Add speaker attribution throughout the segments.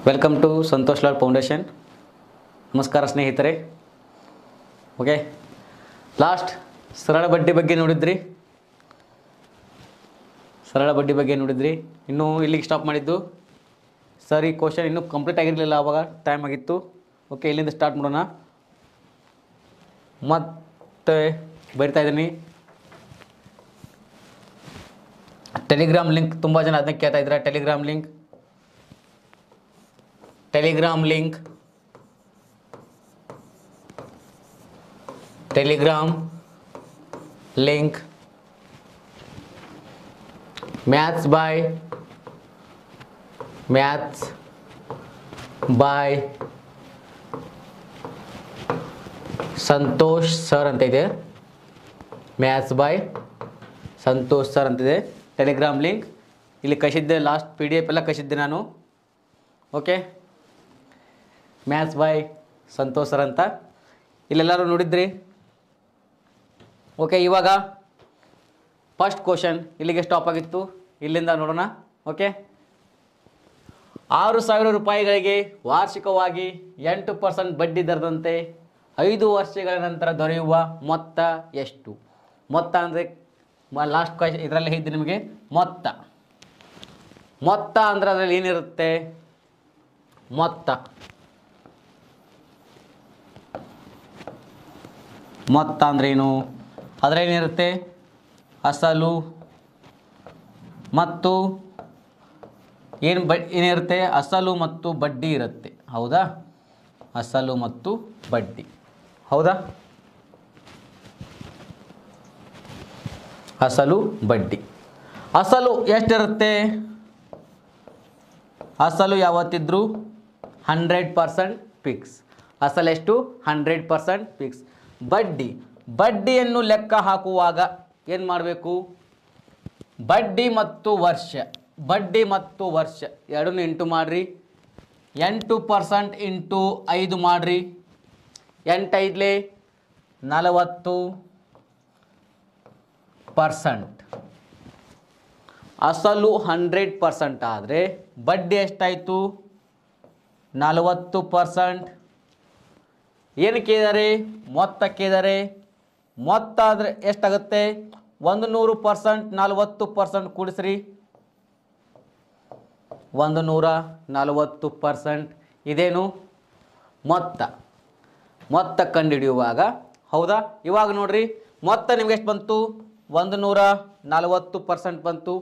Speaker 1: welcome to Santosh Lal foundation ನಮಸ್ಕಾರ ಸ್ನೇಹಿತರೆ okay last ಸರಳ ಬಡ್ಡಿ ಬಗ್ಗೆ ನೋಡಿದ್ರಿ ಸರಳ ಬಡ್ಡಿ ಬಗ್ಗೆ ನೋಡಿದ್ರಿ ಇನ್ನೂ ಇಲ್ಲಿಗೆ ಸ್ಟಾಪ್ ಮಾಡಿದ್ದು ಸರ್ ಈ ಕ್ವಶನ್ ಇನ್ನೂ ಕಂಪ್ಲೀಟ್ ಆಗಿರಲಿಲ್ಲ ಆವಾಗ ಟೈಮ್ ಆಗಿತ್ತು ಓಕೆ ಇಲ್ಲಿಂದ ಸ್ಟಾರ್ಟ್ ಮಾಡೋಣ ಮತ್ತೆ ಬರಿತಾ ಇದ್ದೀನಿ ಟೆಲಿಗ್ರಾಮ್ ಲಿಂಕ್ ತುಂಬ ಜನ ಅದನ್ನ ಕೇಳ್ತಾ ಇದ್ದಾರೆ Telegram link Telegram link Telegram link maths boy maths boy Santosh sir ಅಂತ ಇದೆ ಮ್ಯಾಥ್ಸ್ ಬಾಯ್ ಸಂತೋಷ್ ಸರ್ ಅಂತಿದೆ ಟೆಲಿಗ್ರಾಮ್ ಲಿಂಕ್ ಇಲ್ಲಿ ಕಳಿಸಿದ್ದೆ ಲಾಸ್ಟ್ ಪಿ ಡಿ ಎಫ್ ಎಲ್ಲ ಕಳಿಸಿದ್ದೆ ನಾನು okay maths boy Santosh sir ಅಂತ ಇಲ್ಲೆಲ್ಲರೂ ನೋಡಿದ್ರಿ ಓಕೆ ಇವಾಗ ಫಸ್ಟ್ ಕ್ವಶನ್ ಇಲ್ಲಿಗೆ ಸ್ಟಾಪ್ ಆಗಿತ್ತು ಇಲ್ಲಿಂದ ನೋಡೋಣ ಓಕೆ ಆರು ಸಾವಿರ ರೂಪಾಯಿಗಳಿಗೆ ವಾರ್ಷಿಕವಾಗಿ ಎಂಟು ಪರ್ಸೆಂಟ್ ಬಡ್ಡಿ ದರದಂತೆ ಐದು ವರ್ಷಗಳ ನಂತರ ದೊರೆಯುವ ಮೊತ್ತ ಎಷ್ಟು ಮೊತ್ತ ಅಂದರೆ ಲಾಸ್ಟ್ ಕ್ವಶನ್ ಇದರಲ್ಲಿ ಹೇಳಿದ್ದೆ ನಿಮಗೆ ಮೊತ್ತ ಮೊತ್ತ ಅಂದರೆ ಅದರಲ್ಲಿ ಏನಿರುತ್ತೆ ಮೊತ್ತ ಮೊತ್ತ ಅಂದ್ರೆ ಏನು ಅದರೇನಿರುತ್ತೆ ಅಸಲು ಮತ್ತು ಏನು ಬ ಏನಿರುತ್ತೆ ಅಸಲು ಮತ್ತು ಬಡ್ಡಿ ಇರುತ್ತೆ ಹೌದಾ ಅಸಲು ಮತ್ತು ಬಡ್ಡಿ ಹೌದಾ ಅಸಲು ಬಡ್ಡಿ ಅಸಲು ಎಷ್ಟಿರುತ್ತೆ ಅಸಲು ಯಾವತ್ತಿದ್ರೂ ಹಂಡ್ರೆಡ್ ಪರ್ಸೆಂಟ್ ಫಿಕ್ಸ್ ಅಸಲು ಎಷ್ಟು ಹಂಡ್ರೆಡ್ ಪರ್ಸೆಂಟ್ ಫಿಕ್ಸ್ ಬಡ್ಡಿ ಬಡ್ಡಿಯನ್ನು ಲೆಕ್ಕ ಹಾಕುವಾಗ ಏನು ಮಾಡಬೇಕು ಬಡ್ಡಿ ಮತ್ತು ವರ್ಷ ಬಡ್ಡಿ ಮತ್ತು ವರ್ಷ ಎರಡನ್ನೂ ಇಂಟು ಮಾಡಿರಿ ಎಂಟು ಪರ್ಸೆಂಟ್ ಇಂಟು ಐದು ಮಾಡಿರಿ ಎಂಟೈದ್ಲೆ ನಲವತ್ತು ಪರ್ಸೆಂಟ್ ಅಸಲು ಹಂಡ್ರೆಡ್ ಪರ್ಸೆಂಟ್ ಆದರೆ ಬಡ್ಡಿ ಎಷ್ಟಾಯಿತು ನಲವತ್ತು ಪರ್ಸೆಂಟ್ ಏನಕ್ಕೆ ಇದ್ದಾರೆ ಮೊತ್ತಕ್ಕೆ ಇದ್ದಾರೆ ಮೊತ್ತ ಅಂದರೆ ಎಷ್ಟಾಗುತ್ತೆ ಒಂದು ನೂರು ಪರ್ಸೆಂಟ್ ನಲವತ್ತು ಪರ್ಸೆಂಟ್ ಕೂಡಿಸ್ರಿ ಒಂದು ನೂರ ನಲವತ್ತು ಪರ್ಸೆಂಟ್ ಇದೇನು ಮೊತ್ತ ಮೊತ್ತ ಕಂಡುಹಿಡಿಯುವಾಗ ಹೌದಾ ಇವಾಗ ನೋಡ್ರಿ ಮೊತ್ತ ನಿಮ್ಗೆ ಎಷ್ಟು ಬಂತು ಒಂದು ನೂರ ನಲವತ್ತು ಪರ್ಸೆಂಟ್ ಬಂತು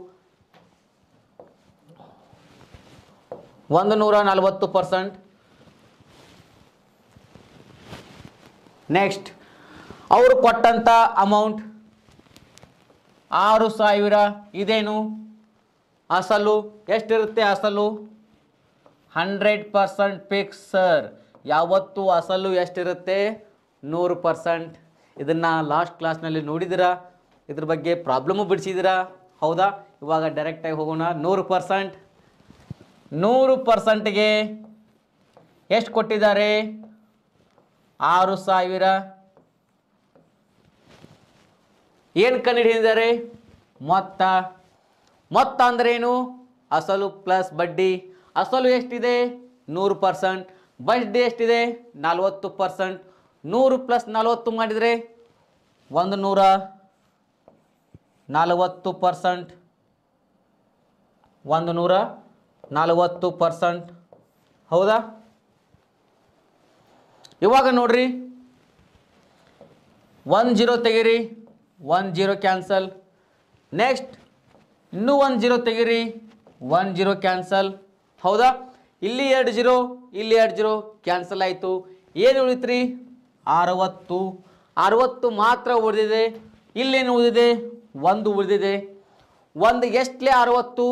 Speaker 1: ಒಂದು ನೂರ ನಲವತ್ತು ಪರ್ಸೆಂಟ್ ನೆಕ್ಸ್ಟ್ ಅವರು ಕೊಟ್ಟಂಥ ಅಮೌಂಟ್ ಆರು ಸಾವಿರ ಇದೇನು ಅಸಲು ಎಷ್ಟಿರುತ್ತೆ ಅಸಲು ಹಂಡ್ರೆಡ್ ಪರ್ಸೆಂಟ್ ಫಿಕ್ಸ್ ಸರ್ ಯಾವತ್ತು ಅಸಲು ಎಷ್ಟಿರುತ್ತೆ ನೂರು ಪರ್ಸೆಂಟ್ ಇದನ್ನು ಲಾಸ್ಟ್ ಕ್ಲಾಸ್ನಲ್ಲಿ ನೋಡಿದ್ದೀರಾ ಇದ್ರ ಬಗ್ಗೆ ಪ್ರಾಬ್ಲಮ್ಮು ಬಿಡಿಸಿದ್ದೀರಾ ಹೌದಾ ಇವಾಗ ಡೈರೆಕ್ಟಾಗಿ ಹೋಗೋಣ ನೂರು ಪರ್ಸೆಂಟ್ ನೂರು ಪರ್ಸೆಂಟ್ಗೆ ಎಷ್ಟು ಕೊಟ್ಟಿದ್ದಾರೆ ಆರು ಸಾವಿರ ಏನು ಕಂಡುಹಿಡಿದಿದ್ದಾರೆ ಮೊತ್ತ ಮೊತ್ತ ಅಂದ್ರೇನು ಅಸಲು ಪ್ಲಸ್ ಬಡ್ಡಿ ಅಸಲು ಎಷ್ಟಿದೆ ನೂರು ಪರ್ಸೆಂಟ್ ಬಡ್ಡಿ ಎಷ್ಟಿದೆ ನಲ್ವತ್ತು ಪರ್ಸೆಂಟ್ ನೂರು ಪ್ಲಸ್ ನಲವತ್ತು ಮಾಡಿದರೆ ಒಂದು ನೂರ ನಲವತ್ತು ಪರ್ಸೆಂಟ್ ಒಂದು ನೂರ ನಲವತ್ತು ಪರ್ಸೆಂಟ್ ಹೌದಾ ಇವಾಗ ನೋಡ್ರಿ ಒನ್ ಜೀರೋ ತೆಗೀರಿ ಒನ್ ಜೀರೋ ಕ್ಯಾನ್ಸಲ್ ನೆಕ್ಸ್ಟ್ ಇನ್ನೂ ಒಂದು ಜೀರೋ ತೆಗೀರಿ ಒನ್ ಜೀರೋ ಕ್ಯಾನ್ಸಲ್ ಹೌದಾ ಇಲ್ಲಿ ಎರಡು ಜೀರೋ ಇಲ್ಲಿ ಎರಡು ಜೀರೋ ಕ್ಯಾನ್ಸಲ್ ಆಯಿತು ಏನು ಉಳಿತ್ರಿ ಅರವತ್ತು ಅರವತ್ತು ಮಾತ್ರ ಉಳಿದಿದೆ ಇಲ್ಲೇನು ಉಳಿದಿದೆ ಒಂದು ಉಳಿದಿದೆ ಒಂದು ಎಷ್ಟಲೇ ಅರವತ್ತು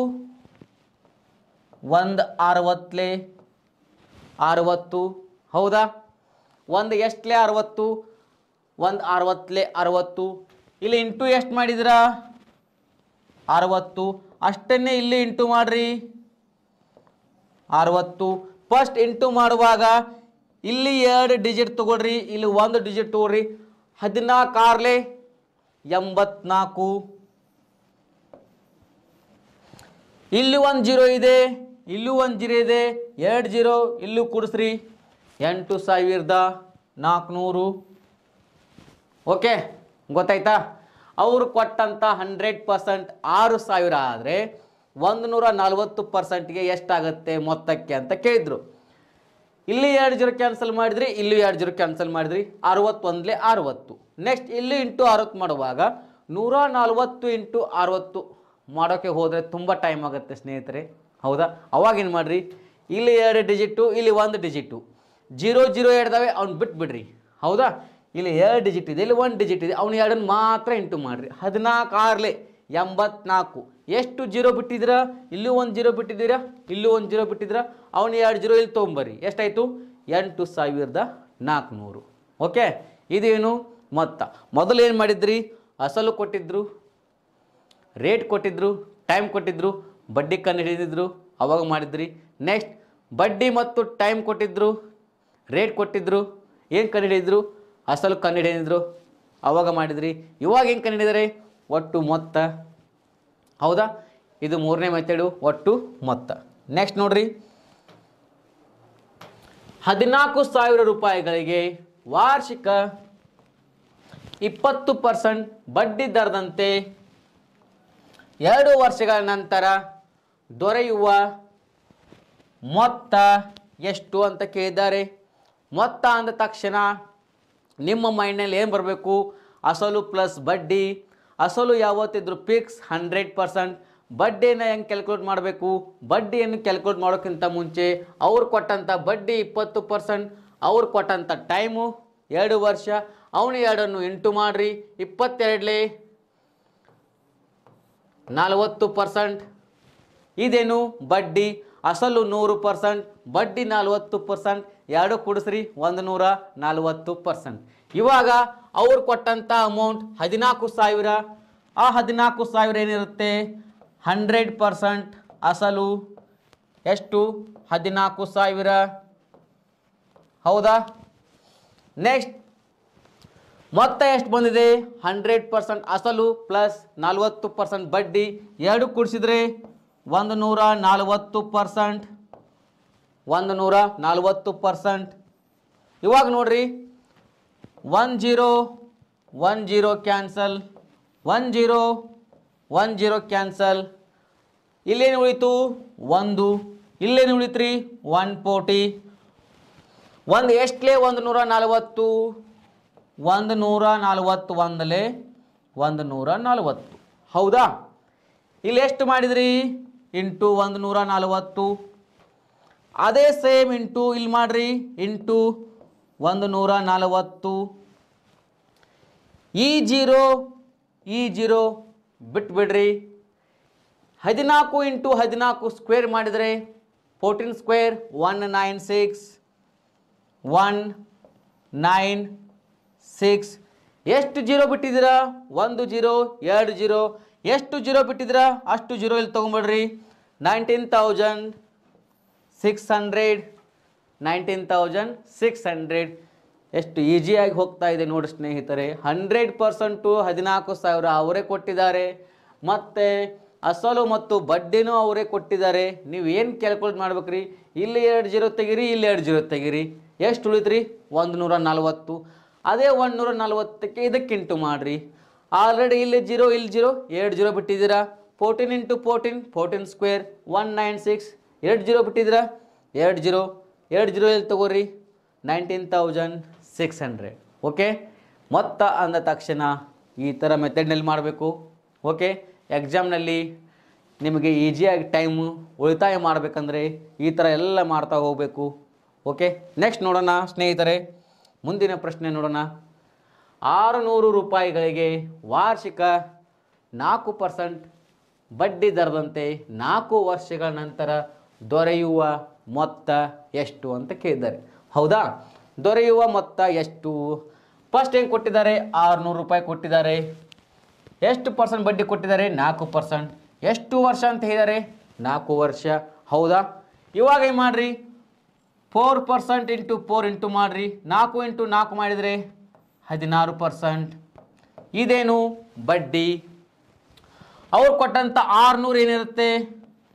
Speaker 1: ಒಂದು ಅರವತ್ತಲೇ ಅರವತ್ತು ಹೌದಾ ಒಂದು ಎಷ್ಟಲೇ ಅರವತ್ತು ಒಂದು ಅರವತ್ತಲೇ ಅರವತ್ತು ಇಲ್ಲಿ ಇಂಟು ಎಷ್ಟು ಮಾಡಿದಿರಾ ಅರವತ್ತು ಅಷ್ಟನ್ನೇ ಇಲ್ಲಿ ಇಂಟು ಮಾಡ್ರಿ ಅರವತ್ತು ಫಸ್ಟ್ ಇಂಟು ಮಾಡುವಾಗ ಇಲ್ಲಿ ಎರಡು ಡಿಜಿಟ್ ತಗೊಳ್ರಿ ಇಲ್ಲಿ ಒಂದು ಡಿಜಿಟ್ ತಗೊಳ್ರಿ ಹದಿನಾಲ್ಕು ಆರ್ಲೆ ಎಂಬತ್ನಾಲ್ಕು ಇಲ್ಲಿ ಒಂದು ಜೀರೋ ಇದೆ ಇಲ್ಲೂ ಒಂದು ಜೀರೋ ಇದೆ ಎರಡು ಜೀರೋ ಇಲ್ಲೂ ಕೂಡಿಸ್ರಿ ಎಂಟು ಸಾವಿರದ ನಾಲ್ಕುನೂರು ಓಕೆ ಗೊತ್ತಾಯ್ತಾ ಅವರು ಕೊಟ್ಟಂಥ ಹಂಡ್ರೆಡ್ ಪರ್ಸೆಂಟ್ ಆರು ಸಾವಿರ ಆದರೆ ಒಂದು ನೂರ ನಲ್ವತ್ತು ಪರ್ಸೆಂಟ್ಗೆ ಎಷ್ಟಾಗುತ್ತೆ ಮೊತ್ತಕ್ಕೆ ಅಂತ ಕೇಳಿದ್ರು ಇಲ್ಲಿ ಎರಡು ಜೀರೋ ಕ್ಯಾನ್ಸಲ್ ಮಾಡಿದ್ರಿ ಇಲ್ಲಿ ಎರಡು ಜೀರೋ ಕ್ಯಾನ್ಸಲ್ ಮಾಡಿದ್ರಿ ಅರವತ್ತೊಂದಲೇ ಅರವತ್ತು ನೆಕ್ಸ್ಟ್ ಇಲ್ಲಿ ಇಂಟು ಅರವತ್ತು ಮಾಡುವಾಗ ನೂರ ನಲ್ವತ್ತು ಇಂಟು ಅರವತ್ತು ಮಾಡೋಕ್ಕೆ ಹೋದರೆ ತುಂಬ ಟೈಮ್ ಆಗುತ್ತೆ ಸ್ನೇಹಿತರೆ ಹೌದಾ ಅವಾಗ ಏನು ಮಾಡಿರಿ ಇಲ್ಲಿ ಎರಡು ಡಿಜಿಟು ಇಲ್ಲಿ ಒಂದು ಡಿಜಿಟು ಜೀರೋ ಜೀರೋ ಎರಡ್ದಾವೆ ಅವ್ನು ಬಿಟ್ಬಿಡ್ರಿ ಹೌದಾ ಇಲ್ಲಿ ಎರಡು ಡಿಜಿಟ್ ಇದೆ ಇಲ್ಲಿ ಒಂದು ಡಿಜಿಟ್ ಇದೆ ಅವ್ನು ಎರಡನ್ನು ಮಾತ್ರ ಇಂಟು ಮಾಡಿರಿ ಹದಿನಾಲ್ಕು ಆರ್ಲೆ ಎಂಬತ್ನಾಲ್ಕು ಎಷ್ಟು ಜೀರೋ ಬಿಟ್ಟಿದ್ದೀರಾ ಇಲ್ಲೂ ಒಂದು ಜೀರೋ ಬಿಟ್ಟಿದ್ದೀರಾ ಇಲ್ಲೂ ಒಂದು ಜೀರೋ ಬಿಟ್ಟಿದ್ದೀರಾ ಅವನು ಎರಡು ಜೀರೋ ಇಲ್ಲಿ ತೊಗೊಂಬರ್ರಿ ಎಷ್ಟಾಯಿತು ಎಂಟು ಸಾವಿರದ ನಾಲ್ಕುನೂರು ಓಕೆ ಇದೇನು ಮೊತ್ತ ಮೊದಲು ಏನು ಮಾಡಿದ್ರಿ ಅಸಲು ಕೊಟ್ಟಿದ್ರು ರೇಟ್ ಕೊಟ್ಟಿದ್ರು ಟೈಮ್ ಕೊಟ್ಟಿದ್ರು ಬಡ್ಡಿ ಕಂಡು ಹಿಡಿದಿದ್ರು ಅವಾಗ ಮಾಡಿದ್ರಿ ನೆಕ್ಸ್ಟ್ ಬಡ್ಡಿ ಮತ್ತು ಟೈಮ್ ಕೊಟ್ಟಿದ್ರು ರೇಟ್ ಕೊಟ್ಟಿದ್ರು ಏನು ಕಂಡು ಹಿಡಿದ್ರು ಅಸಲು ಕಂಡು ಹಿಡಿದಿದ್ರು ಅವಾಗ ಮಾಡಿದ್ರಿ ಇವಾಗ ಏನು ಕಂಡು ಹಿಡಿದರೆ ಒಟ್ಟು ಮೊತ್ತ ಹೌದಾ ಇದು ಮೂರನೇ ಮೆಥಡು ಒಟ್ಟು ಮೊತ್ತ ನೆಕ್ಸ್ಟ್ ನೋಡ್ರಿ ಹದಿನಾಲ್ಕು ಸಾವಿರ ರೂಪಾಯಿಗಳಿಗೆ ವಾರ್ಷಿಕ ಇಪ್ಪತ್ತು ಪರ್ಸೆಂಟ್ ಬಡ್ಡಿ ದರದಂತೆ ಎರಡು ವರ್ಷಗಳ ನಂತರ ದೊರೆಯುವ ಮೊತ್ತ ಎಷ್ಟು ಅಂತ ಕೇಳಿದ್ದಾರೆ ಮೊತ್ತ ಅಂದ ತಕ್ಷಣ ನಿಮ್ಮ ಮೈಂಡ್ನಲ್ಲಿ ಏನು ಬರಬೇಕು ಅಸಲು ಪ್ಲಸ್ ಬಡ್ಡಿ ಅಸಲು ಯಾವತ್ತಿದ್ರು ಫಿಕ್ಸ್ ಹಂಡ್ರೆಡ್ ಪರ್ಸೆಂಟ್ ಬಡ್ಡಿನ ಹೆಂಗೆ ಕ್ಯಾಲ್ಕುಲೇಟ್ ಮಾಡಬೇಕು ಬಡ್ಡಿಯನ್ನು ಕ್ಯಾಲ್ಕುಲೇಟ್ ಮಾಡೋಕ್ಕಿಂತ ಮುಂಚೆ ಅವ್ರು ಕೊಟ್ಟಂಥ ಬಡ್ಡಿ ಇಪ್ಪತ್ತು ಪರ್ಸೆಂಟ್ ಅವ್ರು ಕೊಟ್ಟಂಥ ಟೈಮು ಎರಡು ವರ್ಷ ಅವನು ಎರಡನ್ನು ಎಂಟು ಮಾಡಿರಿ ಇಪ್ಪತ್ತೆರಡಲೇ ನಲವತ್ತು ಪರ್ಸೆಂಟ್ ಇದೇನು ಬಡ್ಡಿ ಅಸಲು ನೂರು ಪರ್ಸೆಂಟ್ ಬಡ್ಡಿ ನಲ್ವತ್ತು ಪರ್ಸೆಂಟ್ ಎರಡು ಕೂಡಿಸ್ರಿ ಒಂದು ನೂರ ನಲ್ವತ್ತು ಪರ್ಸೆಂಟ್ ಇವಾಗ ಅವ್ರು ಕೊಟ್ಟಂಥ ಅಮೌಂಟ್ ಹದಿನಾಲ್ಕು ಸಾವಿರ ಆ ಹದಿನಾಲ್ಕು ಸಾವಿರ ಏನಿರುತ್ತೆ ಹಂಡ್ರೆಡ್ ಪರ್ಸೆಂಟ್ ಅಸಲು ಎಷ್ಟು ಹದಿನಾಲ್ಕು ಸಾವಿರ ಹೌದಾ ನೆಕ್ಸ್ಟ್ ಮೊತ್ತ ಎಷ್ಟು ಬಂದಿದೆ ಹಂಡ್ರೆಡ್ ಪರ್ಸೆಂಟ್ ಅಸಲು ಪ್ಲಸ್ ನಲ್ವತ್ತು ಪರ್ಸೆಂಟ್ ಬಡ್ಡಿ ಎರಡು ಕೂಡಿಸಿದ್ರೆ ಒಂದು ನೂರ ನಲ್ವತ್ತು ಪರ್ಸೆಂಟ್ ಒಂದು ನೂರ ನಲ್ವತ್ತು ಪರ್ಸೆಂಟ್ ಇವಾಗ ನೋಡ್ರಿ one zero one zero cancel one zero one zero cancel ಇಲ್ಲೇನು ಉಳಿತು ಒಂದು ಇಲ್ಲೇನು ಉಳಿತ್ರಿ ಒನ್ ಫೋರ್ಟಿ ಒಂದು ಎಷ್ಟಲೇ ಒಂದು ನೂರ ನಲವತ್ತು ಒಂದು ನೂರ ನಲ್ವತ್ತು ಒಂದಲೇ ಒಂದು ನೂರ ನಲ್ವತ್ತು ಹೌದಾ ಇಲ್ಲಿ ಎಷ್ಟು ಮಾಡಿದ್ರಿ ಇಂಟು ಒಂದು ನೂರ ನಲ್ವತ್ತು ಅದೇ ಸೇಮ್ ಇಂಟು ಇಲ್ಲಿ ಮಾಡ್ರಿ ಇಂಟು ಒಂದು ನೂರ ನಲವತ್ತು ಈ ಜೀರೋ ಈ ಜೀರೋ ಬಿಟ್ಬಿಡ್ರಿ ಹದಿನಾಲ್ಕು ಇಂಟು ಹದಿನಾಲ್ಕು ಸ್ಕ್ವೇರ್ ಮಾಡಿದರೆ fourteen square one nine six one nine six ಎಷ್ಟು ಜೀರೋ ಬಿಟ್ಟಿದ್ದೀರಾ ಒಂದು ಜೀರೋ ಎರಡು ಜೀರೋ ಎಷ್ಟು ಜೀರೋ ಬಿಟ್ಟಿದ್ದೀರಾ ಅಷ್ಟು ಜೀರೋ ಇಲ್ಲಿ ತೊಗೊಂಬಿಡ್ರಿ nineteen thousand six hundred nineteen thousand six hundred ಎಷ್ಟು ಈಸಿಯಾಗಿ ಹೋಗ್ತಾ ಇದೆ ನೋಡಿ ಸ್ನೇಹಿತರೆ ಹಂಡ್ರೆಡ್ ಪರ್ಸೆಂಟು ಹದಿನಾಲ್ಕು ಸಾವಿರ ಅವರೇ ಕೊಟ್ಟಿದ್ದಾರೆ ಮತ್ತು ಅಸಲು ಮತ್ತು ಬಡ್ಡಿನೂ ಅವರೇ ಕೊಟ್ಟಿದ್ದಾರೆ ನೀವು ಏನು ಕ್ಯಾಲ್ಕುಲೇಟ್ ಮಾಡ್ಬೇಕ್ರಿ ಇಲ್ಲಿ ಎರಡು ಜೀರೋ ತೆಗೀರಿ ಇಲ್ಲಿ ಎರಡು ಜೀರೋ ತೆಗೀರಿ ಎಷ್ಟು ಉಳಿತ್ರಿ ಒಂದು ನೂರ ನಲ್ವತ್ತು ಅದೇ ಒಂದು ನೂರ ನಲ್ವತ್ತಕ್ಕೆ ಇದಕ್ಕಿಂಟು ಮಾಡಿರಿ ಆಲ್ರೆಡಿ ಇಲ್ಲಿ ಜೀರೋ ಇಲ್ಲಿ ಜೀರೋ ಎರಡು ಜೀರೋ ಬಿಟ್ಟಿದ್ದೀರಾ fourteen into fourteen fourteen square one nine six ಎರಡು ಜೀರೋ ಬಿಟ್ಟಿದ್ದೀರಾ ಎರಡು ಜೀರೋ ಎರಡು ಜೀರೋ ಇಲ್ಲಿ ತಗೋರಿ nineteen thousand six hundred okay ಮೊತ್ತ ಅಂದ ತಕ್ಷಣ ಈ ಥರ ಮೆಥಡ್ನಲ್ಲಿ ಮಾಡಬೇಕು ಓಕೆ ಎಕ್ಸಾಮ್ನಲ್ಲಿ ನಿಮಗೆ ಈಸಿಯಾಗಿ ಟೈಮು ಉಳಿತಾಯ ಮಾಡಬೇಕಂದ್ರೆ ಈ ಥರ ಎಲ್ಲ ಮಾಡ್ತಾ ಹೋಗಬೇಕು ಓಕೆ ನೆಕ್ಸ್ಟ್ ನೋಡೋಣ ಸ್ನೇಹಿತರೆ ಮುಂದಿನ ಪ್ರಶ್ನೆ ನೋಡೋಣ ಆರುನೂರು ರೂಪಾಯಿಗಳಿಗೆ ವಾರ್ಷಿಕ ನಾಲ್ಕು ಪರ್ಸೆಂಟ್ ಬಡ್ಡಿ ದರದಂತೆ ನಾಲ್ಕು ವರ್ಷಗಳ ನಂತರ ದೊರೆಯುವ ಮೊತ್ತ ಎಷ್ಟು ಅಂತ ಕೇಳಿದ್ದಾರೆ ಹೌದಾ ದೊರೆಯುವ ಮೊತ್ತ ಎಷ್ಟು ಫಸ್ಟ್ ಏನು ಕೊಟ್ಟಿದ್ದಾರೆ ಆರುನೂರು ರೂಪಾಯಿ ಕೊಟ್ಟಿದ್ದಾರೆ ಎಷ್ಟು ಪರ್ಸೆಂಟ್ ಬಡ್ಡಿ ಕೊಟ್ಟಿದ್ದಾರೆ ನಾಲ್ಕು ಪರ್ಸೆಂಟ್ ಎಷ್ಟು ವರ್ಷ ಅಂತ ಹೇಳಿದ್ದಾರೆ ನಾಲ್ಕು ವರ್ಷ ಹೌದಾ ಇವಾಗ ಏನು ಮಾಡಿರಿ four percent into four into ಮಾಡಿರಿ ನಾಲ್ಕು ಇಂಟು ನಾಲ್ಕು ಮಾಡಿದರೆ ಹದಿನಾರು ಪರ್ಸೆಂಟ್ ಇದೇನು ಬಡ್ಡಿ ಅವ್ರು ಕೊಟ್ಟಂಥ ಆರುನೂರು ಏನಿರುತ್ತೆ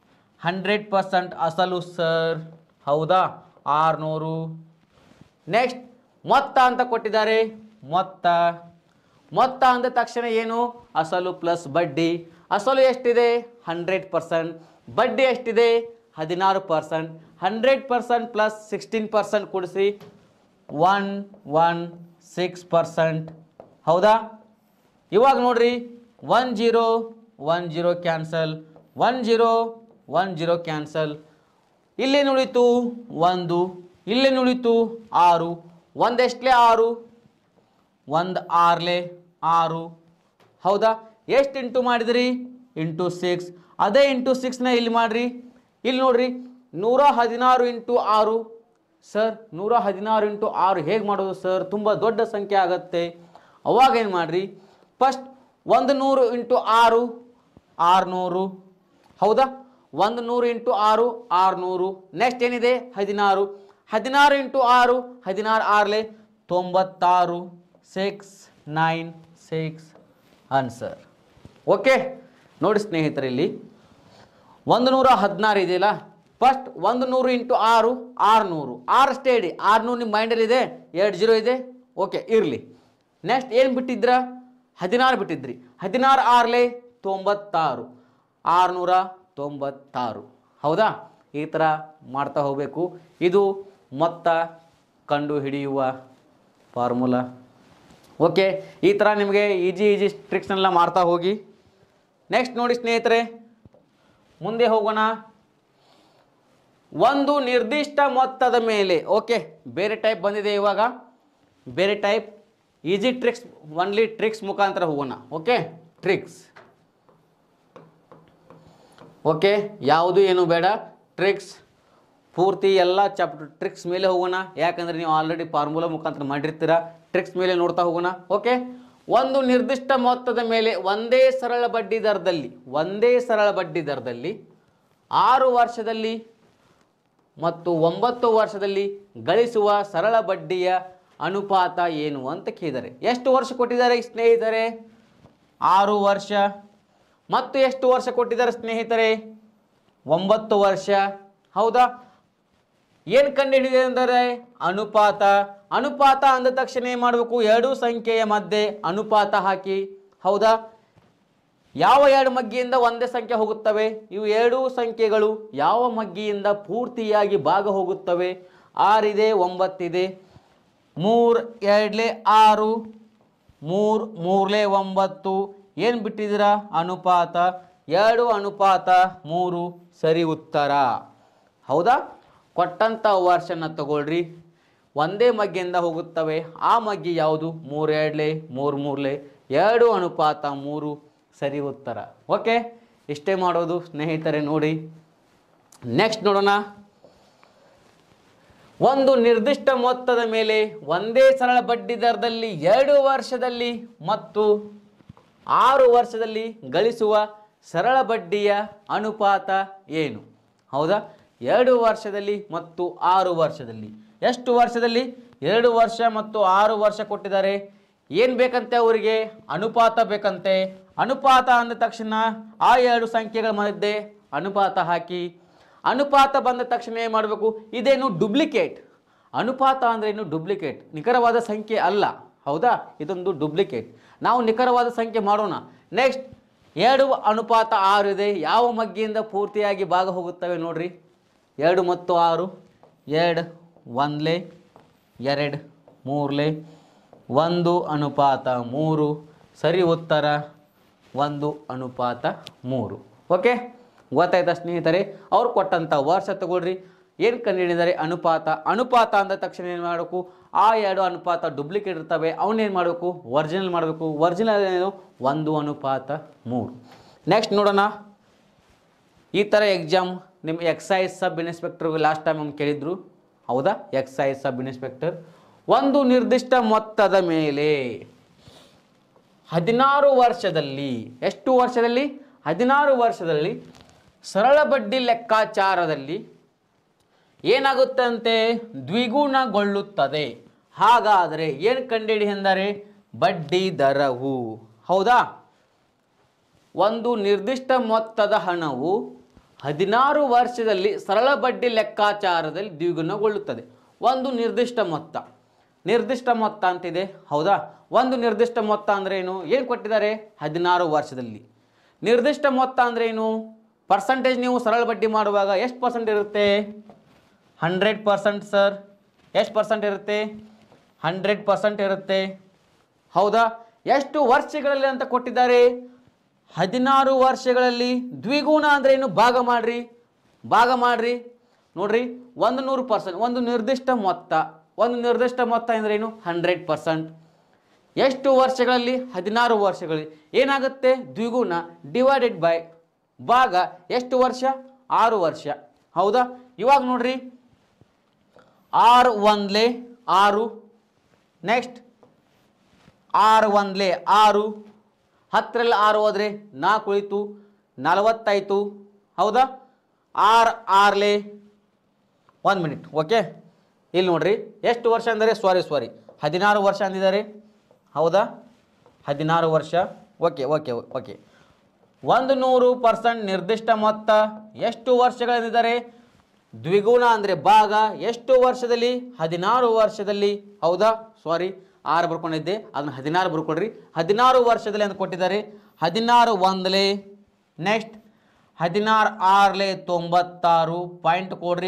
Speaker 1: ಹಂಡ್ರೆಡ್ ಪರ್ಸೆಂಟ್ ಅಸಲು ಸರ್ ಹೌದಾ ಆರುನೂರು ನೆಕ್ಸ್ಟ್ ಮೊತ್ತ ಅಂತ ಕೊಟ್ಟಿದ್ದಾರೆ ಮೊತ್ತ ಮೊತ್ತ ಅಂದ ತಕ್ಷಣ ಏನು ಅಸಲು ಪ್ಲಸ್ ಬಡ್ಡಿ ಅಸಲು ಎಷ್ಟಿದೆ ಹಂಡ್ರೆಡ್ ಪರ್ಸೆಂಟ್ ಬಡ್ಡಿ ಎಷ್ಟಿದೆ ಹದಿನಾರು percent hundred percent plus sixteen percent ಕೂಡಿಸಿ ಒನ್ ಒನ್ ಸಿಕ್ಸ್ ಪರ್ಸೆಂಟ್ ಹೌದಾ ಇವಾಗ ನೋಡ್ರಿ one zero one zero cancel one zero one zero cancel ಇಲ್ಲೇನು ಉಳಿತು ಒಂದು ಇಲ್ಲೇನು ಉಳಿತು ಆರು ಒಂದೆಷ್ಟಲೇ ಆರು ಒಂದು ಆರ್ಲೆ ಆರು ಹೌದಾ ಎಷ್ಟು ಇಂಟು ಮಾಡಿದ್ರಿ ಇಂಟು ಸಿಕ್ಸ್ ಅದೇ ಇಂಟು ಸಿಕ್ಸ್ನ ಇಲ್ಲಿ ಮಾಡಿರಿ ಇಲ್ಲಿ ನೋಡ್ರಿ ನೂರ ಹದಿನಾರು ಇಂಟು ಆರು ಸರ್ ನೂರ ಹದಿನಾರು ಇಂಟು ಆರು ಹೇಗೆ ಮಾಡೋದು ಸರ್ ತುಂಬ ದೊಡ್ಡ ಸಂಖ್ಯೆ ಆಗತ್ತೆ ಅವಾಗ ಏನು ಮಾಡಿರಿ ಫಸ್ಟ್ ಒಂದು ನೂರು ಇಂಟು ಆರು ಆರುನೂರು ಹೌದಾ ಒಂದು ನೂರು ಇಂಟು ಆರು ಆರುನೂರು ನೆಕ್ಸ್ಟ್ ಏನಿದೆ ಹದಿನಾರು ಹದಿನಾರು ಇಂಟು ಆರು ಹದಿನಾರು ಆರ್ಲೆ ತೊಂಬತ್ತಾರು six nine six answer okay ನೋಡಿ ಸ್ನೇಹಿತರೆ ಇಲ್ಲಿ ಒಂದು ನೂರ ಹದಿನಾರು ಇದೆಯಲ್ಲ ಫಸ್ಟ್ ಒಂದು ನೂರು ಇಂಟು ಆರು ಆರುನೂರು ಆರಷ್ಟೇ ಇಡಿ ಆರುನೂರು ನಿಮ್ಮ ಮೈಂಡಲ್ಲಿ ಇದೆ ಎರಡು ಜೀರೋ ಇದೆ ಓಕೆ ಇರಲಿ ನೆಕ್ಸ್ಟ್ ಏನು ಬಿಟ್ಟಿದ್ರ ಹದಿನಾರು ಬಿಟ್ಟಿದ್ರಿ ಹದಿನಾರು ಆರ್ಲೆ ತೊಂಬತ್ತಾರು ಆರುನೂರ ತೊಂಬತ್ತಾರು ಹೌದಾ ಈ ಥರ ಮಾಡ್ತಾ ಹೋಗಬೇಕು ಇದು ಮೊತ್ತ ಕಂಡು ಹಿಡಿಯುವ ಫಾರ್ಮುಲಾ ಓಕೆ ಈ ಥರ ನಿಮಗೆ ಈಜಿ ಈಜಿ ಟ್ರಿಕ್ಸ್ನೆಲ್ಲ ಮಾಡ್ತಾ ಹೋಗಿ ನೆಕ್ಸ್ಟ್ ನೋಡಿ ಸ್ನೇಹಿತರೆ ಮುಂದೆ ಹೋಗೋಣ ಒಂದು ನಿರ್ದಿಷ್ಟ ಮೊತ್ತದ ಮೇಲೆ ಓಕೆ ಬೇರೆ ಟೈಪ್ ಬಂದಿದೆ ಇವಾಗ ಬೇರೆ type easy tricks only tricks ಮುಖಾಂತರ ಹೋಗೋಣ ಓಕೆ ಟ್ರಿಕ್ಸ್ ಓಕೆ ಯಾವುದು ಏನು ಬೇಡ ಟ್ರಿಕ್ಸ್ ಪೂರ್ತಿ ಎಲ್ಲ ಚಾಪ್ಟರ್ ಟ್ರಿಕ್ಸ್ ಮೇಲೆ ಹೋಗೋಣ ಯಾಕಂದರೆ ನೀವು ಆಲ್ರೆಡಿ ಫಾರ್ಮುಲಾ ಮುಖಾಂತರ ಮಾಡಿರ್ತೀರ ಟ್ರಿಕ್ಸ್ ಮೇಲೆ ನೋಡ್ತಾ ಹೋಗೋಣ ಓಕೆ ಒಂದು ನಿರ್ದಿಷ್ಟ ಮೊತ್ತದ ಮೇಲೆ ಒಂದೇ ಸರಳ ಬಡ್ಡಿ ದರದಲ್ಲಿ ಒಂದೇ ಸರಳ ಬಡ್ಡಿ ದರದಲ್ಲಿ ಆರು ವರ್ಷದಲ್ಲಿ ಮತ್ತು ಒಂಬತ್ತು ವರ್ಷದಲ್ಲಿ ಗಳಿಸುವ ಸರಳ ಬಡ್ಡಿಯ ಅನುಪಾತ ಏನು ಅಂತ ಕೇಳಿದ್ದಾರೆ ಎಷ್ಟು ವರ್ಷ ಕೊಟ್ಟಿದ್ದಾರೆ ಸ್ನೇಹಿತರೆ ಆರು ವರ್ಷ ಮತ್ತು ಎಷ್ಟು ವರ್ಷ ಕೊಟ್ಟಿದ್ದಾರೆ ಸ್ನೇಹಿತರೆ ಒಂಬತ್ತು ವರ್ಷ ಹೌದಾ ಏನು ಕಂಡುಹಿಡಿದೆ ಅಂದರೆ ಅನುಪಾತ ಅನುಪಾತ ಅಂದ ತಕ್ಷಣ ಏನು ಮಾಡಬೇಕು ಎರಡು ಸಂಖ್ಯೆಯ ಮಧ್ಯೆ ಅನುಪಾತ ಹಾಕಿ ಹೌದಾ ಯಾವ ಎರಡು ಮಗ್ಗಿಯಿಂದ ಒಂದೇ ಸಂಖ್ಯೆ ಹೋಗುತ್ತವೆ ಇವು ಎರಡೂ ಸಂಖ್ಯೆಗಳು ಯಾವ ಮಗ್ಗಿಯಿಂದ ಪೂರ್ತಿಯಾಗಿ ಭಾಗ ಹೋಗುತ್ತವೆ ಆರಿದೆ ಒಂಬತ್ತಿದೆ ಮೂರು ಎರಡ್ಲೆ ಆರು ಮೂರು ಮೂರ್ಲೆ ಒಂಬತ್ತು ಏನು ಬಿಟ್ಟಿದ್ದೀರಾ ಅನುಪಾತ ಎರಡು ಅನುಪಾತ ಮೂರು ಸರಿ ಉತ್ತರ ಹೌದಾ ಕೊಟ್ಟಂಥ ವರ್ಷನ ತಗೊಳ್ರಿ ಒಂದೇ ಮಗ್ಗಿಯಿಂದ ಹೋಗುತ್ತವೆ ಆ ಮಗ್ಗಿ ಯಾವುದು ಮೂರು ಎರಡ್ಲೆ ಮೂರು ಮೂರ್ಲೆ ಎರಡು ಅನುಪಾತ ಮೂರು ಸರಿ ಉತ್ತರ ಓಕೆ ಇಷ್ಟೇ ಮಾಡೋದು ಸ್ನೇಹಿತರೆ ನೋಡಿ ನೆಕ್ಸ್ಟ್ ನೋಡೋಣ ಒಂದು ನಿರ್ದಿಷ್ಟ ಮೊತ್ತದ ಮೇಲೆ ಒಂದೇ ಸರಳ ಬಡ್ಡಿ ದರದಲ್ಲಿ ಎರಡು ವರ್ಷದಲ್ಲಿ ಮತ್ತು ಆರು ವರ್ಷದಲ್ಲಿ ಗಳಿಸುವ ಸರಳ ಬಡ್ಡಿಯ ಅನುಪಾತ ಏನು ಹೌದಾ ಎರಡು ವರ್ಷದಲ್ಲಿ ಮತ್ತು ಆರು ವರ್ಷದಲ್ಲಿ ಎಷ್ಟು ವರ್ಷದಲ್ಲಿ ಎರಡು ವರ್ಷ ಮತ್ತು ಆರು ವರ್ಷ ಕೊಟ್ಟಿದ್ದಾರೆ ಏನು ಬೇಕಂತೆ ಅವರಿಗೆ ಅನುಪಾತ ಬೇಕಂತೆ ಅನುಪಾತ ಅಂದ ತಕ್ಷಣ ಆ ಎರಡು ಸಂಖ್ಯೆಗಳ ಮಧ್ಯೆ ಅನುಪಾತ ಹಾಕಿ ಅನುಪಾತ ಬಂದ ತಕ್ಷಣ ಏನು ಮಾಡಬೇಕು ಇದೇನು ಡುಪ್ಲಿಕೇಟ್ ಅನುಪಾತ ಅಂದರೆ ಏನು ಡುಪ್ಲಿಕೇಟ್ ನಿಖರವಾದ ಸಂಖ್ಯೆ ಅಲ್ಲ ಹೌದಾ ಇದೊಂದು ಡುಪ್ಲಿಕೇಟ್ ನಾವು ನಿಖರವಾದ ಸಂಖ್ಯೆ ಮಾಡೋಣ ನೆಕ್ಸ್ಟ್ ಎರಡು ಅನುಪಾತ ಆರು ಇದೆ ಯಾವ ಮಗ್ಗಿಯಿಂದ ಪೂರ್ತಿಯಾಗಿ ಭಾಗ ಹೋಗುತ್ತವೆ ನೋಡ್ರಿ ಎರಡು ಮತ್ತು ಆರು ಎರಡು ಒಂದ್ಲೆ ಎರಡು ಮೂರ್ಲೆ ಒಂದು ಅನುಪಾತ ಮೂರು ಸರಿ ಉತ್ತರ ಒಂದು ಅನುಪಾತ ಮೂರು ಓಕೆ ಗೊತ್ತಾಯ್ತಾ ಸ್ನೇಹಿತರೆ ಅವ್ರು ಕೊಟ್ಟಂಥ ವರ್ಷ ತಗೊಳ್ರಿ ಏನು ಕಂಡುಹಿಡಿದರೆ ಅನುಪಾತ ಅನುಪಾತ ಅಂದ ತಕ್ಷಣ ಏನು ಮಾಡಬೇಕು ಆ ಎರಡು ಅನುಪಾತ ಡುಪ್ಲಿಕೇಟ್ ಇರ್ತವೆ ಅವನ್ನೇನು ಮಾಡಬೇಕು ಒರಿಜಿನಲ್ ಮಾಡಬೇಕು ಒರಿಜಿನಲ್ ಏನು ಒಂದು ಅನುಪಾತ ಮೂರು ನೆಕ್ಸ್ಟ್ ನೋಡೋಣ ಈ ಥರ ಎಕ್ಸಾಮ್ ನಿಮ್ಮ excise sub inspector last time ನಮ್ಗೆ ಕೇಳಿದ್ರು ಹೌದಾ ಎಕ್ಸೈಸ್ ಸಬ್ ಇನ್ಸ್ಪೆಕ್ಟರ್ ಒಂದು ನಿರ್ದಿಷ್ಟ ಮೊತ್ತದ ಮೇಲೆ ಹದಿನಾರು ವರ್ಷದಲ್ಲಿ ಎಷ್ಟು ವರ್ಷದಲ್ಲಿ ಹದಿನಾರು ವರ್ಷದಲ್ಲಿ ಸರಳ ಬಡ್ಡಿ ಲೆಕ್ಕಾಚಾರದಲ್ಲಿ ಏನಾಗುತ್ತಂತೆ ದ್ವಿಗುಣಗೊಳ್ಳುತ್ತದೆ ಹಾಗಾದರೆ ಏನು ಕಂಡುಹಿಡಿ ಎಂದರೆ ಬಡ್ಡಿ ದರವು ಹೌದಾ ಒಂದು ನಿರ್ದಿಷ್ಟ ಮೊತ್ತದ ಹಣವು ಹದಿನಾರು ವರ್ಷದಲ್ಲಿ ಸರಳ ಬಡ್ಡಿ ಲೆಕ್ಕಾಚಾರದಲ್ಲಿ ದ್ವಿಗುಣಗೊಳ್ಳುತ್ತದೆ ಒಂದು ನಿರ್ದಿಷ್ಟ ಮೊತ್ತ ನಿರ್ದಿಷ್ಟ ಮೊತ್ತ ಅಂತಿದೆ ಹೌದಾ ಒಂದು ನಿರ್ದಿಷ್ಟ ಮೊತ್ತ ಅಂದ್ರೆ ಏನು ಏನು ಕೊಟ್ಟಿದ್ದಾರೆ ಹದಿನಾರು ವರ್ಷದಲ್ಲಿ ನಿರ್ದಿಷ್ಟ ಮೊತ್ತ ಅಂದ್ರೆ ಏನು ಪರ್ಸಂಟೇಜ್ ನೀವು ಸರಳ ಬಡ್ಡಿ ಮಾಡುವಾಗ ಎಷ್ಟು ಪರ್ಸೆಂಟ್ ಇರುತ್ತೆ ಹಂಡ್ರೆಡ್ ಪರ್ಸೆಂಟ್ ಸರ್ ಎಷ್ಟು ಪರ್ಸೆಂಟ್ ಇರುತ್ತೆ ಹಂಡ್ರೆಡ್ ಪರ್ಸೆಂಟ್ ಇರುತ್ತೆ ಹೌದಾ ಎಷ್ಟು ವರ್ಷಗಳಲ್ಲಿ ಅಂತ ಕೊಟ್ಟಿದ್ದಾರೆ ಹದಿನಾರು ವರ್ಷಗಳಲ್ಲಿ ದ್ವಿಗುಣ ಅಂದ್ರೆ ಏನು ಭಾಗ ಮಾಡ್ರಿ ಭಾಗ ಮಾಡ್ರಿ ನೋಡ್ರಿ ಒಂದು ನೂರು ಪರ್ಸೆಂಟ್ ಒಂದು ನಿರ್ದಿಷ್ಟ ಮೊತ್ತ ಒಂದು ನಿರ್ದಿಷ್ಟ ಮೊತ್ತ ಅಂದ್ರೆ ಏನು ಹಂಡ್ರೆಡ್ ಪರ್ಸೆಂಟ್ ಎಷ್ಟು ವರ್ಷಗಳಲ್ಲಿ ಹದಿನಾರು ವರ್ಷಗಳಲ್ಲಿ ಏನಾಗುತ್ತೆ ದ್ವಿಗುಣ ಡಿವೈಡೆಡ್ ಬೈ ಭಾಗ ಎಷ್ಟು ವರ್ಷ ಆರು ವರ್ಷ ಹೌದಾ ಇವಾಗ ನೋಡ್ರಿ ಆರು ಒಂದ್ಲೆ ಆರು ನೆಕ್ಸ್ಟ್ ಆರು ಒಂದ್ಲೆ ಆರು ಹತ್ತರಲ್ಲಿ ಆರು ಹೋದ್ರೆ ನಾಲ್ಕು ಉಳಿತು ನಲವತ್ತಾಯ್ತು ಹೌದಾ ಆರು ಆರ್ಲೆ ಒಂದು ಮಿನಿಟ್ ಓಕೆ ಇಲ್ಲಿ ನೋಡ್ರಿ ಎಷ್ಟು ವರ್ಷ ಅಂದರೆ ಸಾರಿ ಸಾರಿ ಹದಿನಾರು ವರ್ಷ ಅಂದಿದ್ದಾರೆ ಹೌದಾ ಹದಿನಾರು ವರ್ಷ ಓಕೆ ಓಕೆ ಓಕೆ ಒಂದು ನೂರು ಪರ್ಸೆಂಟ್ ನಿರ್ದಿಷ್ಟ ಮೊತ್ತ ಎಷ್ಟು ವರ್ಷಗಳಿದ್ದಾರೆ ದ್ವಿಗುಣ ಅಂದರೆ ಭಾಗ ಎಷ್ಟು ವರ್ಷದಲ್ಲಿ ಹದಿನಾರು ವರ್ಷದಲ್ಲಿ ಹೌದಾ ಸಾರಿ ಆರು ಬರ್ಕೊಂಡಿದ್ದೆ ಅದನ್ನ ಹದಿನಾರು ಬರ್ಕೊಡ್ರಿ ಹದಿನಾರು ವರ್ಷದಲ್ಲಿ ಅಂತ ಕೊಟ್ಟಿದ್ದಾರೆ ಹದಿನಾರು ಒಂದಲೇ ನೆಕ್ಸ್ಟ್ ಹದಿನಾರು ಆರ್ಲೆ ತೊಂಬತ್ತಾರು ಪಾಯಿಂಟ್ ಕೊಡ್ರಿ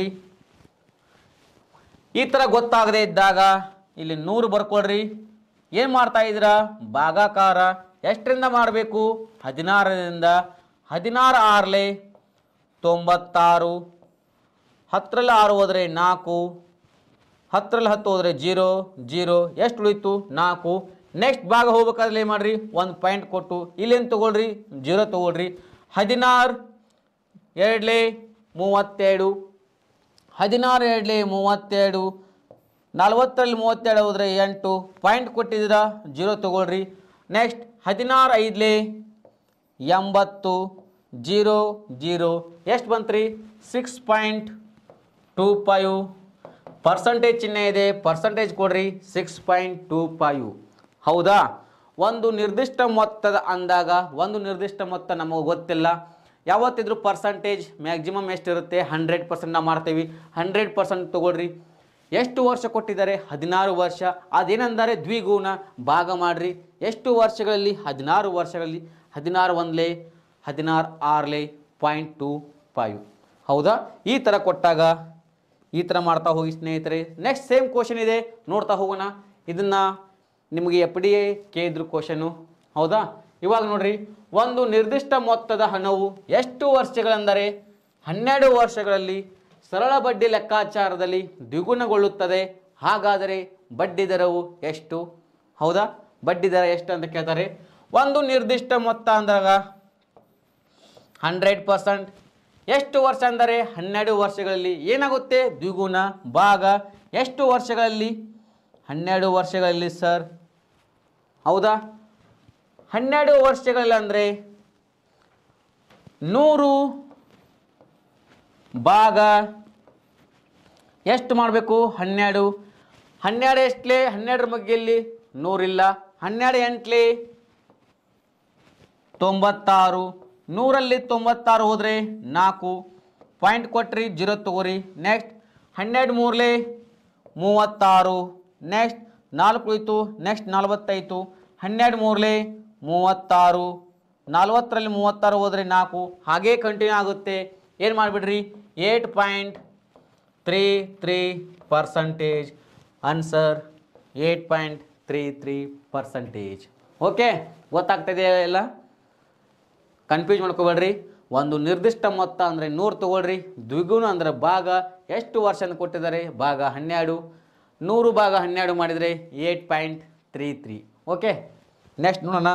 Speaker 1: ಈ ಥರ ಗೊತ್ತಾಗದೇ ಇದ್ದಾಗ ಇಲ್ಲಿ ನೂರು ಬರ್ಕೊಳ್ರಿ ಏನು ಮಾಡ್ತಾ ಇದ್ದೀರಾ ಭಾಗಾಕಾರ ಎಷ್ಟರಿಂದ ಮಾಡಬೇಕು ಹದಿನಾರರಿಂದ ಹದಿನಾರು ಆರ್ಲೆ ತೊಂಬತ್ತಾರು ಹತ್ತರಲ್ಲಿ ಆರು ಹೋದರೆ ನಾಲ್ಕು ಹತ್ತರಲ್ಲಿ ಹತ್ತು ಹೋದರೆ ಜೀರೋ ಜೀರೋ ಎಷ್ಟು ಉಳಿತು ನಾಲ್ಕು ನೆಕ್ಸ್ಟ್ ಭಾಗ ಹೋಗ್ಬೇಕಾದ್ರೆ ಏನು ಮಾಡಿರಿ ಒಂದು ಪಾಯಿಂಟ್ ಕೊಟ್ಟು ಇಲ್ಲೇನು ತೊಗೊಳ್ರಿ ಜೀರೋ ತೊಗೊಳ್ರಿ ಹದಿನಾರು ಎರಡ್ಲೆ ಮೂವತ್ತೆರಡು ಹದಿನಾರು ಎರಡ್ಲೆ ಮೂವತ್ತೆರಡು ನಲ್ವತ್ತರಲ್ಲಿ ಮೂವತ್ತೆರಡು ಹೋದರೆ ಎಂಟು ಪಾಯಿಂಟ್ ಕೊಟ್ಟಿದ್ದೀರಾ ಜೀರೋ ತೊಗೊಳ್ರಿ ನೆಕ್ಸ್ಟ್ ಹದಿನಾರು ಐದ್ಲೆ ಎಂಬತ್ತು ಜೀರೋ ಜೀರೋ ಎಷ್ಟು ಬಂತ್ರಿ six point two five percentage ಚಿಹ್ನೆ ಇದೆ ಪರ್ಸಂಟೇಜ್ ಕೊಡ್ರಿ ಸಿಕ್ಸ್ ಪಾಯಿಂಟ್ ಟೂ ಫೈವ್ ಹೌದಾ ಒಂದು ನಿರ್ದಿಷ್ಟ ಮೊತ್ತದ ಅಂದಾಗ ಒಂದು ನಿರ್ದಿಷ್ಟ ಮೊತ್ತ ನಮಗೆ ಗೊತ್ತಿಲ್ಲ ಯಾವತ್ತಿದ್ರೂ ಪರ್ಸಂಟೇಜ್ ಮ್ಯಾಕ್ಸಿಮಮ್ ಎಷ್ಟಿರುತ್ತೆ ಹಂಡ್ರೆಡ್ ಪರ್ಸೆಂಟ್ ನಾವು ಮಾಡ್ತೀವಿ ಹಂಡ್ರೆಡ್ ಪರ್ಸೆಂಟ್ ತೊಗೊಳ್ರಿ ಎಷ್ಟು ವರ್ಷ ಕೊಟ್ಟಿದ್ದಾರೆ ಹದಿನಾರು ವರ್ಷ ಅದೇನೆಂದರೆ ದ್ವಿಗುಣ ಭಾಗ ಮಾಡ್ರಿ ಎಷ್ಟು ವರ್ಷಗಳಲ್ಲಿ ಹದಿನಾರು ವರ್ಷಗಳಲ್ಲಿ ಹದಿನಾರು ಒಂದ್ಲೆ ಹದಿನಾರು ಆರ್ಲೆ ಪಾಯಿಂಟ್ ಟು ಫೈವ್ ಹೌದಾ ಈ ಥರ ಕೊಟ್ಟಾಗ ಈ ಥರ ಮಾಡ್ತಾ ಹೋಗಿ ಸ್ನೇಹಿತರೆ ನೆಕ್ಸ್ಟ್ ಸೇಮ್ ಕ್ವಶನ್ ಇದೆ ನೋಡ್ತಾ ಹೋಗೋಣ ಇದನ್ನು ನಿಮಗೆ ಎಫ್ ಡಿ ಎ ಕೇಳಿದ್ರು ಕ್ವಶನು ಹೌದಾ ಇವಾಗ ನೋಡ್ರಿ ಒಂದು ನಿರ್ದಿಷ್ಟ ಮೊತ್ತದ ಹಣವು ಎಷ್ಟು ವರ್ಷಗಳೆಂದರೆ ಹನ್ನೆರಡು ವರ್ಷಗಳಲ್ಲಿ ಸರಳ ಬಡ್ಡಿ ಲೆಕ್ಕಾಚಾರದಲ್ಲಿ ದ್ವಿಗುಣಗೊಳ್ಳುತ್ತದೆ ಹಾಗಾದರೆ ಬಡ್ಡಿ ದರವು ಎಷ್ಟು ಹೌದಾ ಬಡ್ಡಿ ದರ ಎಷ್ಟು ಅಂತ ಕೇಳ್ತಾರೆ ಒಂದು ನಿರ್ದಿಷ್ಟ ಮೊತ್ತ ಅಂದಾಗ ಹಂಡ್ರೆಡ್ ಪರ್ಸೆಂಟ್ ಎಷ್ಟು ವರ್ಷ ಅಂದರೆ ಹನ್ನೆರಡು ವರ್ಷಗಳಲ್ಲಿ ಏನಾಗುತ್ತೆ ದ್ವಿಗುಣ ಭಾಗ ಎಷ್ಟು ವರ್ಷಗಳಲ್ಲಿ ಹನ್ನೆರಡು ವರ್ಷಗಳಲ್ಲಿ ಸರ್ ಹೌದಾ ಹನ್ನೆರಡು ವರ್ಷಗಳಲ್ಲಿ ಅಂದರೆ ನೂರು ಭಾಗ ಎಷ್ಟು ಮಾಡಬೇಕು ಹನ್ನೆರಡು ಹನ್ನೆರಡು ಎಷ್ಟಲೇ ಹನ್ನೆರಡರ ಬಗ್ಗೆಯಲ್ಲಿ ನೂರಿಲ್ಲ ಹನ್ನೆರಡು ಎಂಟ್ಲಿ ತೊಂಬತ್ತಾರು ನೂರಲ್ಲಿ ತೊಂಬತ್ತಾರು ಹೋದರೆ ನಾಲ್ಕು ಪಾಯಿಂಟ್ ಕೊಟ್ರಿ ಜೀರೋ ತಗೋರಿ ನೆಕ್ಸ್ಟ್ ಹನ್ನೆರಡು ಮೂರಲೆ ಮೂವತ್ತಾರು ನೆಕ್ಸ್ಟ್ ನಾಲ್ಕು ಉಳಿತು ನೆಕ್ಸ್ಟ್ ನಲವತ್ತೈತು ಹನ್ನೆರಡು ಮೂರಲೆ ಮೂವತ್ತಾರು ನಲ್ವತ್ತರಲ್ಲಿ ಮೂವತ್ತಾರು ಹೋದರೆ ನಾಲ್ಕು ಹಾಗೇ ಕಂಟಿನ್ಯೂ ಆಗುತ್ತೆ ಏನು ಮಾಡಿಬಿಡ್ರಿ eight point three three percentage answer eight point three three percentage okay ಗೊತ್ತಾಗ್ತದೆ ಎಲ್ಲ ಕನ್ಫ್ಯೂಸ್ ಮಾಡ್ಕೋಬೇಡ್ರಿ ಒಂದು ನಿರ್ದಿಷ್ಟ ಮೊತ್ತ ಅಂದರೆ ನೂರು ತಗೊಳ್ರಿ ದ್ವಿಗುಣ ಅಂದರೆ ಭಾಗ ಎಷ್ಟು ವರ್ಷ ಅಂತ ಕೊಟ್ಟಿದ್ದಾರೆ ಭಾಗ ಹನ್ನೆರಡು ನೂರು ಭಾಗ ಹನ್ನೆರಡು ಮಾಡಿದರೆ eight point three three okay next ನೋಡೋಣ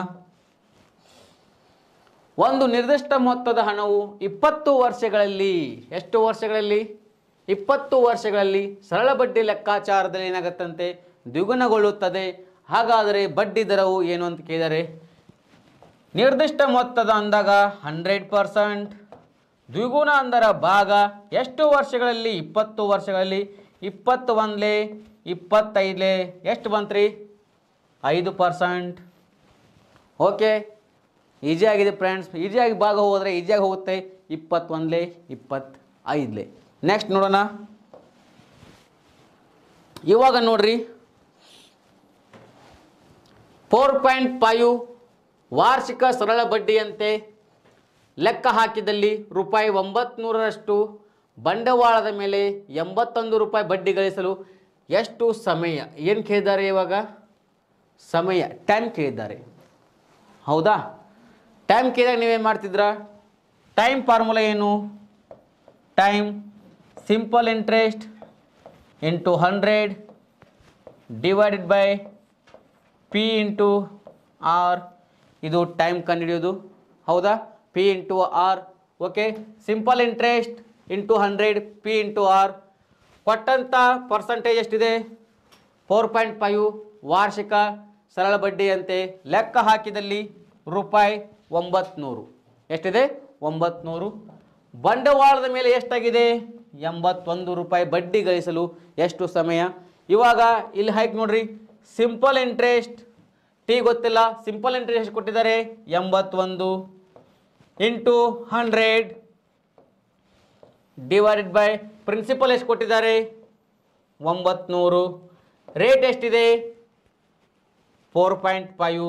Speaker 1: ಒಂದು ನಿರ್ದಿಷ್ಟ ಮೊತ್ತದ ಹಣವು ಇಪ್ಪತ್ತು ವರ್ಷಗಳಲ್ಲಿ ಎಷ್ಟು ವರ್ಷಗಳಲ್ಲಿ ಇಪ್ಪತ್ತು ವರ್ಷಗಳಲ್ಲಿ ಸರಳ ಬಡ್ಡಿ ಲೆಕ್ಕಾಚಾರದಲ್ಲಿ ಏನಾಗುತ್ತಂತೆ ದ್ವಿಗುಣಗೊಳ್ಳುತ್ತದೆ ಹಾಗಾದರೆ ಬಡ್ಡಿ ದರವು ಏನು ಅಂತ ಕೇಳಿದರೆ ನಿರ್ದಿಷ್ಟ ಮೊತ್ತದ ಅಂದಾಗ ಹಂಡ್ರೆಡ್ ಪರ್ಸೆಂಟ್ ದ್ವಿಗುಣ ಅಂದರ ಭಾಗ ಎಷ್ಟು ವರ್ಷಗಳಲ್ಲಿ ಇಪ್ಪತ್ತು ವರ್ಷಗಳಲ್ಲಿ ಇಪ್ಪತ್ತು ಒಂದ್ಲೆ ಇಪ್ಪತ್ತೈದ್ಲೆ ಎಷ್ಟು ಬಂತ್ರಿ ಐದು ಪರ್ಸೆಂಟ್ ಓಕೆ ಈಸಿಯಾಗಿದೆ ಫ್ರೆಂಡ್ಸ್ ಈಸಿಯಾಗಿ ಭಾಗ ಹೋದರೆ ಈಸಿಯಾಗಿ ಹೋಗುತ್ತೆ ಇಪ್ಪತ್ತೊಂದಲೇ ಇಪ್ಪತ್ತೈದಲೇ ನೆಕ್ಸ್ಟ್ ನೋಡೋಣ ಇವಾಗ ನೋಡ್ರಿ ಫೋರ್ ಪಾಯಿಂಟ್ ಫೈವ್ ವಾರ್ಷಿಕ ಸರಳ ಬಡ್ಡಿಯಂತೆ ಲೆಕ್ಕ ಹಾಕಿದಲ್ಲಿ ರೂಪಾಯಿ ಒಂಬತ್ನೂರರಷ್ಟು ಬಂಡವಾಳದ ಮೇಲೆ ಎಂಬತ್ತೊಂದು ರೂಪಾಯಿ ಬಡ್ಡಿ ಗಳಿಸಲು ಎಷ್ಟು ಸಮಯ ಏನು ಕೇಳಿದ್ದಾರೆ ಇವಾಗ ಸಮಯ ಟೈಮ್ ಕೇಳಿದ್ದಾರೆ ಹೌದಾ ಟೈಮ್ ಕೇಳಿದಾಗ ನೀವೇನು ಮಾಡ್ತಿದ್ರಾ ಟೈಮ್ ಫಾರ್ಮುಲಾ ಏನು time simple interest into hundred divided by P into R ಇದು ಟೈಮ್ ಕಂಡುಹಿಡಿಯೋದು ಹೌದಾ P into R okay simple interest into hundred P into R ಕೊಟ್ಟಂಥ ಪರ್ಸಂಟೇಜ್ ಎಷ್ಟಿದೆ ಫೋರ್ ಪಾಯಿಂಟ್ ಫೈವ್ ವಾರ್ಷಿಕ ಸರಳ ಬಡ್ಡಿಯಂತೆ ಲೆಕ್ಕ ಹಾಕಿದಲ್ಲಿ ರೂಪಾಯಿ ಒಂಬತ್ನೂರು ಎಷ್ಟಿದೆ ಒಂಬತ್ನೂರು ಬಂಡವಾಳದ ಮೇಲೆ ಎಷ್ಟಾಗಿದೆ ಎಂಬತ್ತೊಂದು ರೂಪಾಯಿ ಬಡ್ಡಿ ಗಳಿಸಲು ಎಷ್ಟು ಸಮಯ ಇವಾಗ ಇಲ್ಲಿ ಹಾಕಿ ನೋಡ್ರಿ ಸಿಂಪಲ್ ಇಂಟ್ರೆಸ್ಟ್ ಟಿ ಗೊತ್ತಿಲ್ಲ ಸಿಂಪಲ್ ಇಂಟ್ರೆಸ್ಟ್ ಎಷ್ಟು ಕೊಟ್ಟಿದ್ದಾರೆ ಎಂಬತ್ತೊಂದು into hundred divided by principal ಎಷ್ಟು ಕೊಟ್ಟಿದ್ದಾರೆ ಒಂಬತ್ನೂರು ರೇಟ್ ಎಷ್ಟಿದೆ four point five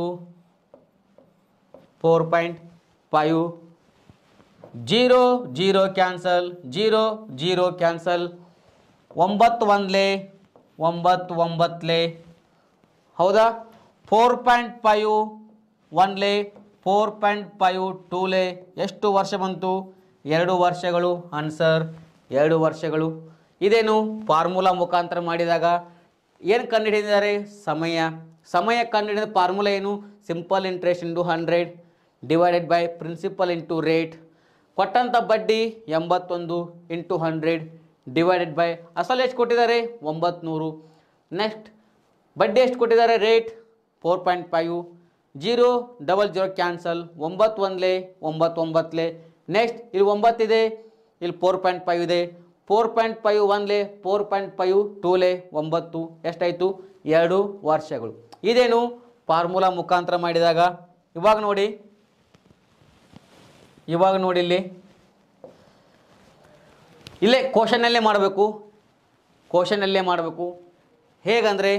Speaker 1: four point five zero zero cancel zero zero cancel ಒಂಬತ್ತು ಒಂದ್ಲೆ ಒಂಬತ್ತು ಒಂಬತ್ತಲೆ ಹೌದಾ ಫೋರ್ ಪಾಯಿಂಟ್ ಫೈವ್ ಒನ್ಲೆ ಫೋರ್ ಪಾಯಿಂಟ್ ಫೈವ್ ಟೂಲೆ ಎಷ್ಟು ವರ್ಷ ಬಂತು ಎರಡು ವರ್ಷಗಳು ಆನ್ಸರ್ ಎರಡು ವರ್ಷಗಳು ಇದೇನು ಫಾರ್ಮುಲಾ ಮುಖಾಂತರ ಮಾಡಿದಾಗ ಏನು ಕಂಡುಹಿಡಿದಿದ್ದಾರೆ ಸಮಯ ಸಮಯ ಕಂಡುಹಿಡಿದ ಫಾರ್ಮುಲಾ ಏನು simple interest into hundred divided by principal into rate ಕೊಟ್ಟಂಥ ಬಡ್ಡಿ ಎಂಬತ್ತೊಂದು ಇಂಟು ಹಂಡ್ರೆಡ್ ಡಿವೈಡೆಡ್ ಬೈ ಅಸಲು ಎಷ್ಟು ಕೊಟ್ಟಿದ್ದಾರೆ ಒಂಬತ್ನೂರು ನೆಕ್ಸ್ಟ್ ಬಡ್ಡಿ ಎಷ್ಟು ಕೊಟ್ಟಿದ್ದಾರೆ rate four point five zero double zero cancel ಒಂಬತ್ತು ಒಂದ್ಲೆ ಒಂಬತ್ತು ಒಂಬತ್ತಲೆ ನೆಕ್ಸ್ಟ್ ಇಲ್ಲಿ ಒಂಬತ್ತಿದೆ ಇಲ್ಲಿ ಫೋರ್ ಪಾಯಿಂಟ್ ಫೈವ್ ಇದೆ ಫೋರ್ ಪಾಯಿಂಟ್ ಫೈವ್ ಒನ್ಲೆ ಫೋರ್ ಪಾಯಿಂಟ್ ಫೈವ್ ಟೂಲೆ ಒಂಬತ್ತು ಎಷ್ಟಾಯಿತು ಎರಡು ವರ್ಷಗಳು ಇದೇನು ಫಾರ್ಮುಲಾ ಮುಖಾಂತರ ಮಾಡಿದಾಗ ಇವಾಗ ನೋಡಿ ಇವಾಗ ನೋಡಿ ಇಲ್ಲಿ ಇಲ್ಲೇ ಕ್ವಶನಲ್ಲೇ ಮಾಡಬೇಕು ಕ್ವಶನಲ್ಲೇ ಮಾಡಬೇಕು ಹೇಗಂದರೆ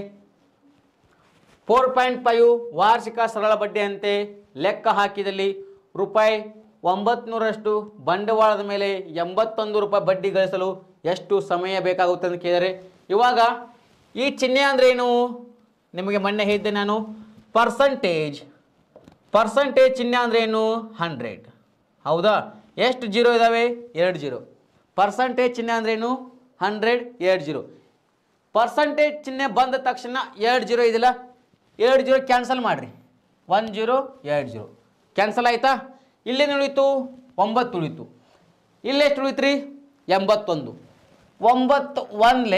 Speaker 1: ಫೋರ್ ಪಾಯಿಂಟ್ ಫೈವ್ ವಾರ್ಷಿಕ ಸರಳ ಬಡ್ಡಿಯಂತೆ ಲೆಕ್ಕ ಹಾಕಿದಲ್ಲಿ ರೂಪಾಯಿ ಒಂಬತ್ನೂರಷ್ಟು ಬಂಡವಾಳದ ಮೇಲೆ ಎಂಬತ್ತೊಂದು ರೂಪಾಯಿ ಬಡ್ಡಿ ಗಳಿಸಲು ಎಷ್ಟು ಸಮಯ ಬೇಕಾಗುತ್ತೆ ಅಂತ ಕೇಳಿದರೆ ಇವಾಗ ಈ ಚಿಹ್ನೆ ಅಂದರೆ ಏನು ನಿಮಗೆ ಮೊನ್ನೆ ಹೇಳಿದ್ದೆ ನಾನು ಪರ್ಸಂಟೇಜ್ ಪರ್ಸಂಟೇಜ್ ಚಿಹ್ನೆ ಅಂದರೆ ಏನು ಹಂಡ್ರೆಡ್ ಹೌದಾ ಎಷ್ಟು ಜೀರೋ ಇದ್ದಾವೆ ಎರಡು ಜೀರೋ ಪರ್ಸಂಟೇಜ್ ಚಿಹ್ನೆ ಅಂದ್ರೇನು ಹಂಡ್ರೆಡ್ ಎರಡು ಜೀರೋ ಪರ್ಸಂಟೇಜ್ ಚಿಹ್ನೆ ಬಂದ ತಕ್ಷಣ ಎರಡು ಜೀರೋ ಇದಿಲ್ಲ ಎರಡು ಜೀರೋ ಕ್ಯಾನ್ಸಲ್ ಮಾಡಿರಿ ಒನ್ ಜೀರೋ ಎರಡು ಜೀರೋ ಕ್ಯಾನ್ಸಲ್ ಆಯಿತಾ ಇಲ್ಲೇನು ಉಳಿತು ಒಂಬತ್ತು ಉಳಿತು ಇಲ್ಲೆಷ್ಟು ಉಳಿತು ರೀ ಎಂಬತ್ತೊಂದು ಒಂಬತ್ತು ಒನ್ಲೆ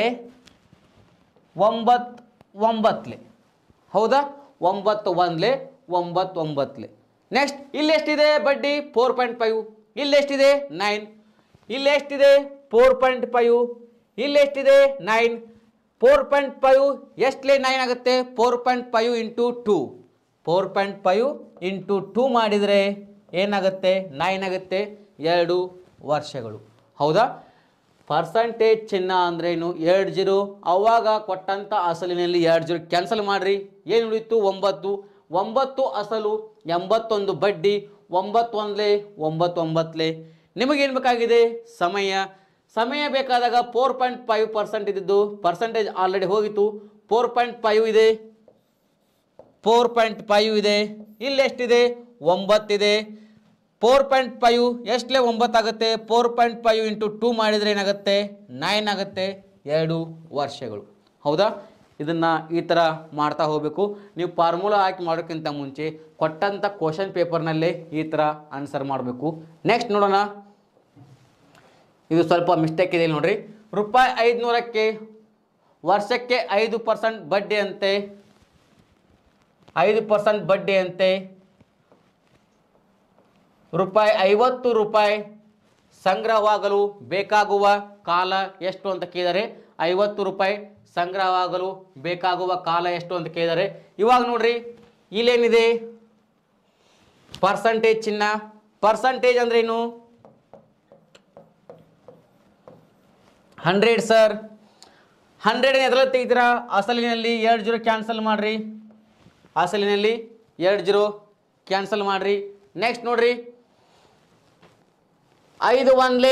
Speaker 1: ಒಂಬತ್ತು ಒಂಬತ್ತಲೆ ಹೌದಾ ಒಂಬತ್ತು ಒಂದ್ಲೆ ಒಂಬತ್ತು ಒಂಬತ್ತಲೆ ನೆಕ್ಸ್ಟ್ ಇಲ್ಲಿ ಎಷ್ಟಿದೆ ಬಡ್ಡಿ ಫೋರ್ ಪಾಯಿಂಟ್ ಫೈವ್ ಇಲ್ಲಿ ಎಷ್ಟಿದೆ ನೈನ್ ಇಲ್ಲಿ ಎಷ್ಟಿದೆ ಫೋರ್ ಪಾಯಿಂಟ್ ಫೈವ್ ಇಲ್ಲಿ ಎಷ್ಟಿದೆ ನೈನ್ ಫೋರ್ ಪಾಯಿಂಟ್ ಫೈವ್ ಎಷ್ಟಲೇ ನೈನ್ ಆಗುತ್ತೆ four point five into two four point five into two ಮಾಡಿದರೆ ಏನಾಗುತ್ತೆ ನೈನ್ ಆಗುತ್ತೆ ಎರಡು ವರ್ಷಗಳು ಹೌದಾ ಪರ್ಸಂಟೇಜ್ ಚಿಹ್ನ ಅಂದ್ರೇನು ಎರಡು ಜೀರೋ ಅವಾಗ ಕೊಟ್ಟಂಥ ಅಸಲಿನಲ್ಲಿ ಎರಡು ಜೀರೋ ಕ್ಯಾನ್ಸಲ್ ಮಾಡಿರಿ ಏನು ಉಳಿತು ಒಂಬತ್ತು ಒಂಬತ್ತು ಅಸಲು ಎಂಬತ್ತೊಂದು ಬಡ್ಡಿ ಒಂಬತ್ತೊಂದಲೇ ಒಂಬತ್ತೊಂಬತ್ತಲೇ ನಿಮಗೇನು ಬೇಕಾಗಿದೆ ಸಮಯ ಸಮಯ ಬೇಕಾದಾಗ ಫೋರ್ ಪಾಯಿಂಟ್ ಫೈವ್ ಪರ್ಸೆಂಟ್ ಇದ್ದಿದ್ದು ಪರ್ಸೆಂಟೇಜ್ ಆಲ್ರೆಡಿ ಹೋಗಿತ್ತು ಫೋರ್ ಪಾಯಿಂಟ್ ಫೈವ್ ಇದೆ ಫೋರ್ ಪಾಯಿಂಟ್ ಫೈವ್ ಇದೆ ಇಲ್ಲಿ ಎಷ್ಟಿದೆ ಒಂಬತ್ತಿದೆ ಫೋರ್ ಪಾಯಿಂಟ್ ಫೈವ್ ಎಷ್ಟಲೇ ಒಂಬತ್ತಾಗುತ್ತೆ four point five into two ಮಾಡಿದರೆ ಏನಾಗುತ್ತೆ ನೈನ್ ಆಗುತ್ತೆ ಎರಡು ವರ್ಷಗಳು ಹೌದಾ ಇದನ್ನು ಈ ಥರ ಮಾಡ್ತಾ ಹೋಗಬೇಕು ನೀವು ಫಾರ್ಮುಲಾ ಹಾಕಿ ಮಾಡೋಕ್ಕಿಂತ ಮುಂಚೆ ಕೊಟ್ಟಂಥ ಕ್ವಶನ್ ಪೇಪರ್ನಲ್ಲೇ ಈ ಥರ ಆನ್ಸರ್ ಮಾಡಬೇಕು ನೆಕ್ಸ್ಟ್ ನೋಡೋಣ ಇದು ಸ್ವಲ್ಪ ಮಿಸ್ಟೇಕ್ ಇದೆ ಇಲ್ಲಿ ನೋಡ್ರಿ ರೂಪಾಯಿ ಐದುನೂರಕ್ಕೆ ವರ್ಷಕ್ಕೆ ಐದು ಪರ್ಸೆಂಟ್ ಬಡ್ಡಿ ಅಂತೆ ಐದು ಪರ್ಸೆಂಟ್ ಬಡ್ಡಿ ಅಂತೆ ರೂಪಾಯಿ ಐವತ್ತು ರೂಪಾಯಿ ಸಂಗ್ರಹವಾಗಲು ಬೇಕಾಗುವ ಕಾಲ ಎಷ್ಟು ಅಂತ ಕೇಳಿದರೆ ಐವತ್ತು ರೂಪಾಯಿ ಸಂಗ್ರಹವಾಗಲು ಬೇಕಾಗುವ ಕಾಲ ಎಷ್ಟು ಅಂತ ಕೇಳಿದರೆ ಇವಾಗ ನೋಡ್ರಿ ಇಲ್ಲೇನಿದೆ ಪರ್ಸಂಟೇಜ್ ಚಿಹ್ನ ಪರ್ಸಂಟೇಜ್ ಅಂದ್ರೇನು ಹಂಡ್ರೆಡ್ ಸರ್ ಹಂಡ್ರೆಡ್ ಎದ್ರಲ್ಲಿ ತೆಗಿತೀರಾ ಅಸಲಿನಲ್ಲಿ ಎರಡು ಜೀರೋ ಕ್ಯಾನ್ಸಲ್ ಮಾಡಿರಿ ಅಸಲಿನಲ್ಲಿ ಎರಡು ಜೀರೋ ಕ್ಯಾನ್ಸಲ್ ಮಾಡಿರಿ ನೆಕ್ಸ್ಟ್ ನೋಡ್ರಿ ಐದು ಒಂದ್ಲೆ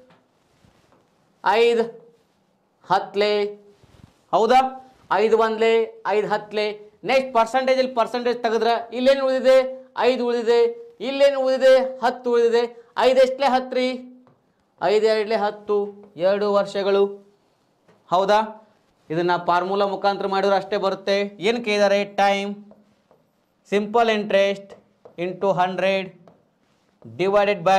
Speaker 1: ಐದು ಹತ್ಲೆ ಹೌದಾ ಐದು ಒಂದ್ಲೆ ಐದು ಹತ್ಲೆ ನೆಕ್ಸ್ಟ್ ಪರ್ಸಂಟೇಜಲ್ಲಿ ಪರ್ಸಂಟೇಜ್ ತೆಗೆದ್ರೆ ಇಲ್ಲೇನು ಉಳಿದಿದೆ ಐದು ಉಳಿದಿದೆ ಇಲ್ಲೇನು ಉಳಿದಿದೆ ಹತ್ತು ಉಳಿದಿದೆ ಐದು ಎಷ್ಟಲೇ ಹತ್ತು ರೀ ಐದು ಎರಡಲೇ ಹತ್ತು ಎರಡು ವರ್ಷಗಳು ಹೌದಾ ಇದನ್ನ ಫಾರ್ಮುಲಾ ಮುಖಾಂತರ ಮಾಡಿದ್ರೆ ಅಷ್ಟೇ ಬರುತ್ತೆ ಏನು ಕೇಳಿದ್ದಾರೆ time simple interest into hundred divided by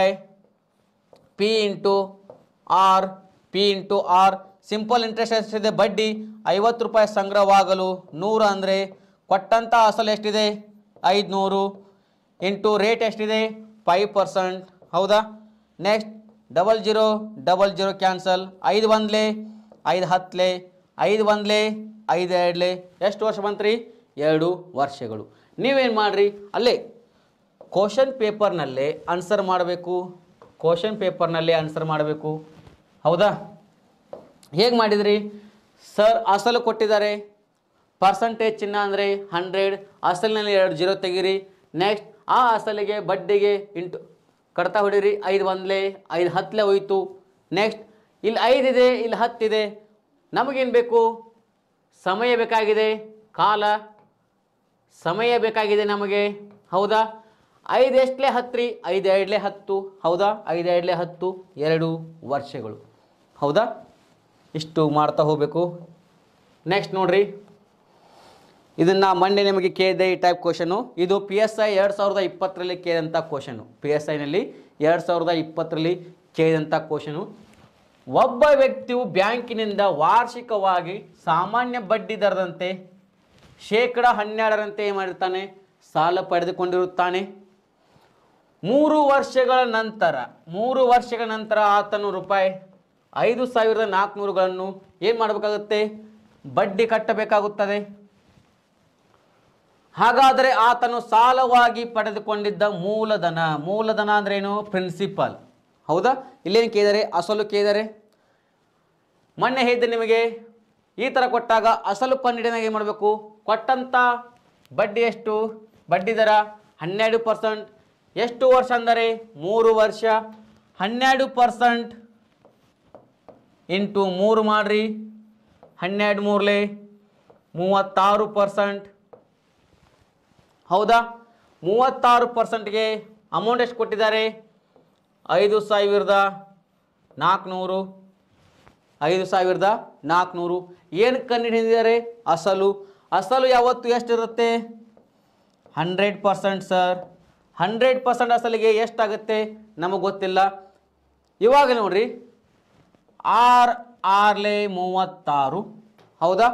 Speaker 1: P into R P into R simple interest ಎಷ್ಟಿದೆ ಬಡ್ಡಿ ಐವತ್ತು ರೂಪಾಯಿ ಸಂಗ್ರಹವಾಗಲು ನೂರು ಅಂದರೆ ಕೊಟ್ಟಂಥ ಅಸಲು ಎಷ್ಟಿದೆ ಐದುನೂರು ಇಂಟು ರೇಟ್ ಎಷ್ಟಿದೆ ಫೈವ್ ಪರ್ಸೆಂಟ್ ಹೌದಾ next double zero double zero cancel ಐದು ಒಂದ್ಲೆ ಐದು ಹತ್ಲೆ ಐದು ಒಂದ್ಲೆ ಐದು ಎರಡ್ಲೆ ಎಷ್ಟು ವರ್ಷ ಬಂತ್ರಿ ಎರಡು ವರ್ಷಗಳು ನೀವೇನು ಮಾಡಿರಿ ಅಲ್ಲೇ ಕ್ವಶನ್ ಪೇಪರ್ನಲ್ಲೇ ಆನ್ಸರ್ ಮಾಡಬೇಕು ಕ್ವಶನ್ ಪೇಪರ್ನಲ್ಲೇ ಆನ್ಸರ್ ಮಾಡಬೇಕು ಹೌದಾ ಹೇಗೆ ಮಾಡಿದ್ರಿ ಸರ್ ಅಸಲು ಕೊಟ್ಟಿದ್ದಾರೆ ಪರ್ಸಂಟೇಜ್ ಚಿನ್ನ ಅಂದರೆ ಹಂಡ್ರೆಡ್ ಅಸಲಿನಲ್ಲಿ ಎರಡು ಜೀರೋ ತೆಗೀರಿ ನೆಕ್ಸ್ಟ್ ಆ ಅಸಲಿಗೆ ಬಡ್ಡಿಗೆ ಇಂಟು ಕಡ್ತಾ ಹೊಡೀರಿ ಐದು ಒಂದ್ಲೆ ಐದು ಹತ್ತಲೆ ಹೋಯ್ತು ನೆಕ್ಸ್ಟ್ ಇಲ್ಲಿ ಐದಿದೆ ಇಲ್ಲಿ ಹತ್ತಿದೆ ನಮಗೇನು ಬೇಕು ಸಮಯ ಬೇಕಾಗಿದೆ ಕಾಲ ಸಮಯ ಬೇಕಾಗಿದೆ ನಮಗೆ ಹೌದಾ ಐದು ಎಷ್ಟಲೇ ಹತ್ತು ರೀ ಐದು ಎರಡಲೇ ಹತ್ತು ಹೌದಾ ಐದು ಎರಡಲೇ ಹತ್ತು ಎರಡು ವರ್ಷಗಳು ಹೌದಾ ಇಷ್ಟು ಮಾಡ್ತಾ ಹೋಗಬೇಕು ನೆಕ್ಸ್ಟ್ ನೋಡ್ರಿ ಇದನ್ನು ಮೊನ್ನೆ ನಿಮಗೆ ಕೇಳಿದೆ ಈ ಟೈಪ್ ಕ್ವಶನು ಇದು ಪಿ ಎಸ್ ಐ ಎರಡು ಸಾವಿರದ ಇಪ್ಪತ್ತರಲ್ಲಿ ಕೇಳಿದಂಥ ಕ್ವಶನು ಪಿ ಎಸ್ ಐನಲ್ಲಿ ಎರಡು ಸಾವಿರದ ಇಪ್ಪತ್ತರಲ್ಲಿ ಕೇಳಿದಂಥ ಕ್ವಶನು ಒಬ್ಬ ವ್ಯಕ್ತಿಯು ಬ್ಯಾಂಕಿನಿಂದ ವಾರ್ಷಿಕವಾಗಿ ಸಾಮಾನ್ಯ ಬಡ್ಡಿ ದರದಂತೆ ಶೇಕಡ ಹನ್ನೆರಡರಂತೆ ಏನು ಮಾಡಿರ್ತಾನೆ ಸಾಲ ಪಡೆದುಕೊಂಡಿರುತ್ತಾನೆ ಮೂರು ವರ್ಷಗಳ ನಂತರ ಮೂರು ವರ್ಷಗಳ ನಂತರ ಆತನು ರೂಪಾಯಿ ಐದು ಸಾವಿರದ ನಾಲ್ಕುನೂರುಗಳನ್ನು ಏನು ಮಾಡಬೇಕಾಗುತ್ತೆ ಬಡ್ಡಿ ಕಟ್ಟಬೇಕಾಗುತ್ತದೆ ಹಾಗಾದರೆ ಆತನು ಸಾಲವಾಗಿ ಪಡೆದುಕೊಂಡಿದ್ದ ಮೂಲಧನ ಮೂಲಧನ ಅಂದ್ರೇನು ಪ್ರಿನ್ಸಿಪಲ್ ಹೌದಾ ಇಲ್ಲೇನು ಕೇಳಿದರೆ ಅಸಲು ಕೇಳಿದರೆ ಮೊನ್ನೆ ಹೇಳಿದ್ದೆ ನಿಮಗೆ ಈ ಥರ ಕೊಟ್ಟಾಗ ಅಸಲು ಕಂಡಿಡಿದಾಗ ಏನು ಮಾಡಬೇಕು ಕೊಟ್ಟಂಥ ಬಡ್ಡಿ ಎಷ್ಟು ಬಡ್ಡಿ ದರ ಹನ್ನೆರಡು ಪರ್ಸೆಂಟ್ ಎಷ್ಟು ವರ್ಷ ಅಂದರೆ ಮೂರು ವರ್ಷ ಹನ್ನೆರಡು ಪರ್ಸೆಂಟ್ ಇಂಟು ಮೂರು ಮಾಡ್ರಿ ಹನ್ನೆರಡು ಮೂರಲೆ ಮೂವತ್ತಾರು ಪರ್ಸೆಂಟ್ ಹೌದಾ ಮೂವತ್ತಾರು ಪರ್ಸೆಂಟ್ಗೆ ಅಮೌಂಟ್ ಎಷ್ಟು ಕೊಟ್ಟಿದ್ದಾರೆ ಐದು ಸಾವಿರದ ನಾಲ್ಕುನೂರು ಐದು ಸಾವಿರದ ನಾಲ್ಕುನೂರು ಏನು ಕಂಡುಹಿಡಿದಿದ್ದಾರೆ ಅಸಲು ಅಸಲು ಯಾವತ್ತು ಎಷ್ಟಿರುತ್ತೆ hundred percent sir hundred percent ಅಸಲಿಗೆ ಎಷ್ಟಾಗುತ್ತೆ ನಮಗೆ ಗೊತ್ತಿಲ್ಲ ಇವಾಗ ನೋಡ್ರಿ ಆರ್ ಆರ್ಲೆ ಮೂವತ್ತಾರು ಹೌದಾ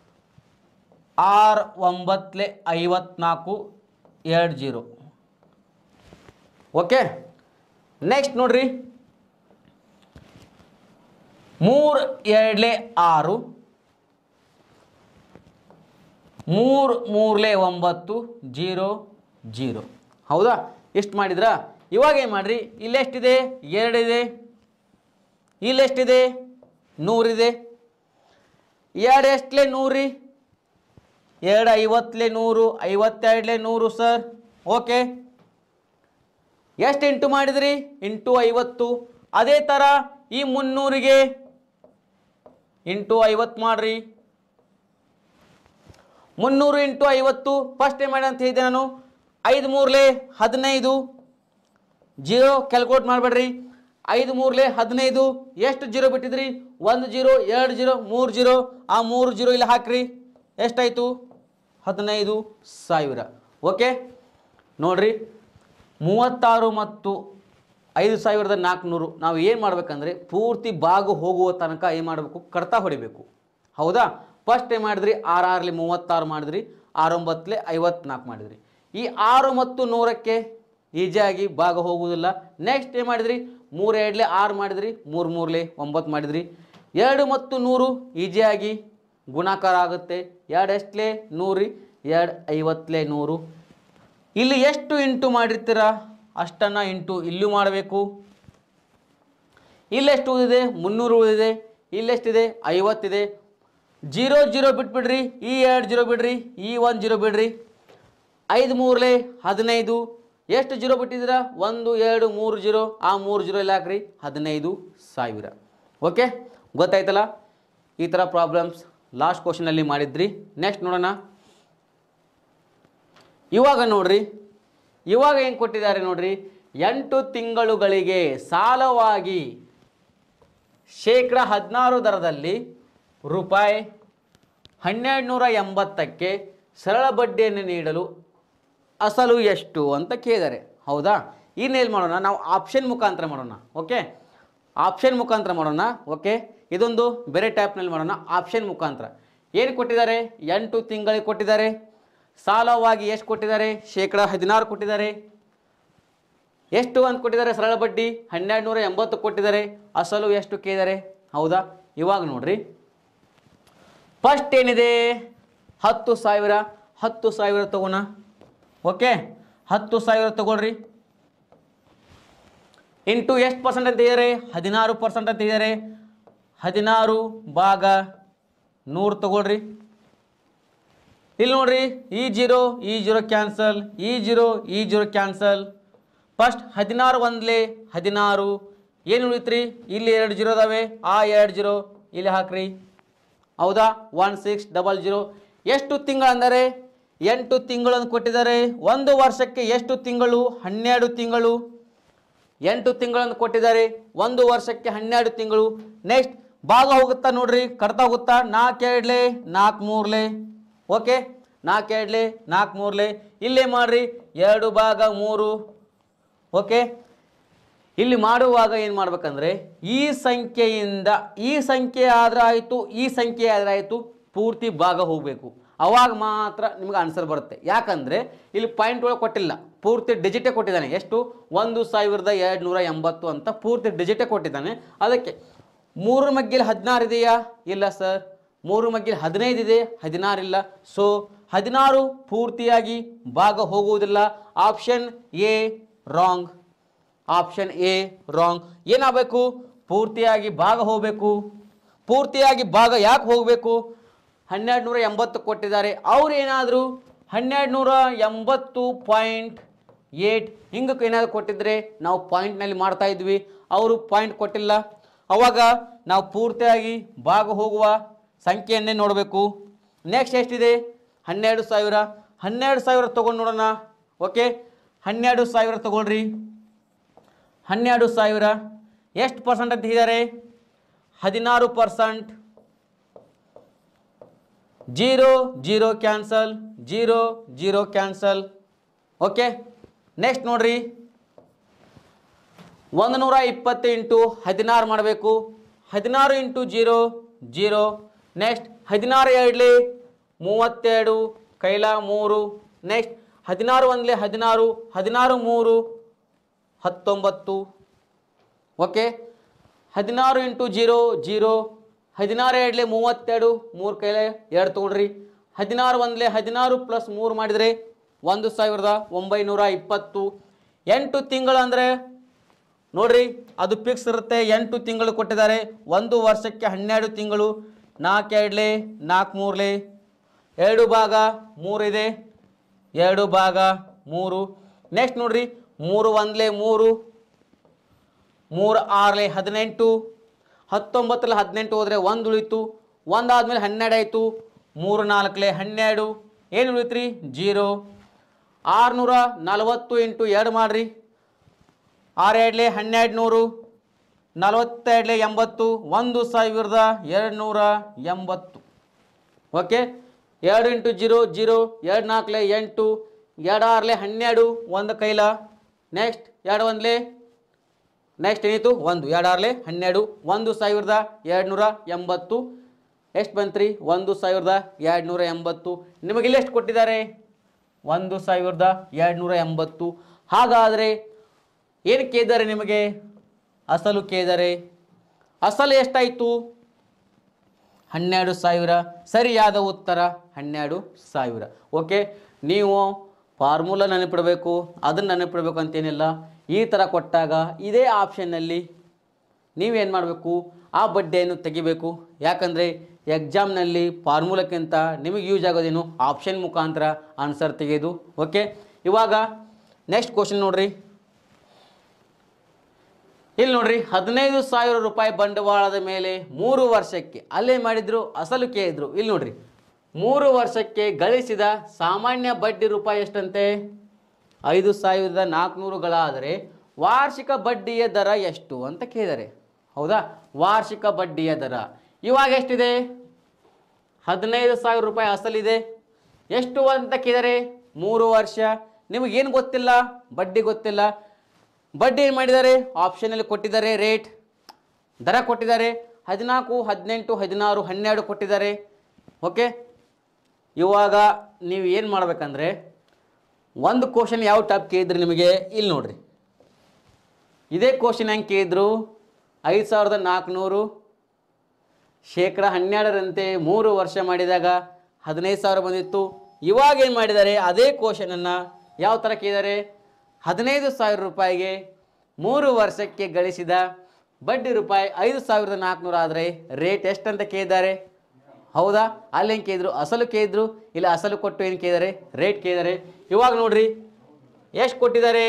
Speaker 1: ಆರ್ ಒಂಬತ್ಲೆ ಐವತ್ನಾಲ್ಕು ಎರಡು ಜೀರೋ ಓಕೆ ನೆಕ್ಸ್ಟ್ ನೋಡ್ರಿ ಮೂರು ಎರಡ್ಲೆ ಆರು ಮೂರು ಮೂರ್ಲೆ ಒಂಬತ್ತು ಜೀರೋ ಜೀರೋ ಹೌದಾ ಎಷ್ಟು ಮಾಡಿದ್ರಾ ಇವಾಗ ಏನು ಮಾಡ್ರಿ ಇಲ್ಲೆಷ್ಟಿದೆ ಎರಡಿದೆ ಇಲ್ಲೆಷ್ಟಿದೆ ನೂರಿದೆ ಎರಡು ಎಷ್ಟಲೇ ನೂರಿ ಎರಡು ಐವತ್ತಲೇ ನೂರು ಐವತ್ತೆರಡಲೇ ನೂರು ಸರ್ ಓಕೆ ಎಷ್ಟು ಇಂಟು ಮಾಡಿದ್ರಿ ಇಂಟು ಐವತ್ತು ಅದೇ ಥರ ಈ ಮುನ್ನೂರಿಗೆ ಇಂಟು ಐವತ್ತು ಮಾಡ್ರಿ ಮುನ್ನೂರು ಇಂಟು ಐವತ್ತು ಫಸ್ಟ್ ಏನು ಮಾಡಿ ಅಂತ ಹೇಳಿದೆ ನಾನು ಐದು ಮೂರಲೆ ಹದಿನೈದು ಜೀರೋ ಕ್ಯಾಲ್ಕುಲೇಟ್ ಮಾಡಬೇಡ್ರಿ ಐದು ಮೂರಲೆ ಹದಿನೈದು ಎಷ್ಟು ಜೀರೋ ಬಿಟ್ಟಿದ್ರಿ ಒಂದು ಜೀರೋ ಎರಡು ಜೀರೋ ಮೂರು ಜೀರೋ ಆ ಮೂರು ಜೀರೋ ಇಲ್ಲಿ ಹಾಕ್ರಿ ಎಷ್ಟಾಯಿತು ಹದಿನೈದು ಸಾವಿರ ಓಕೆ ನೋಡ್ರಿ ಮೂವತ್ತಾರು ಮತ್ತು ಐದು ಸಾವಿರದ ನಾಲ್ಕುನೂರು ನಾವು ಏನು ಮಾಡ್ಬೇಕಂದ್ರೆ ಪೂರ್ತಿ ಬಾಗು ಹೋಗುವ ತನಕ ಏನು ಮಾಡಬೇಕು ಕಡ್ತಾ ಹೊಡಿಬೇಕು ಹೌದಾ ಫಸ್ಟ್ ಏನು ಮಾಡಿದ್ರಿ ಆರು ಆರ್ಲಿ ಮೂವತ್ತಾರು ಮಾಡಿದ್ರಿ ಆರೊಂಬತ್ತಲೆ ಐವತ್ನಾಲ್ಕು ಮಾಡಿದ್ರಿ ಈ ಆರು ಮತ್ತು ನೂರಕ್ಕೆ ಈಜಿಯಾಗಿ ಭಾಗ ಹೋಗುವುದಿಲ್ಲ ನೆಕ್ಸ್ಟ್ ಏನು ಮಾಡಿದ್ರಿ ಮೂರು ಎರಡ್ಲೆ ಆರು ಮಾಡಿದ್ರಿ ಮೂರು ಮೂರ್ಲೆ ಒಂಬತ್ತು ಮಾಡಿದ್ರಿ ಎರಡು ಮತ್ತು ನೂರು ಈಜಿಯಾಗಿ ಗುಣಾಕಾರ ಆಗುತ್ತೆ ಎರಡು ಎಷ್ಟಲೇ ನೂರು ಎರಡು ಐವತ್ತಲೇ ನೂರು ಇಲ್ಲಿ ಎಷ್ಟು ಇಂಟು ಮಾಡಿರ್ತೀರಾ ಅಷ್ಟನ್ನು ಇಂಟು ಇಲ್ಲೂ ಮಾಡಬೇಕು ಇಲ್ಲೆಷ್ಟು ಉಳಿದಿದೆ ಮುನ್ನೂರು ಉಳಿದಿದೆ ಇಲ್ಲೆಷ್ಟಿದೆ ಐವತ್ತಿದೆ ಜೀರೋ ಜೀರೋ ಬಿಟ್ಬಿಡ್ರಿ ಈ ಎರಡು ಜೀರೋ ಬಿಡ್ರಿ ಈ ಒಂದು ಜೀರೋ ಬಿಡ್ರಿ ಐದು ಮೂರಲೆ ಹದಿನೈದು ಎಷ್ಟು ಜೀರೋ ಬಿಟ್ಟಿದ್ದೀರಾ ಒಂದು ಎರಡು ಮೂರು ಜೀರೋ ಆ ಮೂರು ಜೀರೋ ಇಲ್ಲ ಹಾಕ್ರಿ ಹದಿನೈದು ಸಾವಿರ ಓಕೆ ಗೊತ್ತಾಯ್ತಲ್ಲ ಈ ಥರ ಪ್ರಾಬ್ಲಮ್ಸ್ ಲಾಸ್ಟ್ ಕ್ವಶನಲ್ಲಿ ಮಾಡಿದ್ರಿ ನೆಕ್ಸ್ಟ್ ನೋಡೋಣ ಇವಾಗ ನೋಡ್ರಿ ಇವಾಗ ಏನು ಕೊಟ್ಟಿದ್ದಾರೆ ನೋಡ್ರಿ ಎಂಟು ತಿಂಗಳುಗಳಿಗೆ ಸಾಲವಾಗಿ ಶೇಕಡ ಹದಿನಾರು ದರದಲ್ಲಿ ರೂಪಾಯಿ ಹನ್ನೆರಡು ನೂರ ಎಂಬತ್ತಕ್ಕೆ ಸರಳ ಬಡ್ಡಿಯನ್ನು ನೀಡಲು ಅಸಲು ಎಷ್ಟು ಅಂತ ಕೇಳಿದ್ದಾರೆ ಹೌದಾ ಇನ್ನೇನು ಮಾಡೋಣ ನಾವು ಆಪ್ಷನ್ ಮುಖಾಂತರ ಮಾಡೋಣ ಓಕೆ ಆಪ್ಷನ್ ಮುಖಾಂತರ ಮಾಡೋಣ ಓಕೆ ಇದೊಂದು ಬೇರೆ ಟೈಪ್ನಲ್ಲಿ ಮಾಡೋಣ ಆಪ್ಷನ್ ಮುಖಾಂತರ ಏನು ಕೊಟ್ಟಿದ್ದಾರೆ ಎಂಟು ತಿಂಗಳಿಗೆ ಕೊಟ್ಟಿದ್ದಾರೆ ಸಾಲವಾಗಿ ಎಷ್ಟು ಕೊಟ್ಟಿದ್ದಾರೆ ಶೇಕಡ ಹದಿನಾರು ಕೊಟ್ಟಿದ್ದಾರೆ ಎಷ್ಟು ಅಂತ ಕೊಟ್ಟಿದ್ದಾರೆ ಸರಳ ಬಡ್ಡಿ ಹನ್ನೆರಡು ನೂರ ಎಂಬತ್ತು ಕೊಟ್ಟಿದ್ದಾರೆ ಅಸಲು ಎಷ್ಟು ಕೇಳಿದ್ದಾರೆ ಹೌದಾ ಇವಾಗ ನೋಡ್ರಿ ಫಸ್ಟ್ ಏನಿದೆ ಹತ್ತು ಸಾವಿರ ಹತ್ತು ಸಾವಿರ ತಗೋಣ ಓಕೆ ಹತ್ತು ಸಾವಿರ ತಗೊಳ್ರಿ ಇಂಟು ಎಷ್ಟು ಪರ್ಸೆಂಟ್ ಅಂತ ಇದ್ದಾರೆ ಹದಿನಾರು ಪರ್ಸೆಂಟ್ ಅಂತ ಇದ್ದಾರೆ ಹದಿನಾರು ಭಾಗ ನೂರು ತಗೊಳ್ರಿ ಇಲ್ಲಿ ನೋಡ್ರಿ ಈ ಜೀರೋ ಈ ಜೀರೋ ಕ್ಯಾನ್ಸಲ್ ಈ ಜೀರೋ ಈ ಜೀರೋ ಕ್ಯಾನ್ಸಲ್ ಫಸ್ಟ್ ಹದಿನಾರು ಒಂದ್ಲೆ ಹದಿನಾರು ಏನು ಉಳಿತ್ರಿ ಇಲ್ಲಿ ಎರಡು ಜೀರೋ ಅದಾವೆ ಆ ಎರಡು ಜೀರೋ ಇಲ್ಲಿ ಹಾಕ್ರಿ ಹೌದಾ ಒನ್ ಸಿಕ್ಸ್ ಡಬಲ್ ಜೀರೋ ಎಷ್ಟು ತಿಂಗಳು ಅಂದರೆ ಎಂಟು ತಿಂಗಳನ್ನು ಕೊಟ್ಟಿದ್ದಾರೆ ಒಂದು ವರ್ಷಕ್ಕೆ ಎಷ್ಟು ತಿಂಗಳು ಹನ್ನೆರಡು ತಿಂಗಳು ಎಂಟು ತಿಂಗಳನ್ನು ಕೊಟ್ಟಿದ್ದಾರೆ ಒಂದು ವರ್ಷಕ್ಕೆ ಹನ್ನೆರಡು ತಿಂಗಳು ನೆಕ್ಸ್ಟ್ ಭಾಗ ಹೋಗುತ್ತಾ ನೋಡ್ರಿ ಕಡ್ತಾ ಹೋಗುತ್ತಾ ನಾಲ್ಕು ಎರಡ್ಲೆ ನಾಲ್ಕು ಮೂರ್ಲೆ ಓಕೆ ನಾಲ್ಕು ಎರಡ್ಲೆ ನಾಲ್ಕು ಮೂರ್ಲೆ ಇಲ್ಲೇ ಮಾಡ್ರಿ ಎರಡು ಭಾಗ ಮೂರು ಓಕೆ ಇಲ್ಲಿ ಮಾಡುವಾಗ ಏನು ಮಾಡ್ಬೇಕಂದ್ರೆ ಈ ಸಂಖ್ಯೆಯಿಂದ ಈ ಸಂಖ್ಯೆ ಆದ್ರೆ ಆಯಿತು ಈ ಸಂಖ್ಯೆ ಆದ್ರೆ ಆಯಿತು ಪೂರ್ತಿ ಭಾಗ ಹೋಗಬೇಕು ಅವಾಗ ಮಾತ್ರ ನಿಮ್ಗೆ ಆನ್ಸರ್ ಬರುತ್ತೆ ಯಾಕಂದರೆ ಇಲ್ಲಿ ಪಾಯಿಂಟ್ ಒಳಗೆ ಕೊಟ್ಟಿಲ್ಲ ಪೂರ್ತಿ ಡಿಜಿಟೇ ಕೊಟ್ಟಿದ್ದಾನೆ ಎಷ್ಟು ಒಂದು ಸಾವಿರದ ಎರಡು ನೂರ ಎಂಬತ್ತು ಅಂತ ಪೂರ್ತಿ ಡಿಜಿಟೇ ಕೊಟ್ಟಿದ್ದಾನೆ ಅದಕ್ಕೆ ಮೂರು ಮಗ್ಗಿಲ್ ಹದಿನಾರು ಇದೆಯಾ ಇಲ್ಲ ಸರ್ ಮೂರು ಮಗ್ಗಿಲ್ ಹದಿನೈದು ಇದೆ ಹದಿನಾರು ಇಲ್ಲ ಸೊ ಹದಿನಾರು ಪೂರ್ತಿಯಾಗಿ ಭಾಗ ಹೋಗುವುದಿಲ್ಲ option A wrong option A wrong ಏನಾಗಬೇಕು ಪೂರ್ತಿಯಾಗಿ ಭಾಗ ಹೋಗಬೇಕು ಪೂರ್ತಿಯಾಗಿ ಭಾಗ ಯಾಕೆ ಹೋಗಬೇಕು ಹನ್ನೆರಡು ನೂರ ಎಂಬತ್ತು ಕೊಟ್ಟಿದ್ದಾರೆ ಅವ್ರು ಏನಾದರೂ ಹನ್ನೆರಡು ನೂರ ಎಂಬತ್ತು ಪಾಯಿಂಟ್ ಏಟ್ ಹಿಂಗಕ್ಕೆ ಏನಾದರೂ ಕೊಟ್ಟಿದ್ರೆ ನಾವು ಪಾಯಿಂಟ್ನಲ್ಲಿ ಮಾಡ್ತಾ ಇದ್ವಿ ಅವರು ಪಾಯಿಂಟ್ ಕೊಟ್ಟಿಲ್ಲ ಅವಾಗ ನಾವು ಪೂರ್ತಿಯಾಗಿ ಭಾಗ ಹೋಗುವ ಸಂಖ್ಯೆಯನ್ನೇ ನೋಡಬೇಕು ನೆಕ್ಸ್ಟ್ ಎಷ್ಟಿದೆ ಹನ್ನೆರಡು ಸಾವಿರ ಹನ್ನೆರಡು ಸಾವಿರ ತೊಗೊಂಡು ನೋಡೋಣ ಓಕೆ ಹನ್ನೆರಡು ಸಾವಿರ ತಗೊಳ್ರಿ ಹನ್ನೆರಡು ಸಾವಿರ ಎಷ್ಟು ಪರ್ಸೆಂಟ್ ಅಂತ ಇದ್ದಾರೆ ಹದಿನಾರು percent zero zero cancel zero zero cancel okay next ನೋಡ್ರಿ ಒಂದು ನೂರ ಇಪ್ಪತ್ತು ಇಂಟು ಹದಿನಾರು ಮಾಡಬೇಕು ಹದಿನಾರು ಇಂಟು ಜೀರೋ ಜೀರೋ ನೆಕ್ಸ್ಟ್ ಹದಿನಾರು ಎರಡ್ಲಿ ಮೂವತ್ತೆರಡು ಕೈಲ ಮೂರು ನೆಕ್ಸ್ಟ್ ಹದಿನಾರು ಒಂದ್ಲೆ ಹದಿನಾರು ಹದಿನಾರು ಮೂರು ಹತ್ತೊಂಬತ್ತು ಓಕೆ ಹದಿನಾರು ಇಂಟು ಜೀರೋ ಜೀರೋ ಹದಿನಾರು ಎರಡ್ಲೆ ಮೂವತ್ತೆರಡು ಮೂರು ಕೈಲೆ ಎರಡು ತೊಗೊಳ್ರಿ ಹದಿನಾರು ಒಂದ್ಲೆ ಹದಿನಾರು ಪ್ಲಸ್ ಮೂರು ಮಾಡಿದರೆ ಒಂದು ಸಾವಿರದ ಒಂಬೈನೂರ ಇಪ್ಪತ್ತು ಎಂಟು ತಿಂಗಳು ಅಂದರೆ ನೋಡ್ರಿ ಅದು ಫಿಕ್ಸ್ ಇರುತ್ತೆ ಎಂಟು ತಿಂಗಳು ಕೊಟ್ಟಿದ್ದಾರೆ ಒಂದು ವರ್ಷಕ್ಕೆ ಹನ್ನೆರಡು ತಿಂಗಳು ನಾಲ್ಕು ಎರಡ್ಲೆ ನಾಲ್ಕು ಮೂರ್ಲೆ ಎರಡು ಭಾಗ ಮೂರಿದೆ ಎರಡು ಭಾಗ ಮೂರು ನೆಕ್ಸ್ಟ್ ನೋಡ್ರಿ ಮೂರು ಒಂದ್ಲೆ ಮೂರು ಮೂರು ಆರ್ಲೆ ಹದಿನೆಂಟು ಹತ್ತೊಂಬತ್ತರಲ್ಲಿ ಹದಿನೆಂಟು ಹೋದರೆ ಒಂದು ಉಳಿತು ಒಂದು ಆದಮೇಲೆ ಹನ್ನೆರಡು ಆಯಿತು ಮೂರು ನಾಲ್ಕಲೆ ಹನ್ನೆರಡು ಏನು ಉಳಿತ್ರಿ ಜೀರೋ ಆರುನೂರ ನಲವತ್ತು ಇಂಟು ಎರಡು ಮಾಡಿರಿ ಆರು ಎರಡ್ಲೆ ಹನ್ನೆರಡು ನೂರು ನಲವತ್ತೆರಡ್ಲೆ ಎಂಬತ್ತು ಒಂದು ಸಾವಿರದ ಎರಡು ನೂರ ಎಂಬತ್ತು ಓಕೆ ಎರಡು ಇಂಟು ಜೀರೋ ಜೀರೋ ಎರಡು ನಾಲ್ಕಲೆ ಎಂಟು ಎರಡು ಆರ್ಲೆ ಹನ್ನೆರಡು ಒಂದು ಕೈಲ ನೆಕ್ಸ್ಟ್ ಎರಡು ಒಂದ್ಲೆ ನೆಕ್ಸ್ಟ್ ಏನಿತ್ತು ಒಂದು ಎರಡು ಆರ್ಲೆ ಹನ್ನೆರಡು ಒಂದು ಸಾವಿರದ ಎರಡು ನೂರ ಎಂಬತ್ತು ಎಷ್ಟು ಬಂತ್ರಿ ಒಂದು ಸಾವಿರದ ಎರಡು ನೂರ ಎಂಬತ್ತು ನಿಮಗೆ ಇಲ್ಲಿ ಎಷ್ಟು ಕೊಟ್ಟಿದ್ದಾರೆ ಒಂದು ಸಾವಿರದ ಎರಡು ನೂರ ಎಂಬತ್ತು ಹಾಗಾದರೆ ಏನು ಕೇಳಿದ್ದಾರೆ ನಿಮಗೆ ಅಸಲು ಕೇಳಿದ್ದಾರೆ ಅಸಲು ಎಷ್ಟಾಯಿತು ಹನ್ನೆರಡು ಸಾವಿರ ಸರಿಯಾದ ಉತ್ತರ ಹನ್ನೆರಡು ಸಾವಿರ ಓಕೆ ನೀವು ಫಾರ್ಮುಲಾ ನೆನಪಿಡಬೇಕು ಅದನ್ನು ನೆನಪಿಡಬೇಕು ಅಂತೇನಿಲ್ಲ ಈ ಥರ ಕೊಟ್ಟಾಗ ಇದೇ ಆಪ್ಷನ್ನಲ್ಲಿ ನೀವೇನು ಮಾಡಬೇಕು ಆ ಬಡ್ಡಿಯನ್ನು ತೆಗಿಬೇಕು ಯಾಕಂದರೆ ಎಕ್ಸಾಮ್ನಲ್ಲಿ ಫಾರ್ಮುಲಕ್ಕಿಂತ ನಿಮಗೆ ಯೂಸ್ ಆಗೋದೇನು ಆಪ್ಷನ್ ಮುಖಾಂತರ ಆನ್ಸರ್ ತೆಗೆಯೋದು ಓಕೆ ಇವಾಗ ನೆಕ್ಸ್ಟ್ ಕ್ವಶನ್ ನೋಡ್ರಿ ಇಲ್ಲಿ ನೋಡ್ರಿ ಹದಿನೈದು ಸಾವಿರ ರೂಪಾಯಿ ಬಂಡವಾಳದ ಮೇಲೆ ಮೂರು ವರ್ಷಕ್ಕೆ ಅಲ್ಲೇ ಮಾಡಿದ್ರು ಅಸಲು ಕೇಳಿದ್ರು ಇಲ್ಲಿ ನೋಡ್ರಿ ಮೂರು ವರ್ಷಕ್ಕೆ ಗಳಿಸಿದ ಸಾಮಾನ್ಯ ಬಡ್ಡಿ ರೂಪಾಯಿ ಎಷ್ಟಂತೆ ಐದು ಸಾವಿರದ ನಾಲ್ಕುನೂರುಗಳಾದರೆ ವಾರ್ಷಿಕ ಬಡ್ಡಿಯ ದರ ಎಷ್ಟು ಅಂತ ಕೇಳಿದ್ದಾರೆ ಹೌದಾ ವಾರ್ಷಿಕ ಬಡ್ಡಿಯ ದರ ಇವಾಗ ಎಷ್ಟಿದೆ ಹದಿನೈದು ಸಾವಿರ ರೂಪಾಯಿ ಅಸಲಿದೆ ಎಷ್ಟು ಅಂತ ಕೇಳಿದರೆ ಮೂರು ವರ್ಷ ನಿಮಗೇನು ಗೊತ್ತಿಲ್ಲ ಬಡ್ಡಿ ಗೊತ್ತಿಲ್ಲ ಬಡ್ಡಿ ಏನು ಮಾಡಿದ್ದಾರೆ ಆಪ್ಷನಲ್ಲಿ ಕೊಟ್ಟಿದ್ದಾರೆ ರೇಟ್ ದರ ಕೊಟ್ಟಿದ್ದಾರೆ ಹದಿನಾಲ್ಕು ಹದಿನೆಂಟು ಹದಿನಾರು ಹನ್ನೆರಡು ಕೊಟ್ಟಿದ್ದಾರೆ ಓಕೆ ಇವಾಗ ನೀವು ಏನು ಮಾಡ್ಬೇಕಂದ್ರೆ ಒಂದು ಕ್ವಶನ್ ಯಾವ ಟಾಪ್ ಕೇಳಿದ್ರಿ ನಿಮಗೆ ಇಲ್ಲಿ ನೋಡ್ರಿ ಇದೇ ಕ್ವಶನ್ ಹೆಂಗೆ ಕೇಳಿದ್ರು ಐದು ಸಾವಿರದ ನಾಲ್ಕುನೂರು ಶೇಕಡ ಹನ್ನೆರಡರಂತೆ ಮೂರು ವರ್ಷ ಮಾಡಿದಾಗ ಹದಿನೈದು ಸಾವಿರ ಬಂದಿತ್ತು ಇವಾಗ ಏನು ಮಾಡಿದ್ದಾರೆ ಅದೇ ಕ್ವಶನನ್ನು ಯಾವ ಥರ ಕೇಳಿದ್ದಾರೆ ಹದಿನೈದು ಸಾವಿರ ರೂಪಾಯಿಗೆ ಮೂರು ವರ್ಷಕ್ಕೆ ಗಳಿಸಿದ ಬಡ್ಡಿ ರೂಪಾಯಿ ಐದು ಸಾವಿರದ ನಾಲ್ಕುನೂರು ಆದರೆ ರೇಟ್ ಎಷ್ಟಂತ ಕೇಳಿದ್ದಾರೆ ಹೌದಾ ಅಲ್ಲಿ ಏನು ಕೇಳಿದ್ರು ಅಸಲು ಕೇಳಿದ್ರು ಇಲ್ಲ ಅಸಲು ಕೊಟ್ಟು ಏನು ಕೇಳಿದ್ದಾರೆ ರೇಟ್ ಕೇಳಿದ್ದಾರೆ ಇವಾಗ ನೋಡ್ರಿ ಎಷ್ಟು ಕೊಟ್ಟಿದ್ದಾರೆ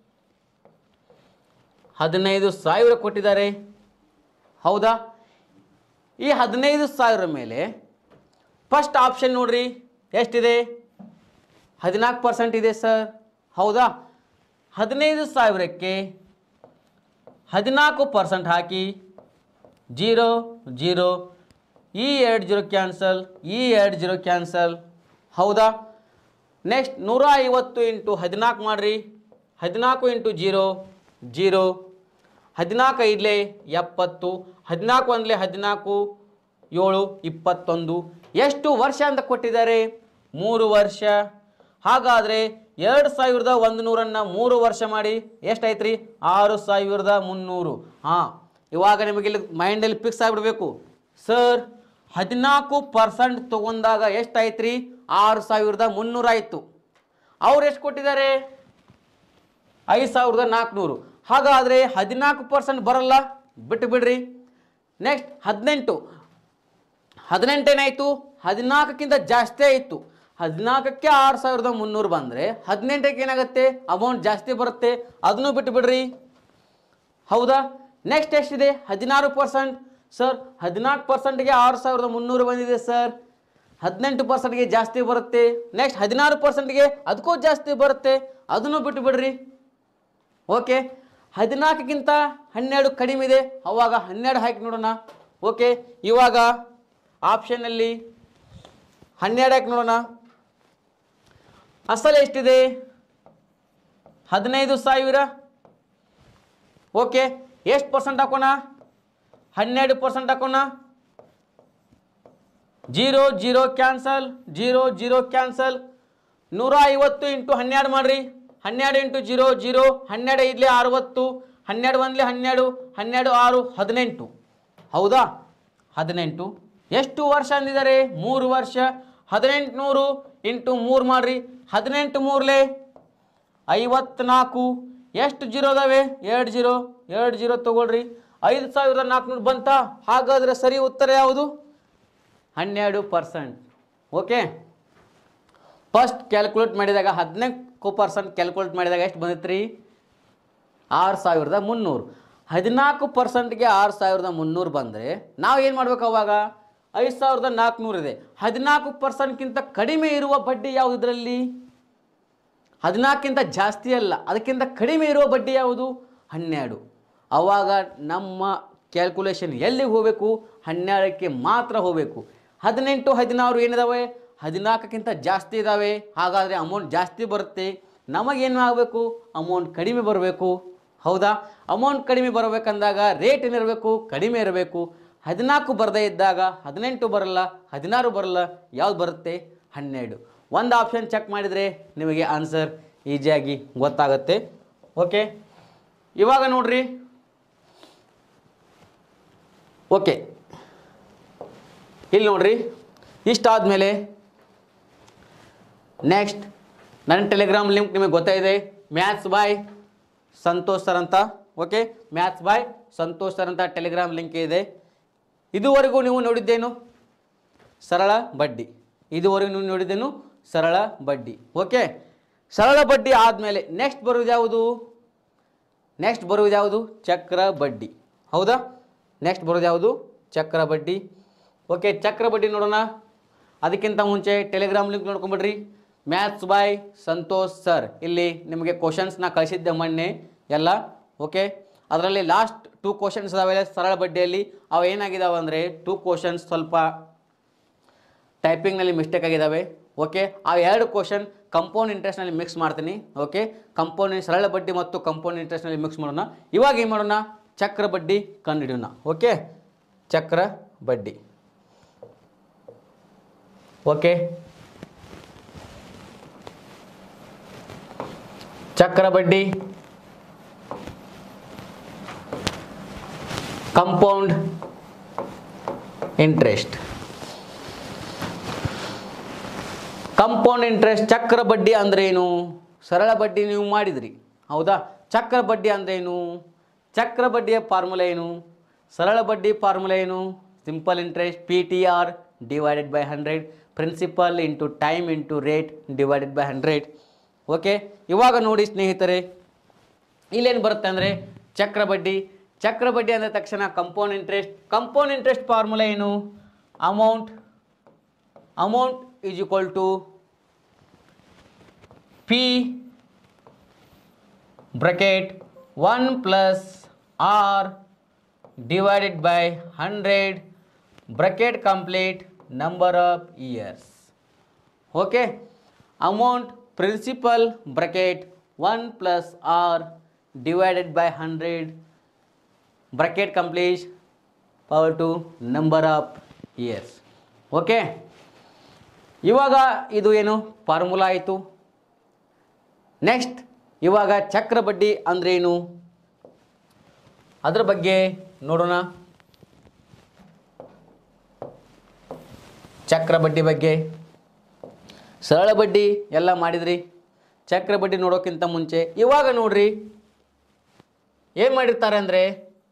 Speaker 1: ಹದಿನೈದು ಸಾವಿರ ಕೊಟ್ಟಿದ್ದಾರೆ ಹೌದಾ ಈ ಹದಿನೈದು ಸಾವಿರ ಮೇಲೆ ಫಸ್ಟ್ ಆಪ್ಷನ್ ನೋಡ್ರಿ ಎಷ್ಟಿದೆ ಹದಿನಾಲ್ಕು ಪರ್ಸೆಂಟ್ ಇದೆ ಸರ್ ಹೌದಾ ಹದಿನೈದು ಸಾವಿರಕ್ಕೆ ಹದಿನಾಲ್ಕು ಪರ್ಸೆಂಟ್ ಹಾಕಿ ಜೀರೋ ಜೀರೋ ಈ ಎರಡು ಜೀರೋ ಕ್ಯಾನ್ಸಲ್ ಈ ಎರಡು ಜೀರೋ ಕ್ಯಾನ್ಸಲ್ ಹೌದಾ ನೆಕ್ಸ್ಟ್ ನೂರ ಐವತ್ತು ಇಂಟು ಹದಿನಾಲ್ಕು ಮಾಡಿರಿ ಹದಿನಾಲ್ಕು ಇಂಟು ಜೀರೋ ಜೀರೋ ಹದಿನಾಲ್ಕು ಐದಲೇ ಎಪ್ಪತ್ತು ಹದಿನಾಲ್ಕು ಒಂದಲೇ ಹದಿನಾಲ್ಕು ಏಳು ಇಪ್ಪತ್ತೊಂದು ಎಷ್ಟು ವರ್ಷ ಅಂತ ಕೊಟ್ಟಿದ್ದಾರೆ ಮೂರು ವರ್ಷ ಹಾಗಾದರೆ ಎರಡು ಸಾವಿರದ ಒಂದು ನೂರನ್ನು ಮೂರು ವರ್ಷ ಮಾಡಿ ಎಷ್ಟಾಯ್ತು ರೀ ಆರು ಸಾವಿರದ ಮುನ್ನೂರು ಹಾಂ ಇವಾಗ ನಿಮಗೆ ಇಲ್ಲಿ ಮೈಂಡಲ್ಲಿ ಫಿಕ್ಸ್ ಆಗಿಬಿಡ್ಬೇಕು ಸರ್ ಹದಿನಾಲ್ಕು ಪರ್ಸೆಂಟ್ ತೊಗೊಂಡಾಗ ಎಷ್ಟಾಯ್ತು ರೀ ಆರು ಸಾವಿರದ ಮುನ್ನೂರು ಆಯಿತು ಅವ್ರು ಎಷ್ಟು ಕೊಟ್ಟಿದ್ದಾರೆ ಐದು ಸಾವಿರದ ನಾಲ್ಕುನೂರು ಹಾಗಾದರೆ ಹದಿನಾಲ್ಕು ಪರ್ಸೆಂಟ್ ಬರಲ್ಲ ಬಿಟ್ಟು ಬಿಡ್ರಿ ನೆಕ್ಸ್ಟ್ ಹದಿನೆಂಟು ಹದಿನೆಂಟೇನಾಯಿತು ಹದಿನಾಲ್ಕಕ್ಕಿಂತ ಜಾಸ್ತಿ ಆಯಿತು ಹದಿನಾಲ್ಕಕ್ಕೆ ಆರು ಸಾವಿರದ ಮುನ್ನೂರು ಬಂದರೆ ಹದಿನೆಂಟಕ್ಕೆ ಏನಾಗುತ್ತೆ ಅಮೌಂಟ್ ಜಾಸ್ತಿ ಬರುತ್ತೆ ಅದನ್ನು ಬಿಟ್ಟು ಬಿಡ್ರಿ ಹೌದಾ ನೆಕ್ಸ್ಟ್ ಎಷ್ಟಿದೆ ಹದಿನಾರು ಪರ್ಸೆಂಟ್ ಸರ್ ಹದಿನಾಲ್ಕು ಪರ್ಸೆಂಟ್ಗೆ ಆರು ಸಾವಿರದ ಮುನ್ನೂರು ಬಂದಿದೆ ಸರ್ ಹದಿನೆಂಟು ಪರ್ಸೆಂಟ್ಗೆ ಜಾಸ್ತಿ ಬರುತ್ತೆ ನೆಕ್ಸ್ಟ್ ಹದಿನಾರು ಪರ್ಸೆಂಟ್ಗೆ ಅದಕ್ಕೂ ಜಾಸ್ತಿ ಬರುತ್ತೆ ಅದನ್ನು ಬಿಟ್ಟು ಬಿಡ್ರಿ ಓಕೆ ಹದಿನಾಲ್ಕಕ್ಕಿಂತ ಹನ್ನೆರಡು ಕಡಿಮೆ ಇದೆ ಅವಾಗ ಹನ್ನೆರಡು ಹಾಕಿ ನೋಡೋಣ ಓಕೆ ಇವಾಗ ಆಪ್ಷನ್ನಲ್ಲಿ ಹನ್ನೆರಡು ಹಾಕಿ ನೋಡೋಣ ಅಸಲು ಎಷ್ಟಿದೆ ಹದಿನೈದು ಸಾವಿರ ಓಕೆ ಎಷ್ಟು ಪರ್ಸೆಂಟ್ ಹಾಕೋಣ ಹನ್ನೆರಡು ಪರ್ಸೆಂಟ್ ಹಾಕೋಣ zero zero cancel zero zero cancel ನೂರ ಐವತ್ತು ಇಂಟು ಹನ್ನೆರಡು ಮಾಡಿರಿ ಹನ್ನೆರಡು ಇಂಟು ಜೀರೋ ಜೀರೋ ಹನ್ನೆರಡು ಐದಲೇ ಅರವತ್ತು ಹನ್ನೆರಡು ಒಂದಲೇ ಹನ್ನೆರಡು ಹನ್ನೆರಡು ಆರು ಹದಿನೆಂಟು ಹೌದಾ ಹದಿನೆಂಟು ಎಷ್ಟು ವರ್ಷ ಅಂದಿದ್ದಾರೆ ಮೂರು ವರ್ಷ ಹದಿನೆಂಟು ನೂರು ಇಂಟು ಮೂರು ಮಾಡಿರಿ ಹದಿನೆಂಟು ಮೂರಲೇ ಐವತ್ನಾಲ್ಕು ಎಷ್ಟು ಜೀರೋ ಅದಾವೆ ಎರಡು ಜೀರೋ ಎರಡು ಜೀರೋ ತಗೊಳ್ರಿ ಐದು ಸಾವಿರದ ನಾಲ್ಕುನೂರು ಬಂತಾ ಹಾಗಾದರೆ ಸರಿ ಉತ್ತರ ಯಾವುದು ಹನ್ನೆರಡು ಪರ್ಸೆಂಟ್ ಓಕೆ ಫಸ್ಟ್ ಕ್ಯಾಲ್ಕುಲೇಟ್ ಮಾಡಿದಾಗ ಹದಿನಾಲ್ಕು ಪರ್ಸೆಂಟ್ ಕ್ಯಾಲ್ಕುಲೇಟ್ ಮಾಡಿದಾಗ ಎಷ್ಟು ಬಂದಿತ್ತು ರೀ ಆರು ಸಾವಿರದ ಮುನ್ನೂರು ಹದಿನಾಲ್ಕು ಪರ್ಸೆಂಟ್ಗೆ ಆರು ಸಾವಿರದ ಮುನ್ನೂರು ಬಂದರೆ ನಾವು ಏನು ಮಾಡ್ಬೇಕು ಅವಾಗ ಐದು ಸಾವಿರದ ನಾಲ್ಕುನೂರು ಇದೆ ಹದಿನಾಲ್ಕು ಪರ್ಸೆಂಟ್ಗಿಂತ ಕಡಿಮೆ ಇರುವ ಬಡ್ಡಿ ಯಾವುದು ಇದರಲ್ಲಿ ಹದಿನಾಲ್ಕಿಂತ ಜಾಸ್ತಿ ಅಲ್ಲ ಅದಕ್ಕಿಂತ ಕಡಿಮೆ ಇರುವ ಬಡ್ಡಿ ಯಾವುದು ಹನ್ನೆರಡು ಆವಾಗ ನಮ್ಮ ಕ್ಯಾಲ್ಕುಲೇಷನ್ ಎಲ್ಲಿಗೆ ಹೋಗಬೇಕು ಹನ್ನೆರಡಕ್ಕೆ ಮಾತ್ರ ಹೋಗಬೇಕು ಹದಿನೆಂಟು ಹದಿನಾರು ಏನಿದಾವೆ ಹದಿನಾಲ್ಕಕ್ಕಿಂತ ಜಾಸ್ತಿ ಇದ್ದಾವೆ ಹಾಗಾದರೆ ಅಮೌಂಟ್ ಜಾಸ್ತಿ ಬರುತ್ತೆ ನಮಗೇನು ಆಗಬೇಕು ಅಮೌಂಟ್ ಕಡಿಮೆ ಬರಬೇಕು ಹೌದಾ ಅಮೌಂಟ್ ಕಡಿಮೆ ಬರಬೇಕಂದಾಗ ರೇಟ್ ಏನಿರಬೇಕು ಕಡಿಮೆ ಇರಬೇಕು ಹದಿನಾಲ್ಕು ಬರದೇ ಇದ್ದಾಗ ಹದಿನೆಂಟು ಬರಲ್ಲ ಹದಿನಾರು ಬರಲ್ಲ ಯಾವ್ದು ಬರುತ್ತೆ ಹನ್ನೆರಡು ಒಂದು ಆಪ್ಷನ್ ಚೆಕ್ ಮಾಡಿದರೆ ನಿಮಗೆ ಆನ್ಸರ್ ಈಸಿಯಾಗಿ ಗೊತ್ತಾಗುತ್ತೆ ಓಕೆ ಇವಾಗ ನೋಡ್ರಿ ಓಕೆ ಇಲ್ಲಿ ನೋಡ್ರಿ ಇಷ್ಟಾದಮೇಲೆ ನೆಕ್ಸ್ಟ್ ನನ್ನ ಟೆಲಿಗ್ರಾಮ್ ಲಿಂಕ್ ನಿಮಗೆ ಗೊತ್ತಾಯಿದೆ ಮ್ಯಾಥ್ಸ್ ಬಾಯ್ ಸಂತೋಷ್ ಸರ್ ಅಂತ okay maths boy Santosh sir ಅಂತ ಟೆಲಿಗ್ರಾಮ್ ಲಿಂಕ್ ಇದೆ ಇದುವರೆಗೂ ನೀವು ನೋಡಿದ್ದೇನು ಸರಳ ಬಡ್ಡಿ ಇದುವರೆಗೂ ನೀವು ನೋಡಿದ್ದೇನು ಸರಳ ಬಡ್ಡಿ ಓಕೆ ಸರಳ ಬಡ್ಡಿ ಆದಮೇಲೆ ನೆಕ್ಸ್ಟ್ ಬರುವುದು ಯಾವುದು ನೆಕ್ಸ್ಟ್ ಬರುವುದು ಯಾವುದು ಚಕ್ರ ಬಡ್ಡಿ ಹೌದಾ ನೆಕ್ಸ್ಟ್ ಬರೋದು ಯಾವುದು ಚಕ್ರ ಬಡ್ಡಿ ಓಕೆ ಚಕ್ರ ಬಡ್ಡಿ ನೋಡೋಣ ಅದಕ್ಕಿಂತ ಮುಂಚೆ ಟೆಲಿಗ್ರಾಮ್ ಲಿಂಕ್ ನೋಡ್ಕೊಂಬಿಡ್ರಿ ಮ್ಯಾಥ್ಸ್ ಬಾಯ್ ಸಂತೋಷ್ ಸರ್ ಇಲ್ಲಿ ನಿಮಗೆ ಕ್ವಶನ್ಸ್ನ ಕಳಿಸಿದ್ದೆ ಮೊನ್ನೆ ಎಲ್ಲ ಓಕೆ ಅದರಲ್ಲಿ ಲಾಸ್ಟ್ ಟೂ ಕ್ವಶನ್ಸ್ ಅದಾವೆ ಸರಳ ಬಡ್ಡಿಯಲ್ಲಿ ಅವು ಏನಾಗಿದ್ದಾವೆ ಅಂದರೆ ಟೂ ಕ್ವಶನ್ಸ್ ಸ್ವಲ್ಪ ಟೈಪಿಂಗ್ನಲ್ಲಿ ಮಿಸ್ಟೇಕ್ ಆಗಿದ್ದಾವೆ ಓಕೆ ಆ ಎರಡು ಕ್ವಶನ್ ಕಂಪೌಂಡ್ ಇಂಟ್ರೆಸ್ಟ್ನಲ್ಲಿ ಮಿಕ್ಸ್ ಮಾಡ್ತೀನಿ ಓಕೆ ಕಂಪೌಂಡ್ ಸರಳ ಬಡ್ಡಿ ಮತ್ತು ಕಂಪೌಂಡ್ ಇಂಟ್ರೆಸ್ಟ್ನಲ್ಲಿ ಮಿಕ್ಸ್ ಮಾಡೋಣ ಇವಾಗ ಏನು ಮಾಡೋಣ ಚಕ್ರ ಬಡ್ಡಿ ಕಂಡುಹಿಡಿಯೋಣ ಓಕೆ ಚಕ್ರ ಬಡ್ಡಿ ಓಕೆ ಚಕ್ರ ಬಡ್ಡಿ ಕಂಪೌಂಡ್ ಇಂಟ್ರೆಸ್ಟ್ ಕಂಪೌಂಡ್ ಇಂಟ್ರೆಸ್ಟ್ ಚಕ್ರ ಬಡ್ಡಿ ಅಂದ್ರೆ ಏನು ಸರಳ ಬಡ್ಡಿ ನೀವು ಮಾಡಿದ್ರಿ ಹೌದಾ ಚಕ್ರ ಬಡ್ಡಿ ಅಂದ್ರೆ ಏನು ಚಕ್ರ ಬಡ್ಡಿಯ ಫಾರ್ಮುಲಾ ಏನು ಸರಳ ಬಡ್ಡಿ ಫಾರ್ಮುಲಾ ಏನು simple interest P T R divided by hundred principal into time into rate divided by hundred okay ಇವಾಗ ನೋಡಿ ಸ್ನೇಹಿತರೆ ಇಲ್ಲೇನು ಬರುತ್ತೆ ಅಂದರೆ ಚಕ್ರ ಬಡ್ಡಿ ಚಕ್ರ ಬಡ್ಡಿ ಅಂದ ತಕ್ಷಣ compound interest compound interest formula ಏನು amount amount is equal to P bracket one plus R divided by hundred bracket complete number of years okay amount principal bracket one plus R divided by hundred bracket complete power to number of years okay ಇವಾಗ ಇದು ಏನು formula ಆಯಿತು next ಇವಾಗ ಚಕ್ರ ಬಡ್ಡಿ ಅಂದ್ರೆ ಏನು ಅದ್ರ ಬಗ್ಗೆ ನೋಡೋಣ ಚಕ್ರ ಬಡ್ಡಿ ಬಗ್ಗೆ ಸರಳ ಬಡ್ಡಿ ಎಲ್ಲ ಮಾಡಿದ್ರಿ ಚಕ್ರ ಬಡ್ಡಿ ನೋಡೋಕ್ಕಿಂತ ಮುಂಚೆ ಇವಾಗ ನೋಡ್ರಿ ಏನು ಮಾಡಿರ್ತಾರೆ ಅಂದರೆ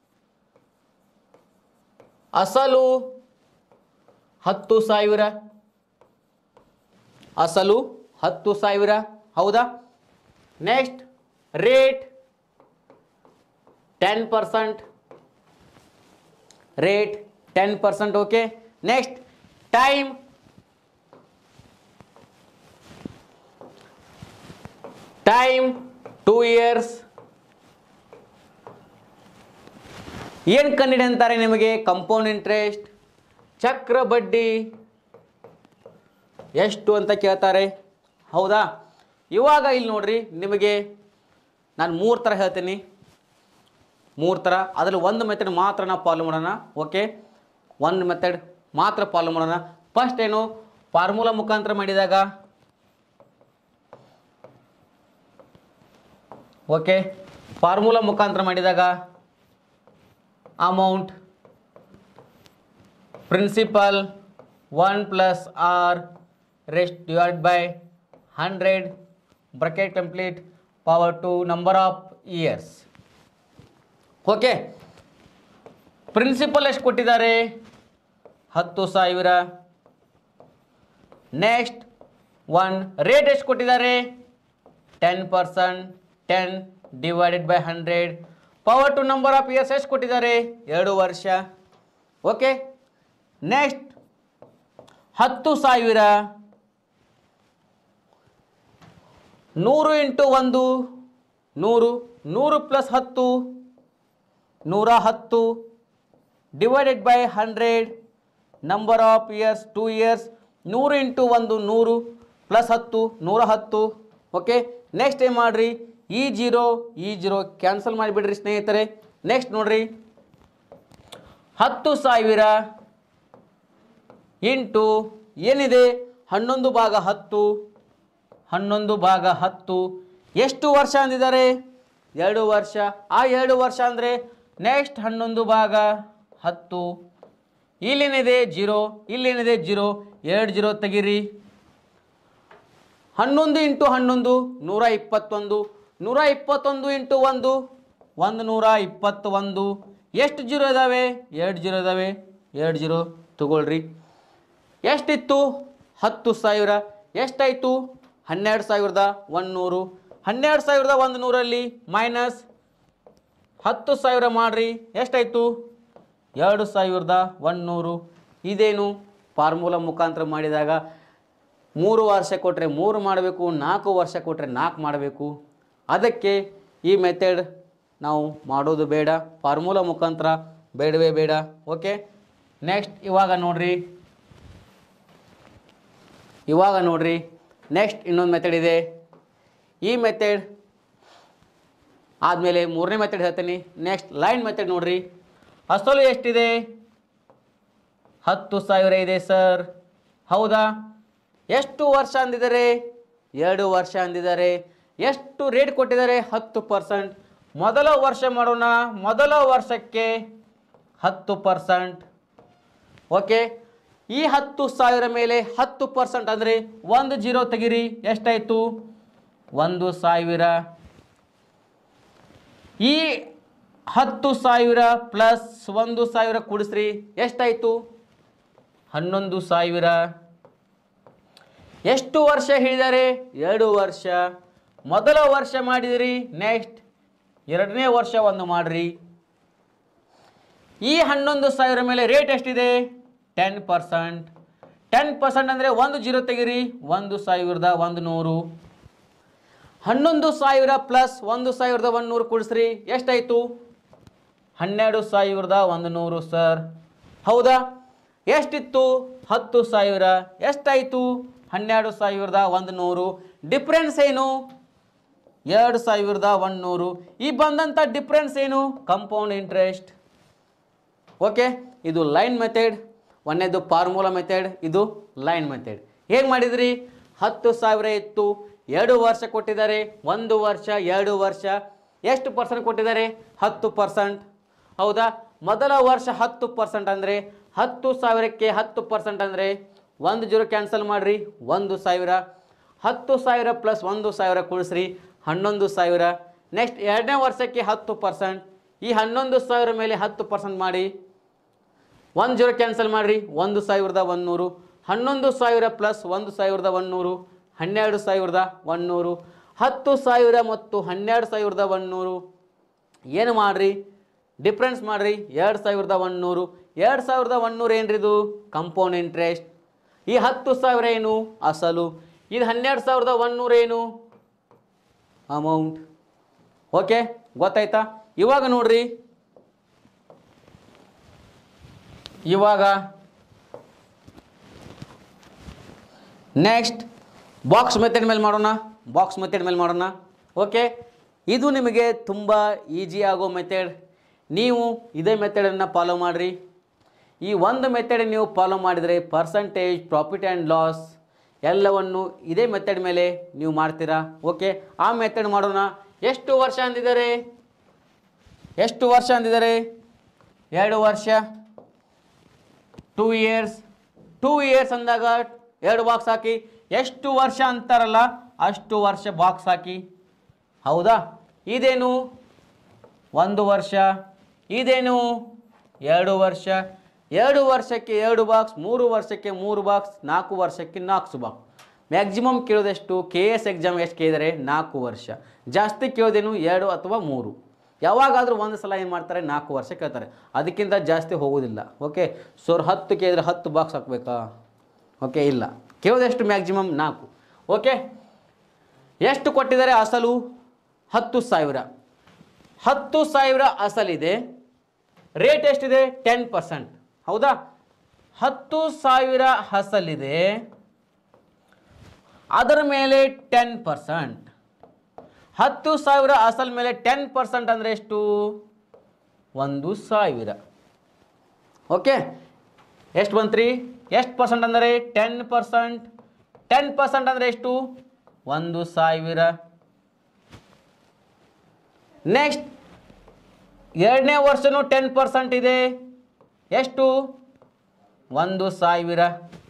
Speaker 1: ಅಸಲು ಹತ್ತು ಸಾವಿರ ಅಸಲು ಹತ್ತು ಸಾವಿರ ಹೌದಾ next rate ten percent rate ten percent okay next time time two years ಏನು ಕಂಡಿಡಿ ಅಂತಾರೆ ನಿಮಗೆ ಕಂಪೌಂಡ್ ಇಂಟ್ರೆಸ್ಟ್ ಚಕ್ರ ಬಡ್ಡಿ ಎಷ್ಟು ಅಂತ ಕೇಳ್ತಾರೆ ಹೌದಾ ಇವಾಗ ಇಲ್ಲಿ ನೋಡ್ರಿ ನಿಮಗೆ ನಾನು ಮೂರು ಥರ ಹೇಳ್ತೀನಿ ಮೂರು ಥರ ಅದರಲ್ಲಿ ಒಂದು ಮೆಥಡ್ ಮಾತ್ರ ನಾವು ಫಾಲೋ ಮಾಡೋಣ ಓಕೆ ಒಂದು ಮೆಥಡ್ ಮಾತ್ರ ಫಾಲೋ ಮಾಡೋಣ ಫಸ್ಟ್ ಏನು ಫಾರ್ಮುಲಾ ಮುಖಾಂತರ ಮಾಡಿದಾಗ ಓಕೆ ಫಾರ್ಮುಲಾ ಮುಖಾಂತರ ಮಾಡಿದಾಗ amount principal one plus R rest divide by hundred bracket complete power to number of years okay principal ಎಷ್ಟು ಕೊಟ್ಟಿದ್ದಾರೆ ಹತ್ತು ಸಾವಿರ ನೆಕ್ಸ್ಟ್ ಒನ್ ರೇಟ್ ಎಷ್ಟು ಕೊಟ್ಟಿದ್ದಾರೆ ten percent ten divided by hundred power to number of years ಎಷ್ಟು ಕೊಟ್ಟಿದ್ದಾರೆ ಎರಡು ವರ್ಷ ಓಕೆ ನೆಕ್ಸ್ಟ್ ಹತ್ತು ಸಾವಿರ ನೂರು ಇಂಟು ಒಂದು ನೂರು ನೂರು ಪ್ಲಸ್ ಹತ್ತು ನೂರ ಹತ್ತು divided by hundred number of years two years ನೂರು ಇಂಟು ಒಂದು ನೂರು ಪ್ಲಸ್ ಹತ್ತು ನೂರ ಹತ್ತು ಓಕೆ ನೆಕ್ಸ್ಟ್ ಏನು ಮಾಡಿರಿ ಈ ಜೀರೋ ಈ ಜೀರೋ ಕ್ಯಾನ್ಸಲ್ ಮಾಡಿಬಿಡ್ರಿ ಸ್ನೇಹಿತರೆ ನೆಕ್ಸ್ಟ್ ನೋಡ್ರಿ ಹತ್ತು ಸಾವಿರ ಇಂಟು ಏನಿದೆ ಹನ್ನೊಂದು ಭಾಗ ಹತ್ತು ಹನ್ನೊಂದು ಭಾಗ ಹತ್ತು ಎಷ್ಟು ವರ್ಷ ಅಂದಿದ್ದಾರೆ ಎರಡು ವರ್ಷ ಆ ಎರಡು ವರ್ಷ ಅಂದರೆ ನೆಕ್ಸ್ಟ್ ಹನ್ನೊಂದು ಭಾಗ ಹತ್ತು ಇಲ್ಲೇನಿದೆ ಜೀರೋ ಇಲ್ಲೇನಿದೆ ಜೀರೋ ಎರಡು ಜೀರೋ ತೆಗೀರಿ ಹನ್ನೊಂದು ಇಂಟು ಹನ್ನೊಂದು ನೂರ ಇಪ್ಪತ್ತೊಂದು ನೂರ ಇಪ್ಪತ್ತೊಂದು ಇಂಟು ಒಂದು ಒಂದು ನೂರ ಇಪ್ಪತ್ತೊಂದು ಎಷ್ಟು ಜೀರೋ ಇದ್ದಾವೆ ಎರಡು ಜೀರೋ ಇದ್ದಾವೆ ಎರಡು ಜೀರೋ ತಗೊಳ್ರಿ ಎಷ್ಟಿತ್ತು ಹತ್ತು ಸಾವಿರ ಎಷ್ಟಾಯಿತು ಹನ್ನೆರಡು ಸಾವಿರದ ಒಂದುನೂರು ಹನ್ನೆರಡು ಸಾವಿರದ ಒಂದು ನೂರಲ್ಲಿ ಮೈನಸ್ ಹತ್ತು ಸಾವಿರ ಮಾಡಿರಿ ಎಷ್ಟಾಯಿತು ಎರಡು ಸಾವಿರದ ಒಂದುನೂರು ಇದೇನು ಫಾರ್ಮುಲಾ ಮುಖಾಂತರ ಮಾಡಿದಾಗ ಮೂರು ವರ್ಷ ಕೊಟ್ಟರೆ ಮೂರು ಮಾಡಬೇಕು ನಾಲ್ಕು ವರ್ಷ ಕೊಟ್ಟರೆ ನಾಲ್ಕು ಮಾಡಬೇಕು ಅದಕ್ಕೆ ಈ ಮೆಥಡ್ ನಾವು ಮಾಡೋದು ಬೇಡ ಫಾರ್ಮುಲಾ ಮುಖಾಂತರ ಬೇಡವೇ ಬೇಡ ಓಕೆ ನೆಕ್ಸ್ಟ್ ಇವಾಗ ನೋಡ್ರಿ ಇವಾಗ ನೋಡ್ರಿ ನೆಕ್ಸ್ಟ್ ಇನ್ನೊಂದು ಮೆಥಡ್ ಇದೆ ಈ ಮೆಥಡ್ ಆದಮೇಲೆ ಮೂರನೇ ಮೆಥಡ್ ಹೇಳ್ತೀನಿ ನೆಕ್ಸ್ಟ್ ಲೈನ್ ಮೆಥಡ್ ನೋಡ್ರಿ ಅಸಲು ಎಷ್ಟಿದೆ ಹತ್ತು ಸಾವಿರ ಇದೆ ಸರ್ ಹೌದಾ ಎಷ್ಟು ವರ್ಷ ಅಂದಿದ್ದಾರೆ ಎರಡು ವರ್ಷ ಅಂದಿದ್ದಾರೆ ಎಷ್ಟು ರೇಟ್ ಕೊಟ್ಟಿದ್ದಾರೆ ಹತ್ತು ಪರ್ಸೆಂಟ್ ಮೊದಲ ವರ್ಷ ಮಾಡೋಣ ಮೊದಲ ವರ್ಷಕ್ಕೆ ಹತ್ತು ಪರ್ಸೆಂಟ್ ಓಕೆ ಈ ಹತ್ತು ಸಾವಿರ ಮೇಲೆ ಹತ್ತು ಪರ್ಸೆಂಟ್ ಅಂದರೆ ಒಂದು ಜೀರೋ ತೆಗಿರಿ ಎಷ್ಟಾಯಿತು ಒಂದು ಸಾವಿರ ಈ ಹತ್ತು ಸಾವಿರ ಪ್ಲಸ್ ಒಂದು ಸಾವಿರ ಕೂಡಿಸ್ರಿ ಎಷ್ಟಾಯಿತು ಹನ್ನೊಂದು ಸಾವಿರ ಎಷ್ಟು ವರ್ಷ ಹೇಳಿದ್ದಾರೆ ಎರಡು ವರ್ಷ ಮೊದಲ ವರ್ಷ ಮಾಡಿದಿರಿ ನೆಕ್ಸ್ಟ್ ಎರಡನೇ ವರ್ಷ ಒಂದು ಮಾಡಿರಿ ಈ ಹನ್ನೊಂದು ಸಾವಿರ ಮೇಲೆ ರೇಟ್ ಎಷ್ಟಿದೆ ಟೆನ್ ಪರ್ಸೆಂಟ್ ಟೆನ್ ಪರ್ಸೆಂಟ್ ಅಂದರೆ ಒಂದು ಜೀರೋ ತೆಗಿರಿ ಒಂದು ಸಾವಿರದ ಒಂದು ನೂರು ಹನ್ನೊಂದು ಸಾವಿರ ಪ್ಲಸ್ ಒಂದು ಸಾವಿರದ ಒಂದು ನೂರು ಕೂಡಿಸ್ರಿ ಎಷ್ಟಾಯಿತು ಹನ್ನೆರಡು ಸಾವಿರದ ಒಂದು ನೂರು ಸರ್ ಹೌದಾ ಎಷ್ಟಿತ್ತು ಹತ್ತು ಸಾವಿರ ಎಷ್ಟಾಯಿತು ಹನ್ನೆರಡು ಸಾವಿರದ ಒಂದು ನೂರು ಡಿಫ್ರೆನ್ಸ್ ಏನು ಎರಡು ಸಾವಿರದ ಒಂದು ನೂರು ಈ ಬಂದಂಥ ಡಿಫ್ರೆನ್ಸ್ ಏನು ಕಂಪೌಂಡ್ ಇಂಟ್ರೆಸ್ಟ್ ಓಕೆ ಇದು ಲೈನ್ ಮೆಥಡ್ ಒಂದನೇದು ಫಾರ್ಮುಲಾ ಮೆಥಡ್ ಇದು ಲೈನ್ ಮೆಥಡ್ ಹೇಗೆ ಮಾಡಿದ್ರಿ ಹತ್ತು ಸಾವಿರ ಇತ್ತು ಎರಡು ವರ್ಷ ಕೊಟ್ಟಿದ್ದಾರೆ ಒಂದು ವರ್ಷ ಎರಡು ವರ್ಷ ಎಷ್ಟು ಪರ್ಸೆಂಟ್ ಕೊಟ್ಟಿದ್ದಾರೆ ಹತ್ತು ಪರ್ಸೆಂಟ್ ಹೌದಾ ಮೊದಲ ವರ್ಷ ಹತ್ತು ಪರ್ಸೆಂಟ್ ಅಂದರೆ ಹತ್ತು ಸಾವಿರಕ್ಕೆ ಹತ್ತು ಪರ್ಸೆಂಟ್ ಅಂದರೆ ಒಂದು ಜೀರೋ ಕ್ಯಾನ್ಸಲ್ ಮಾಡಿರಿ ಒಂದು ಸಾವಿರ ಹತ್ತು ಸಾವಿರ ಪ್ಲಸ್ ಒಂದು ಸಾವಿರ ಕೂಡಿಸ್ರಿ ಹನ್ನೊಂದು ಸಾವಿರ ನೆಕ್ಸ್ಟ್ ಎರಡನೇ ವರ್ಷಕ್ಕೆ ಹತ್ತು ಪರ್ಸೆಂಟ್ ಈ ಹನ್ನೊಂದು ಸಾವಿರ ಮೇಲೆ ಹತ್ತು ಪರ್ಸೆಂಟ್ ಮಾಡಿ ಒಂದು ಜೀರೋ ಕ್ಯಾನ್ಸಲ್ ಮಾಡಿರಿ ಒಂದು ಸಾವಿರದ ಒಂದುನೂರು ಹನ್ನೊಂದು ಸಾವಿರ ಪ್ಲಸ್ ಒಂದು ಸಾವಿರದ ಒಂದುನೂರು ಹನ್ನೆರಡು ಸಾವಿರದ ಒಂದುನೂರು ಹತ್ತು ಸಾವಿರ ಮತ್ತು ಹನ್ನೆರಡು ಸಾವಿರದ ಒಂದುನೂರು ಏನು ಮಾಡಿರಿ ಡಿಫ್ರೆನ್ಸ್ ಮಾಡಿರಿ ಎರಡು ಸಾವಿರದ ಒಂದುನೂರು ಎರಡು ಸಾವಿರದ ಒಂದುನೂರು ಏನ್ರಿದು ಕಂಪೌಂಡ್ ಇಂಟ್ರೆಸ್ಟ್ ಈ ಹತ್ತು ಸಾವಿರ ಏನು ಅಸಲು ಇದು ಹನ್ನೆರಡು ಸಾವಿರದ ಒಂದುನೂರು ಏನು ಅಮೌಂಟ್ ಓಕೆ ಗೊತ್ತಾಯ್ತಾ ಇವಾಗ ನೋಡ್ರಿ ಇವಾಗ ನೆಕ್ಸ್ಟ್ ಬಾಕ್ಸ್ ಮೆಥಡ್ ಮೇಲೆ ಮಾಡೋಣ ಬಾಕ್ಸ್ ಮೆಥಡ್ ಮೇಲೆ ಮಾಡೋಣ ಓಕೆ ಇದು ನಿಮಗೆ ತುಂಬ ಈಜಿ ಆಗೋ ಮೆಥಡ್ ನೀವು ಇದೇ ಮೆಥಡನ್ನು ಫಾಲೋ ಮಾಡಿರಿ ಈ ಒಂದು ಮೆಥಡ್ ನೀವು ಫಾಲೋ ಮಾಡಿದರೆ ಪರ್ಸಂಟೇಜ್ ಪ್ರಾಫಿಟ್ ಆ್ಯಂಡ್ ಲಾಸ್ ಎಲ್ಲವನ್ನು ಇದೇ ಮೆಥಡ್ ಮೇಲೆ ನೀವು ಮಾಡ್ತೀರಾ ಓಕೆ ಆ ಮೆಥಡ್ ಮಾಡೋಣ ಎಷ್ಟು ವರ್ಷ ಅಂದಿದ್ದಾರೆ ಎಷ್ಟು ವರ್ಷ ಅಂದಿದ್ದಾರೆ ಎರಡು ವರ್ಷ ಟೂ ಇಯರ್ಸ್ ಟೂ ಇಯರ್ಸ್ ಅಂದಾಗ ಎರಡು ಬಾಕ್ಸ್ ಹಾಕಿ ಎಷ್ಟು ವರ್ಷ ಅಂತಾರಲ್ಲ ಅಷ್ಟು ವರ್ಷ ಬಾಕ್ಸ್ ಹಾಕಿ ಹೌದಾ ಇದೇನು ಒಂದು ವರ್ಷ ಇದೇನು ಎರಡು ವರ್ಷ ಎರಡು ವರ್ಷಕ್ಕೆ ಎರಡು ಬಾಕ್ಸ್ ಮೂರು ವರ್ಷಕ್ಕೆ ಮೂರು ಬಾಕ್ಸ್ ನಾಲ್ಕು ವರ್ಷಕ್ಕೆ ನಾಲ್ಕು ಬಾಕ್ಸ್ ಮ್ಯಾಕ್ಸಿಮಮ್ ಕೇಳೋದೆಷ್ಟು ಕೆ ಎಸ್ ಎಕ್ಸಾಮ್ ಎಷ್ಟು ಕೇಳಿದರೆ ನಾಲ್ಕು ವರ್ಷ ಜಾಸ್ತಿ ಕೇಳೋದೇನು ಎರಡು ಅಥವಾ ಮೂರು ಯಾವಾಗಾದರೂ ಒಂದು ಸಲ ಏನು ಮಾಡ್ತಾರೆ ನಾಲ್ಕು ವರ್ಷ ಕೇಳ್ತಾರೆ ಅದಕ್ಕಿಂತ ಜಾಸ್ತಿ ಹೋಗೋದಿಲ್ಲ ಓಕೆ ಸೋರ್ ಹತ್ತು ಕೇಳಿದ್ರೆ ಹತ್ತು ಬಾಕ್ಸ್ ಹಾಕಬೇಕಾ ಓಕೆ ಇಲ್ಲ ಕೇಳೋದೆಷ್ಟು ಮ್ಯಾಕ್ಸಿಮಮ್ ನಾಲ್ಕು ಓಕೆ ಎಷ್ಟು ಕೊಟ್ಟಿದ್ದಾರೆ ಅಸಲು ಹತ್ತು ಸಾವಿರ ಹತ್ತು ಸಾವಿರ ಅಸಲಿದೆ ರೇಟ್ ಎಷ್ಟಿದೆ ಟೆನ್ ಪರ್ಸೆಂಟ್ ಹೌದಾ ಹತ್ತು ಸಾವಿರ ಅಸಲಿದೆ ಅದರ ಮೇಲೆ ಟೆನ್ ಪರ್ಸೆಂಟ್ ಹತ್ತು ಸಾವಿರ ಅಸಲ್ ಮೇಲೆ ಟೆನ್ ಪರ್ಸೆಂಟ್ ಅಂದರೆ ಎಷ್ಟು ಒಂದು ಸಾವಿರ ಓಕೆ ಎಷ್ಟು ಬಂತ್ರಿ ಎಷ್ಟು ಪರ್ಸೆಂಟ್ ಅಂದರೆ ಟೆನ್ ಪರ್ಸೆಂಟ್ ಟೆನ್ ಪರ್ಸೆಂಟ್ ಅಂದರೆ ಎಷ್ಟು ಒಂದು ಸಾವಿರ ನೆಕ್ಸ್ಟ್ ಎರಡನೇ ವರ್ಷನೂ ಟೆನ್ ಪರ್ಸೆಂಟ್ ಇದೆ ಎಷ್ಟು ಒಂದು ಸಾವಿರ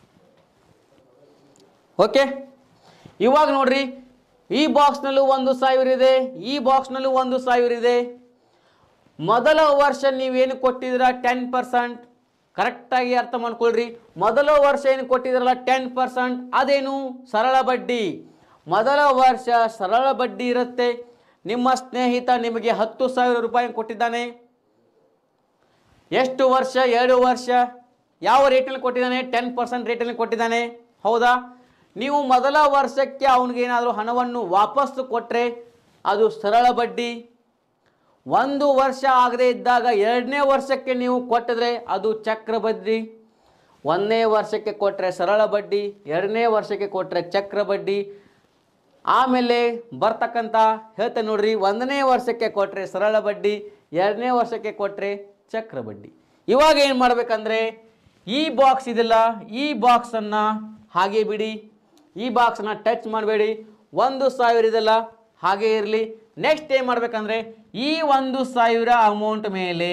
Speaker 1: ಓಕೆ ಇವಾಗ ನೋಡ್ರಿ ಈ ಬಾಕ್ಸ್ನಲ್ಲೂ ಒಂದು ಸಾವಿರ ಇದೆ ಈ ಬಾಕ್ಸ್ನಲ್ಲೂ ಒಂದು ಸಾವಿರ ಇದೆ ಮೊದಲ ವರ್ಷ ನೀವೇನು ಕೊಟ್ಟಿದ್ದೀರಾ ಟೆನ್ ಪರ್ಸೆಂಟ್ ಕರೆಕ್ಟಾಗಿ ಅರ್ಥ ಮಾಡ್ಕೊಳ್ರಿ ಮೊದಲ ವರ್ಷ ಏನು ಕೊಟ್ಟಿದ್ರಲ್ಲ ಟೆನ್ ಪರ್ಸೆಂಟ್ ಅದೇನು ಸರಳ ಬಡ್ಡಿ ಮೊದಲ ವರ್ಷ ಸರಳ ಬಡ್ಡಿ ಇರುತ್ತೆ ನಿಮ್ಮ ಸ್ನೇಹಿತ ನಿಮಗೆ ಹತ್ತು ಸಾವಿರ ರೂಪಾಯಿ ಕೊಟ್ಟಿದ್ದಾನೆ ಎಷ್ಟು ವರ್ಷ ಎರಡು ವರ್ಷ ಯಾವ ರೇಟಲ್ಲಿ ಕೊಟ್ಟಿದ್ದಾನೆ ಟೆನ್ ಪರ್ಸೆಂಟ್ ರೇಟಲ್ಲಿ ಕೊಟ್ಟಿದ್ದಾನೆ ಹೌದಾ ನೀವು ಮೊದಲ ವರ್ಷಕ್ಕೆ ಅವನಿಗೆ ಏನಾದರೂ ಹಣವನ್ನು ವಾಪಸ್ಸು ಕೊಟ್ಟರೆ ಅದು ಸರಳ ಬಡ್ಡಿ ಒಂದು ವರ್ಷ ಆಗದೇ ಇದ್ದಾಗ ಎರಡನೇ ವರ್ಷಕ್ಕೆ ನೀವು ಕೊಟ್ಟಿದ್ರೆ ಅದು ಚಕ್ರ ಬಡ್ಡಿ ಒಂದನೇ ವರ್ಷಕ್ಕೆ ಕೊಟ್ಟರೆ ಸರಳ ಬಡ್ಡಿ ಎರಡನೇ ವರ್ಷಕ್ಕೆ ಕೊಟ್ಟರೆ ಚಕ್ರ ಬಡ್ಡಿ ಆಮೇಲೆ ಬರ್ತಕ್ಕಂಥ ಹೇಳ್ತೇನೆ ನೋಡ್ರಿ ಒಂದನೇ ವರ್ಷಕ್ಕೆ ಕೊಟ್ಟರೆ ಸರಳ ಬಡ್ಡಿ ಎರಡನೇ ವರ್ಷಕ್ಕೆ ಕೊಟ್ಟರೆ ಚಕ್ರ ಬಡ್ಡಿ ಇವಾಗ ಏನು ಮಾಡ್ಬೇಕಂದ್ರೆ ಈ ಬಾಕ್ಸ್ ಇದೆಲ್ಲ ಈ ಬಾಕ್ಸನ್ನು ಹಾಗೆ ಬಿಡಿ ಈ ಬಾಕ್ಸನ್ನು ಟಚ್ ಮಾಡಬೇಡಿ ಒಂದು ಸಾವಿರ ಇದೆಲ್ಲ ಹಾಗೆ ಇರಲಿ ನೆಕ್ಸ್ಟ್ ಏನು ಮಾಡ್ಬೇಕಂದ್ರೆ ಈ ಒಂದು ಸಾವಿರ ಅಮೌಂಟ್ ಮೇಲೆ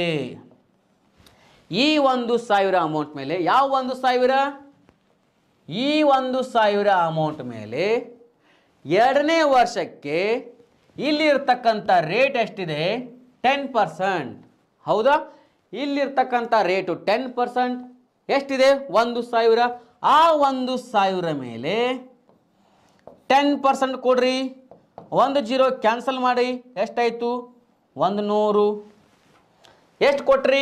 Speaker 1: ಈ ಒಂದು ಸಾವಿರ ಅಮೌಂಟ್ ಮೇಲೆ ಯಾವ ಒಂದು ಸಾವಿರ ಈ ಒಂದು ಸಾವಿರ ಅಮೌಂಟ್ ಮೇಲೆ ಎರಡನೇ ವರ್ಷಕ್ಕೆ ಇಲ್ಲಿರ್ತಕ್ಕಂಥ ರೇಟ್ ಎಷ್ಟಿದೆ ಟೆನ್ ಪರ್ಸೆಂಟ್ ಹೌದಾ ಇಲ್ಲಿರ್ತಕ್ಕಂಥ ರೇಟು ಟೆನ್ ಪರ್ಸೆಂಟ್ ಎಷ್ಟಿದೆ ಒಂದು ಸಾವಿರ ಆ ಒಂದು ಸಾವಿರ ಮೇಲೆ ಟೆನ್ ಪರ್ಸೆಂಟ್ ಕೊಡ್ರಿ ಒಂದು ಜೀರೋ ಕ್ಯಾನ್ಸಲ್ ಮಾಡಿ ಎಷ್ಟಾಯಿತು ಒಂದು ನೂರು ಎಷ್ಟು ಕೊಟ್ರಿ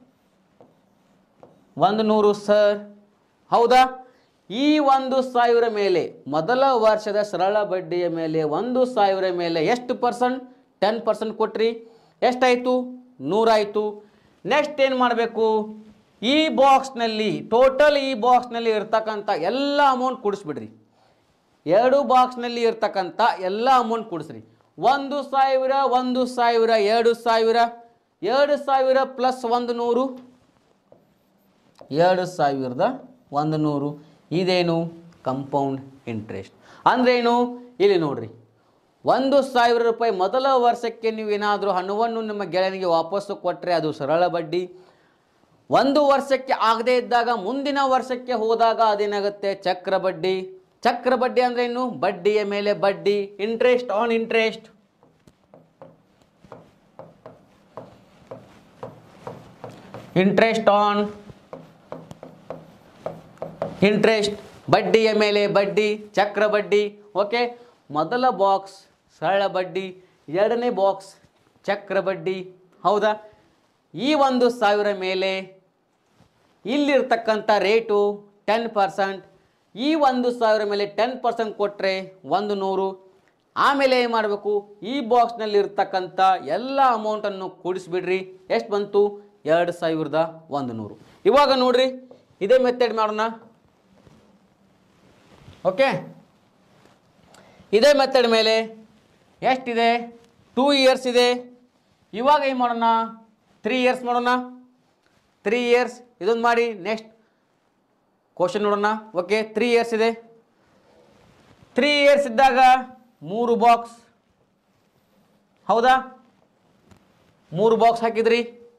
Speaker 1: ಒಂದು ನೂರು ಸರ್ ಹೌದಾ ಈ ಒಂದು ಸಾವಿರ ಮೇಲೆ ಮೊದಲ ವರ್ಷದ ಸರಳ ಬಡ್ಡಿಯ ಮೇಲೆ ಒಂದು ಸಾವಿರ ಮೇಲೆ ಎಷ್ಟು ಪರ್ಸೆಂಟ್ ಟೆನ್ ಪರ್ಸೆಂಟ್ ಕೊಟ್ರಿ ಎಷ್ಟಾಯಿತು ನೂರಾಯಿತು ನೆಕ್ಸ್ಟ್ ಏನು ಮಾಡಬೇಕು ಈ ಬಾಕ್ಸ್ನಲ್ಲಿ ಟೋಟಲ್ ಈ ಬಾಕ್ಸ್ನಲ್ಲಿ ಇರ್ತಕ್ಕಂಥ ಎಲ್ಲ ಅಮೌಂಟ್ ಕೊಡಿಸ್ಬಿಡ್ರಿ ಎರಡು ಬಾಕ್ಸ್ನಲ್ಲಿ ಇರ್ತಕ್ಕಂಥ ಎಲ್ಲ ಅಮೌಂಟ್ ಕೊಡಿಸ್ರಿ ಒಂದು ಸಾವಿರ ಒಂದು ಸಾವಿರ ಎರಡು ಸಾವಿರ ಎರಡು ಸಾವಿರ ಪ್ಲಸ್ ಒಂದು ನೂರು ಎರಡು ಸಾವಿರದ ಒಂದು ನೂರು ಇದೇನು ಕಂಪೌಂಡ್ ಇಂಟ್ರೆಸ್ಟ್ ಅಂದ್ರೇನು ಇಲ್ಲಿ ನೋಡ್ರಿ ಒಂದು ಸಾವಿರ ರೂಪಾಯಿ ಮೊದಲ ವರ್ಷಕ್ಕೆ ನೀವು ಏನಾದರೂ ಹಣವನ್ನು ನಿಮ್ಮ ಗೆಳೆಯನಿಗೆ ವಾಪಸ್ಸು ಕೊಟ್ಟರೆ ಅದು ಸರಳ ಬಡ್ಡಿ ಒಂದು ವರ್ಷಕ್ಕೆ ಆಗದೇ ಇದ್ದಾಗ ಮುಂದಿನ ವರ್ಷಕ್ಕೆ ಹೋದಾಗ ಅದೇನಾಗುತ್ತೆ ಚಕ್ರ ಬಡ್ಡಿ ಚಕ್ರ ಬಡ್ಡಿ ಅಂದ್ರೆ ಏನು ಬಡ್ಡಿಯ ಮೇಲೆ ಬಡ್ಡಿ interest on interest interest on interest ಬಡ್ಡಿಯ ಮೇಲೆ ಬಡ್ಡಿ ಚಕ್ರ ಬಡ್ಡಿ ಓಕೆ ಮೊದಲ ಬಾಕ್ಸ್ ಸರಳ ಬಡ್ಡಿ ಎರಡನೇ ಬಾಕ್ಸ್ ಚಕ್ರ ಬಡ್ಡಿ ಹೌದಾ ಈ ಒಂದು ಸಾವಿರ ಮೇಲೆ ಇಲ್ಲಿರ್ತಕ್ಕಂಥ ರೇಟು ಟೆನ್ ಪರ್ಸೆಂಟ್ ಈ ಒಂದು ಸಾವಿರ ಮೇಲೆ ಟೆನ್ ಪರ್ಸೆಂಟ್ ಕೊಟ್ಟರೆ ಒಂದು ನೂರು ಆಮೇಲೆ ಏನು ಮಾಡಬೇಕು ಈ ಬಾಕ್ಸ್ನಲ್ಲಿ ಇರ್ತಕ್ಕಂಥ ಎಲ್ಲ ಅಮೌಂಟನ್ನು ಕೂಡಿಸ್ಬಿಡ್ರಿ ಎಷ್ಟು ಬಂತು ಎರಡು ಸಾವಿರದ ಒಂದು ನೂರು ಇವಾಗ ನೋಡ್ರಿ ಇದೇ ಮೆಥಡ್ ಮಾಡೋಣ ಓಕೆ ಇದೇ ಮೆಥಡ್ ಮೇಲೆ ಎಷ್ಟಿದೆ ಟೂ ಇಯರ್ಸ್ ಇದೆ ಇವಾಗ ಏನು ಮಾಡೋಣ ತ್ರೀ ಇಯರ್ಸ್ ಮಾಡೋಣ ತ್ರೀ ಇಯರ್ಸ್ ಇದೊಂದು ಮಾಡಿ ನೆಕ್ಸ್ಟ್ ಕ್ವಶನ್ ನೋಡೋಣ ಓಕೆ ತ್ರೀ ಇಯರ್ಸ್ ಇದೆ ತ್ರೀ ಇಯರ್ಸ್ ಇದ್ದಾಗ ಮೂರು ಬಾಕ್ಸ್ ಹೌದಾ ಮೂರು ಬಾಕ್ಸ್ ಹಾಕಿದ್ರಿ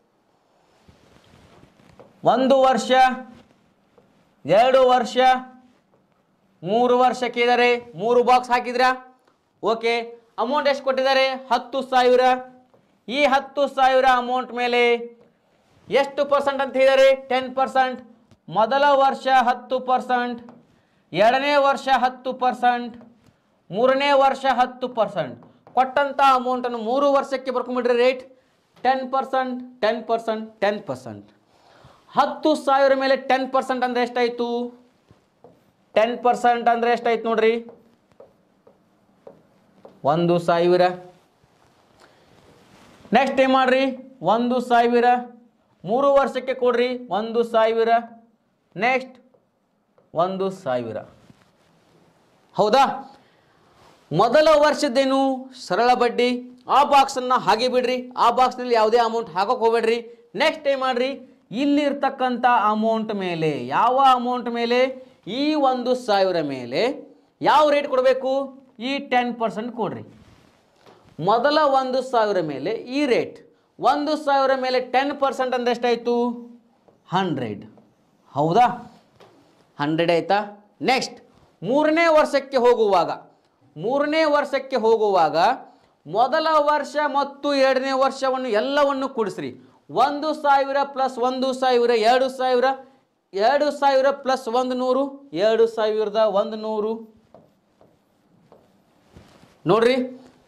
Speaker 1: ಒಂದು ವರ್ಷ ಎರಡು ವರ್ಷ ಮೂರು ವರ್ಷಕ್ಕೆ ಇದ್ದಾರೆ ಮೂರು ಬಾಕ್ಸ್ ಹಾಕಿದ್ರಾ ಓಕೆ ಅಮೌಂಟ್ ಎಷ್ಟು ಕೊಟ್ಟಿದ್ದಾರೆ ಹತ್ತು ಸಾವಿರ ಈ ಹತ್ತು ಸಾವಿರ ಅಮೌಂಟ್ ಮೇಲೆ ಎಷ್ಟು ಪರ್ಸೆಂಟ್ ಅಂತ ಹೇಳಿದ್ದಾರೆ ಟೆನ್ ಪರ್ಸೆಂಟ್ ಮೊದಲ ವರ್ಷ ಹತ್ತು ಪರ್ಸೆಂಟ್ ಎರಡನೇ ವರ್ಷ ಹತ್ತು ಪರ್ಸೆಂಟ್ ಮೂರನೇ ವರ್ಷ ಹತ್ತು ಪರ್ಸೆಂಟ್ ಕೊಟ್ಟಂಥ ಅಮೌಂಟನ್ನು ಮೂರು ವರ್ಷಕ್ಕೆ ಬರ್ಕೊಂಬಿಡ್ರಿ rate ten percent ten percent ten percent ಹತ್ತು ಸಾವಿರ ಮೇಲೆ ಟೆನ್ ಪರ್ಸೆಂಟ್ ಅಂದರೆ ಎಷ್ಟಾಯಿತು ಟೆನ್ ಪರ್ಸೆಂಟ್ ಅಂದರೆ ಎಷ್ಟಾಯ್ತು ನೋಡ್ರಿ ಒಂದು ಸಾವಿರ ನೆಕ್ಸ್ಟ್ ಏನು ಮಾಡ್ರಿ ಒಂದು ಸಾವಿರ ಮೂರು ವರ್ಷಕ್ಕೆ ಕೊಡ್ರಿ ಒಂದು ಸಾವಿರ ನೆಕ್ಸ್ಟ್ ಒಂದು ಸಾವಿರ ಹೌದಾ ಮೊದಲ ವರ್ಷದ್ದೇನು ಸರಳ ಬಡ್ಡಿ ಆ ಬಾಕ್ಸನ್ನು ಹಾಗೆ ಬಿಡ್ರಿ ಆ ಬಾಕ್ಸ್ನಲ್ಲಿ ಯಾವುದೇ ಅಮೌಂಟ್ ಹಾಕೋಕೆ ಹೋಗ್ಬೇಡ್ರಿ ನೆಕ್ಸ್ಟ್ ಏನು ಮಾಡ್ರಿ ಇಲ್ಲಿರ್ತಕ್ಕಂಥ ಅಮೌಂಟ್ ಮೇಲೆ ಯಾವ ಅಮೌಂಟ್ ಮೇಲೆ ಈ ಒಂದು ಸಾವಿರ ಮೇಲೆ ಯಾವ ರೇಟ್ ಕೊಡಬೇಕು ಈ ಟೆನ್ ಪರ್ಸೆಂಟ್ ಕೊಡ್ರಿ ಮೊದಲ ಒಂದು ಸಾವಿರ ಮೇಲೆ ಈ ರೇಟ್ ಒಂದು ಸಾವಿರ ಮೇಲೆ ಟೆನ್ ಪರ್ಸೆಂಟ್ ಅಂದ್ರೆ ಎಷ್ಟಾಯಿತು ಹಂಡ್ರೆಡ್ ಹೌದಾ ಹಂಡ್ರೆಡ್ ಆಯ್ತಾ ನೆಕ್ಸ್ಟ್ ಮೂರನೇ ವರ್ಷಕ್ಕೆ ಹೋಗುವಾಗ ಮೂರನೇ ವರ್ಷಕ್ಕೆ ಹೋಗುವಾಗ ಮೊದಲ ವರ್ಷ ಮತ್ತು ಎರಡನೇ ವರ್ಷವನ್ನು ಎಲ್ಲವನ್ನು ಕೂಡಿಸ್ರಿ ಒಂದು ಸಾವಿರ ಪ್ಲಸ್ ಒಂದು ಸಾವಿರ ಎರಡು ಸಾವಿರ ಎರಡು ಸಾವಿರ ಪ್ಲಸ್ ಒಂದು ನೂರು ಎರಡು ಸಾವಿರದ ಒಂದು ನೂರು ನೋಡ್ರಿ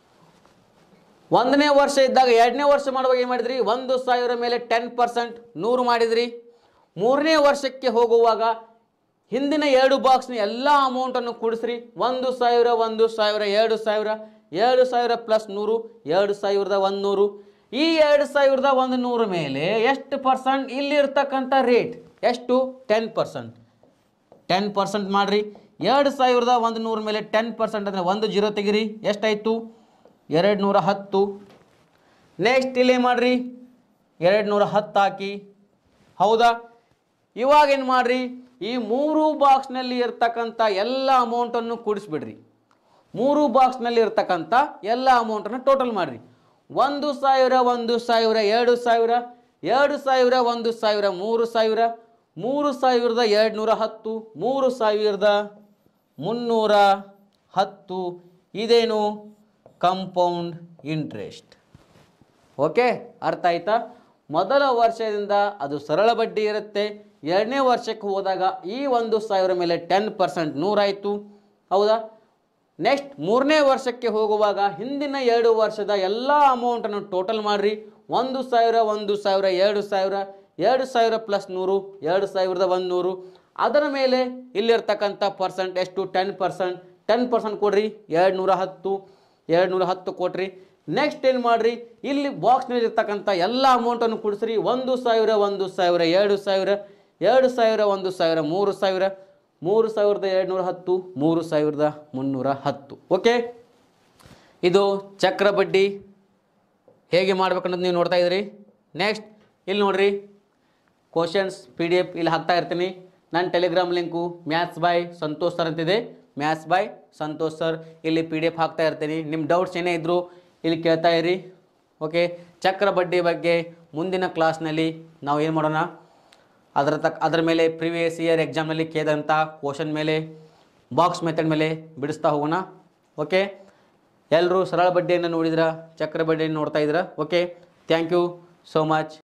Speaker 1: ಒಂದನೇ ವರ್ಷ ಇದ್ದಾಗ ಎರಡನೇ ವರ್ಷ ಮಾಡುವಾಗ ಏನು ಮಾಡಿದ್ರಿ ಒಂದು ಸಾವಿರ ಮೇಲೆ ಟೆನ್ ಪರ್ಸೆಂಟ್ ನೂರು ಮಾಡಿದ್ರಿ ಮೂರನೇ ವರ್ಷಕ್ಕೆ ಹೋಗುವಾಗ ಹಿಂದಿನ ಎರಡು ಬಾಕ್ಸ್ನ ಎಲ್ಲ ಅಮೌಂಟನ್ನು ಕೂಡಿಸ್ರಿ ಒಂದು ಸಾವಿರ ಒಂದು ಸಾವಿರ ಎರಡು ಸಾವಿರ ಎರಡು ಸಾವಿರ ಪ್ಲಸ್ ನೂರು ಎರಡು ಸಾವಿರದ ಒಂದು ನೂರು ಈ ಎರಡು ಸಾವಿರದ ಒಂದು ನೂರು ಮೇಲೆ ಎಷ್ಟು ಪರ್ಸೆಂಟ್ ಇಲ್ಲಿರ್ತಕ್ಕಂಥ ರೇಟ್ ಎಷ್ಟು ಟೆನ್ ಪರ್ಸೆಂಟ್ ಟೆನ್ ಪರ್ಸೆಂಟ್ ಮಾಡಿರಿ ಎರಡು ಸಾವಿರದ ಒಂದು ನೂರ ಮೇಲೆ ಟೆನ್ ಪರ್ಸೆಂಟ್ ಅಂದರೆ ಒಂದು ಜೀರೋ ತೆಗಿರಿ ಎಷ್ಟಾಯಿತು ಎರಡು ನೂರ ಹತ್ತು ನೆಕ್ಸ್ಟ್ ಇಲ್ಲಿ ಮಾಡಿರಿ ಎರಡು ನೂರ ಹತ್ತು ಹಾಕಿ ಹೌದಾ ಇವಾಗ ಏನು ಮಾಡಿರಿ ಈ ಮೂರು ಬಾಕ್ಸ್ನಲ್ಲಿ ಇರ್ತಕ್ಕಂಥ ಎಲ್ಲ ಅಮೌಂಟನ್ನು ಕೂಡಿಸ್ಬಿಡ್ರಿ ಮೂರು ಬಾಕ್ಸ್ನಲ್ಲಿ ಇರ್ತಕ್ಕಂಥ ಎಲ್ಲ ಅಮೌಂಟನ್ನು ಟೋಟಲ್ ಮಾಡಿರಿ ಒಂದು ಸಾವಿರ ಒಂದು ಸಾವಿರ ಎರಡು ಸಾವಿರ ಎರಡು ಸಾವಿರ ಒಂದು ಸಾವಿರ ಮೂರು ಸಾವಿರ ಮೂರು ಸಾವಿರದ ಎರಡು ನೂರ ಹತ್ತು ಮೂರು ಸಾವಿರದ ಮುನ್ನೂರ ಹತ್ತು ಇದೇನು ಕಂಪೌಂಡ್ ಇಂಟ್ರೆಸ್ಟ್ ಓಕೆ ಅರ್ಥ ಆಯ್ತಾ ಮೊದಲ ವರ್ಷದಿಂದ ಅದು ಸರಳ ಬಡ್ಡಿ ಇರುತ್ತೆ ಎರಡನೇ ವರ್ಷಕ್ಕೆ ಹೋದಾಗ ಈ ಒಂದು ಸಾವಿರ ಮೇಲೆ ಟೆನ್ ಪರ್ಸೆಂಟ್ ನೂರಾಯಿತು ಹೌದಾ ನೆಕ್ಸ್ಟ್ ಮೂರನೇ ವರ್ಷಕ್ಕೆ ಹೋಗುವಾಗ ಹಿಂದಿನ ಎರಡು ವರ್ಷದ ಎಲ್ಲ ಅಮೌಂಟನ್ನು ಟೋಟಲ್ ಮಾಡಿರಿ ಒಂದು ಸಾವಿರ ಒಂದು ಸಾವಿರ ಎರಡು ಸಾವಿರ ಎರಡು ಸಾವಿರ ಪ್ಲಸ್ ನೂರು ಎರಡು ಸಾವಿರದ ಒಂದು ನೂರು ಅದರ ಮೇಲೆ ಇಲ್ಲಿರ್ತಕ್ಕಂಥ ಪರ್ಸೆಂಟ್ ಎಷ್ಟು ಟೆನ್ ಪರ್ಸೆಂಟ್ ಟೆನ್ ಪರ್ಸೆಂಟ್ ಕೊಡ್ರಿ ಎರಡು ನೂರ ಹತ್ತು ಎರಡು ನೂರ ಹತ್ತು ಕೊಟ್ರಿ ನೆಕ್ಸ್ಟ್ ಏನು ಮಾಡಿರಿ ಇಲ್ಲಿ ಬಾಕ್ಸ್ನಲ್ಲಿ ಇರ್ತಕ್ಕಂಥ ಎಲ್ಲ ಅಮೌಂಟನ್ನು ಕೊಡಿಸ್ರಿ ಒಂದು ಸಾವಿರ ಒಂದು ಸಾವಿರ ಎರಡು ಸಾವಿರ ಎರಡು ಸಾವಿರ ಒಂದು ಸಾವಿರ ಮೂರು ಸಾವಿರ ಮೂರು ಸಾವಿರದ ಎರಡು ನೂರ ಹತ್ತು ಮೂರು ಸಾವಿರದ ಮುನ್ನೂರ ಹತ್ತು ಓಕೆ ಇದು ಚಕ್ರ ಬಡ್ಡಿ ಹೇಗೆ ಮಾಡ್ಬೇಕನ್ನೋದು ನೀವು ನೋಡ್ತಾ ಇದ್ದೀರಿ ನೆಕ್ಸ್ಟ್ ಇಲ್ಲಿ ನೋಡ್ರಿ ಕ್ವಶನ್ಸ್ ಪಿ ಡಿ ಎಫ್ ಇಲ್ಲಿ ಹಾಕ್ತಾ ಇರ್ತೀನಿ ನನ್ನ Telegram link maths boy Santosh sir ಅಂತಿದೆ ಮ್ಯಾಥ್ಸ್ ಬಾಯ್ ಸಂತೋಷ್ ಸರ್ ಇಲ್ಲಿ ಪಿ ಡಿ ಎಫ್ ಹಾಕ್ತಾ ಇರ್ತೀನಿ ನಿಮ್ಮ ಡೌಟ್ಸ್ ಏನೇ ಇದ್ದರೂ ಇಲ್ಲಿ ಕೇಳ್ತಾ ಇರಿ ಓಕೆ ಚಕ್ರ ಬಡ್ಡಿ ಬಗ್ಗೆ ಮುಂದಿನ ಕ್ಲಾಸ್ನಲ್ಲಿ ನಾವು ಏನು ಮಾಡೋಣ ಅದರ ತಕ್ಕ ಅದರ ಮೇಲೆ ಪ್ರಿವಿಯಸ್ ಇಯರ್ ಎಕ್ಸಾಮ್ನಲ್ಲಿ ಕೇಳಿದಂಥ ಕ್ವಶನ್ ಮೇಲೆ ಬಾಕ್ಸ್ ಮೆಥಡ್ ಮೇಲೆ ಬಿಡಿಸ್ತಾ ಹೋಗೋಣ ಓಕೆ ಎಲ್ಲರೂ ಸರಳ ಬಡ್ಡಿಯನ್ನು ನೋಡಿದ್ರ ಚಕ್ರ ಬಡ್ಡಿಯನ್ನು ನೋಡ್ತಾ ಇದ್ದೀರಾ okay thank you so much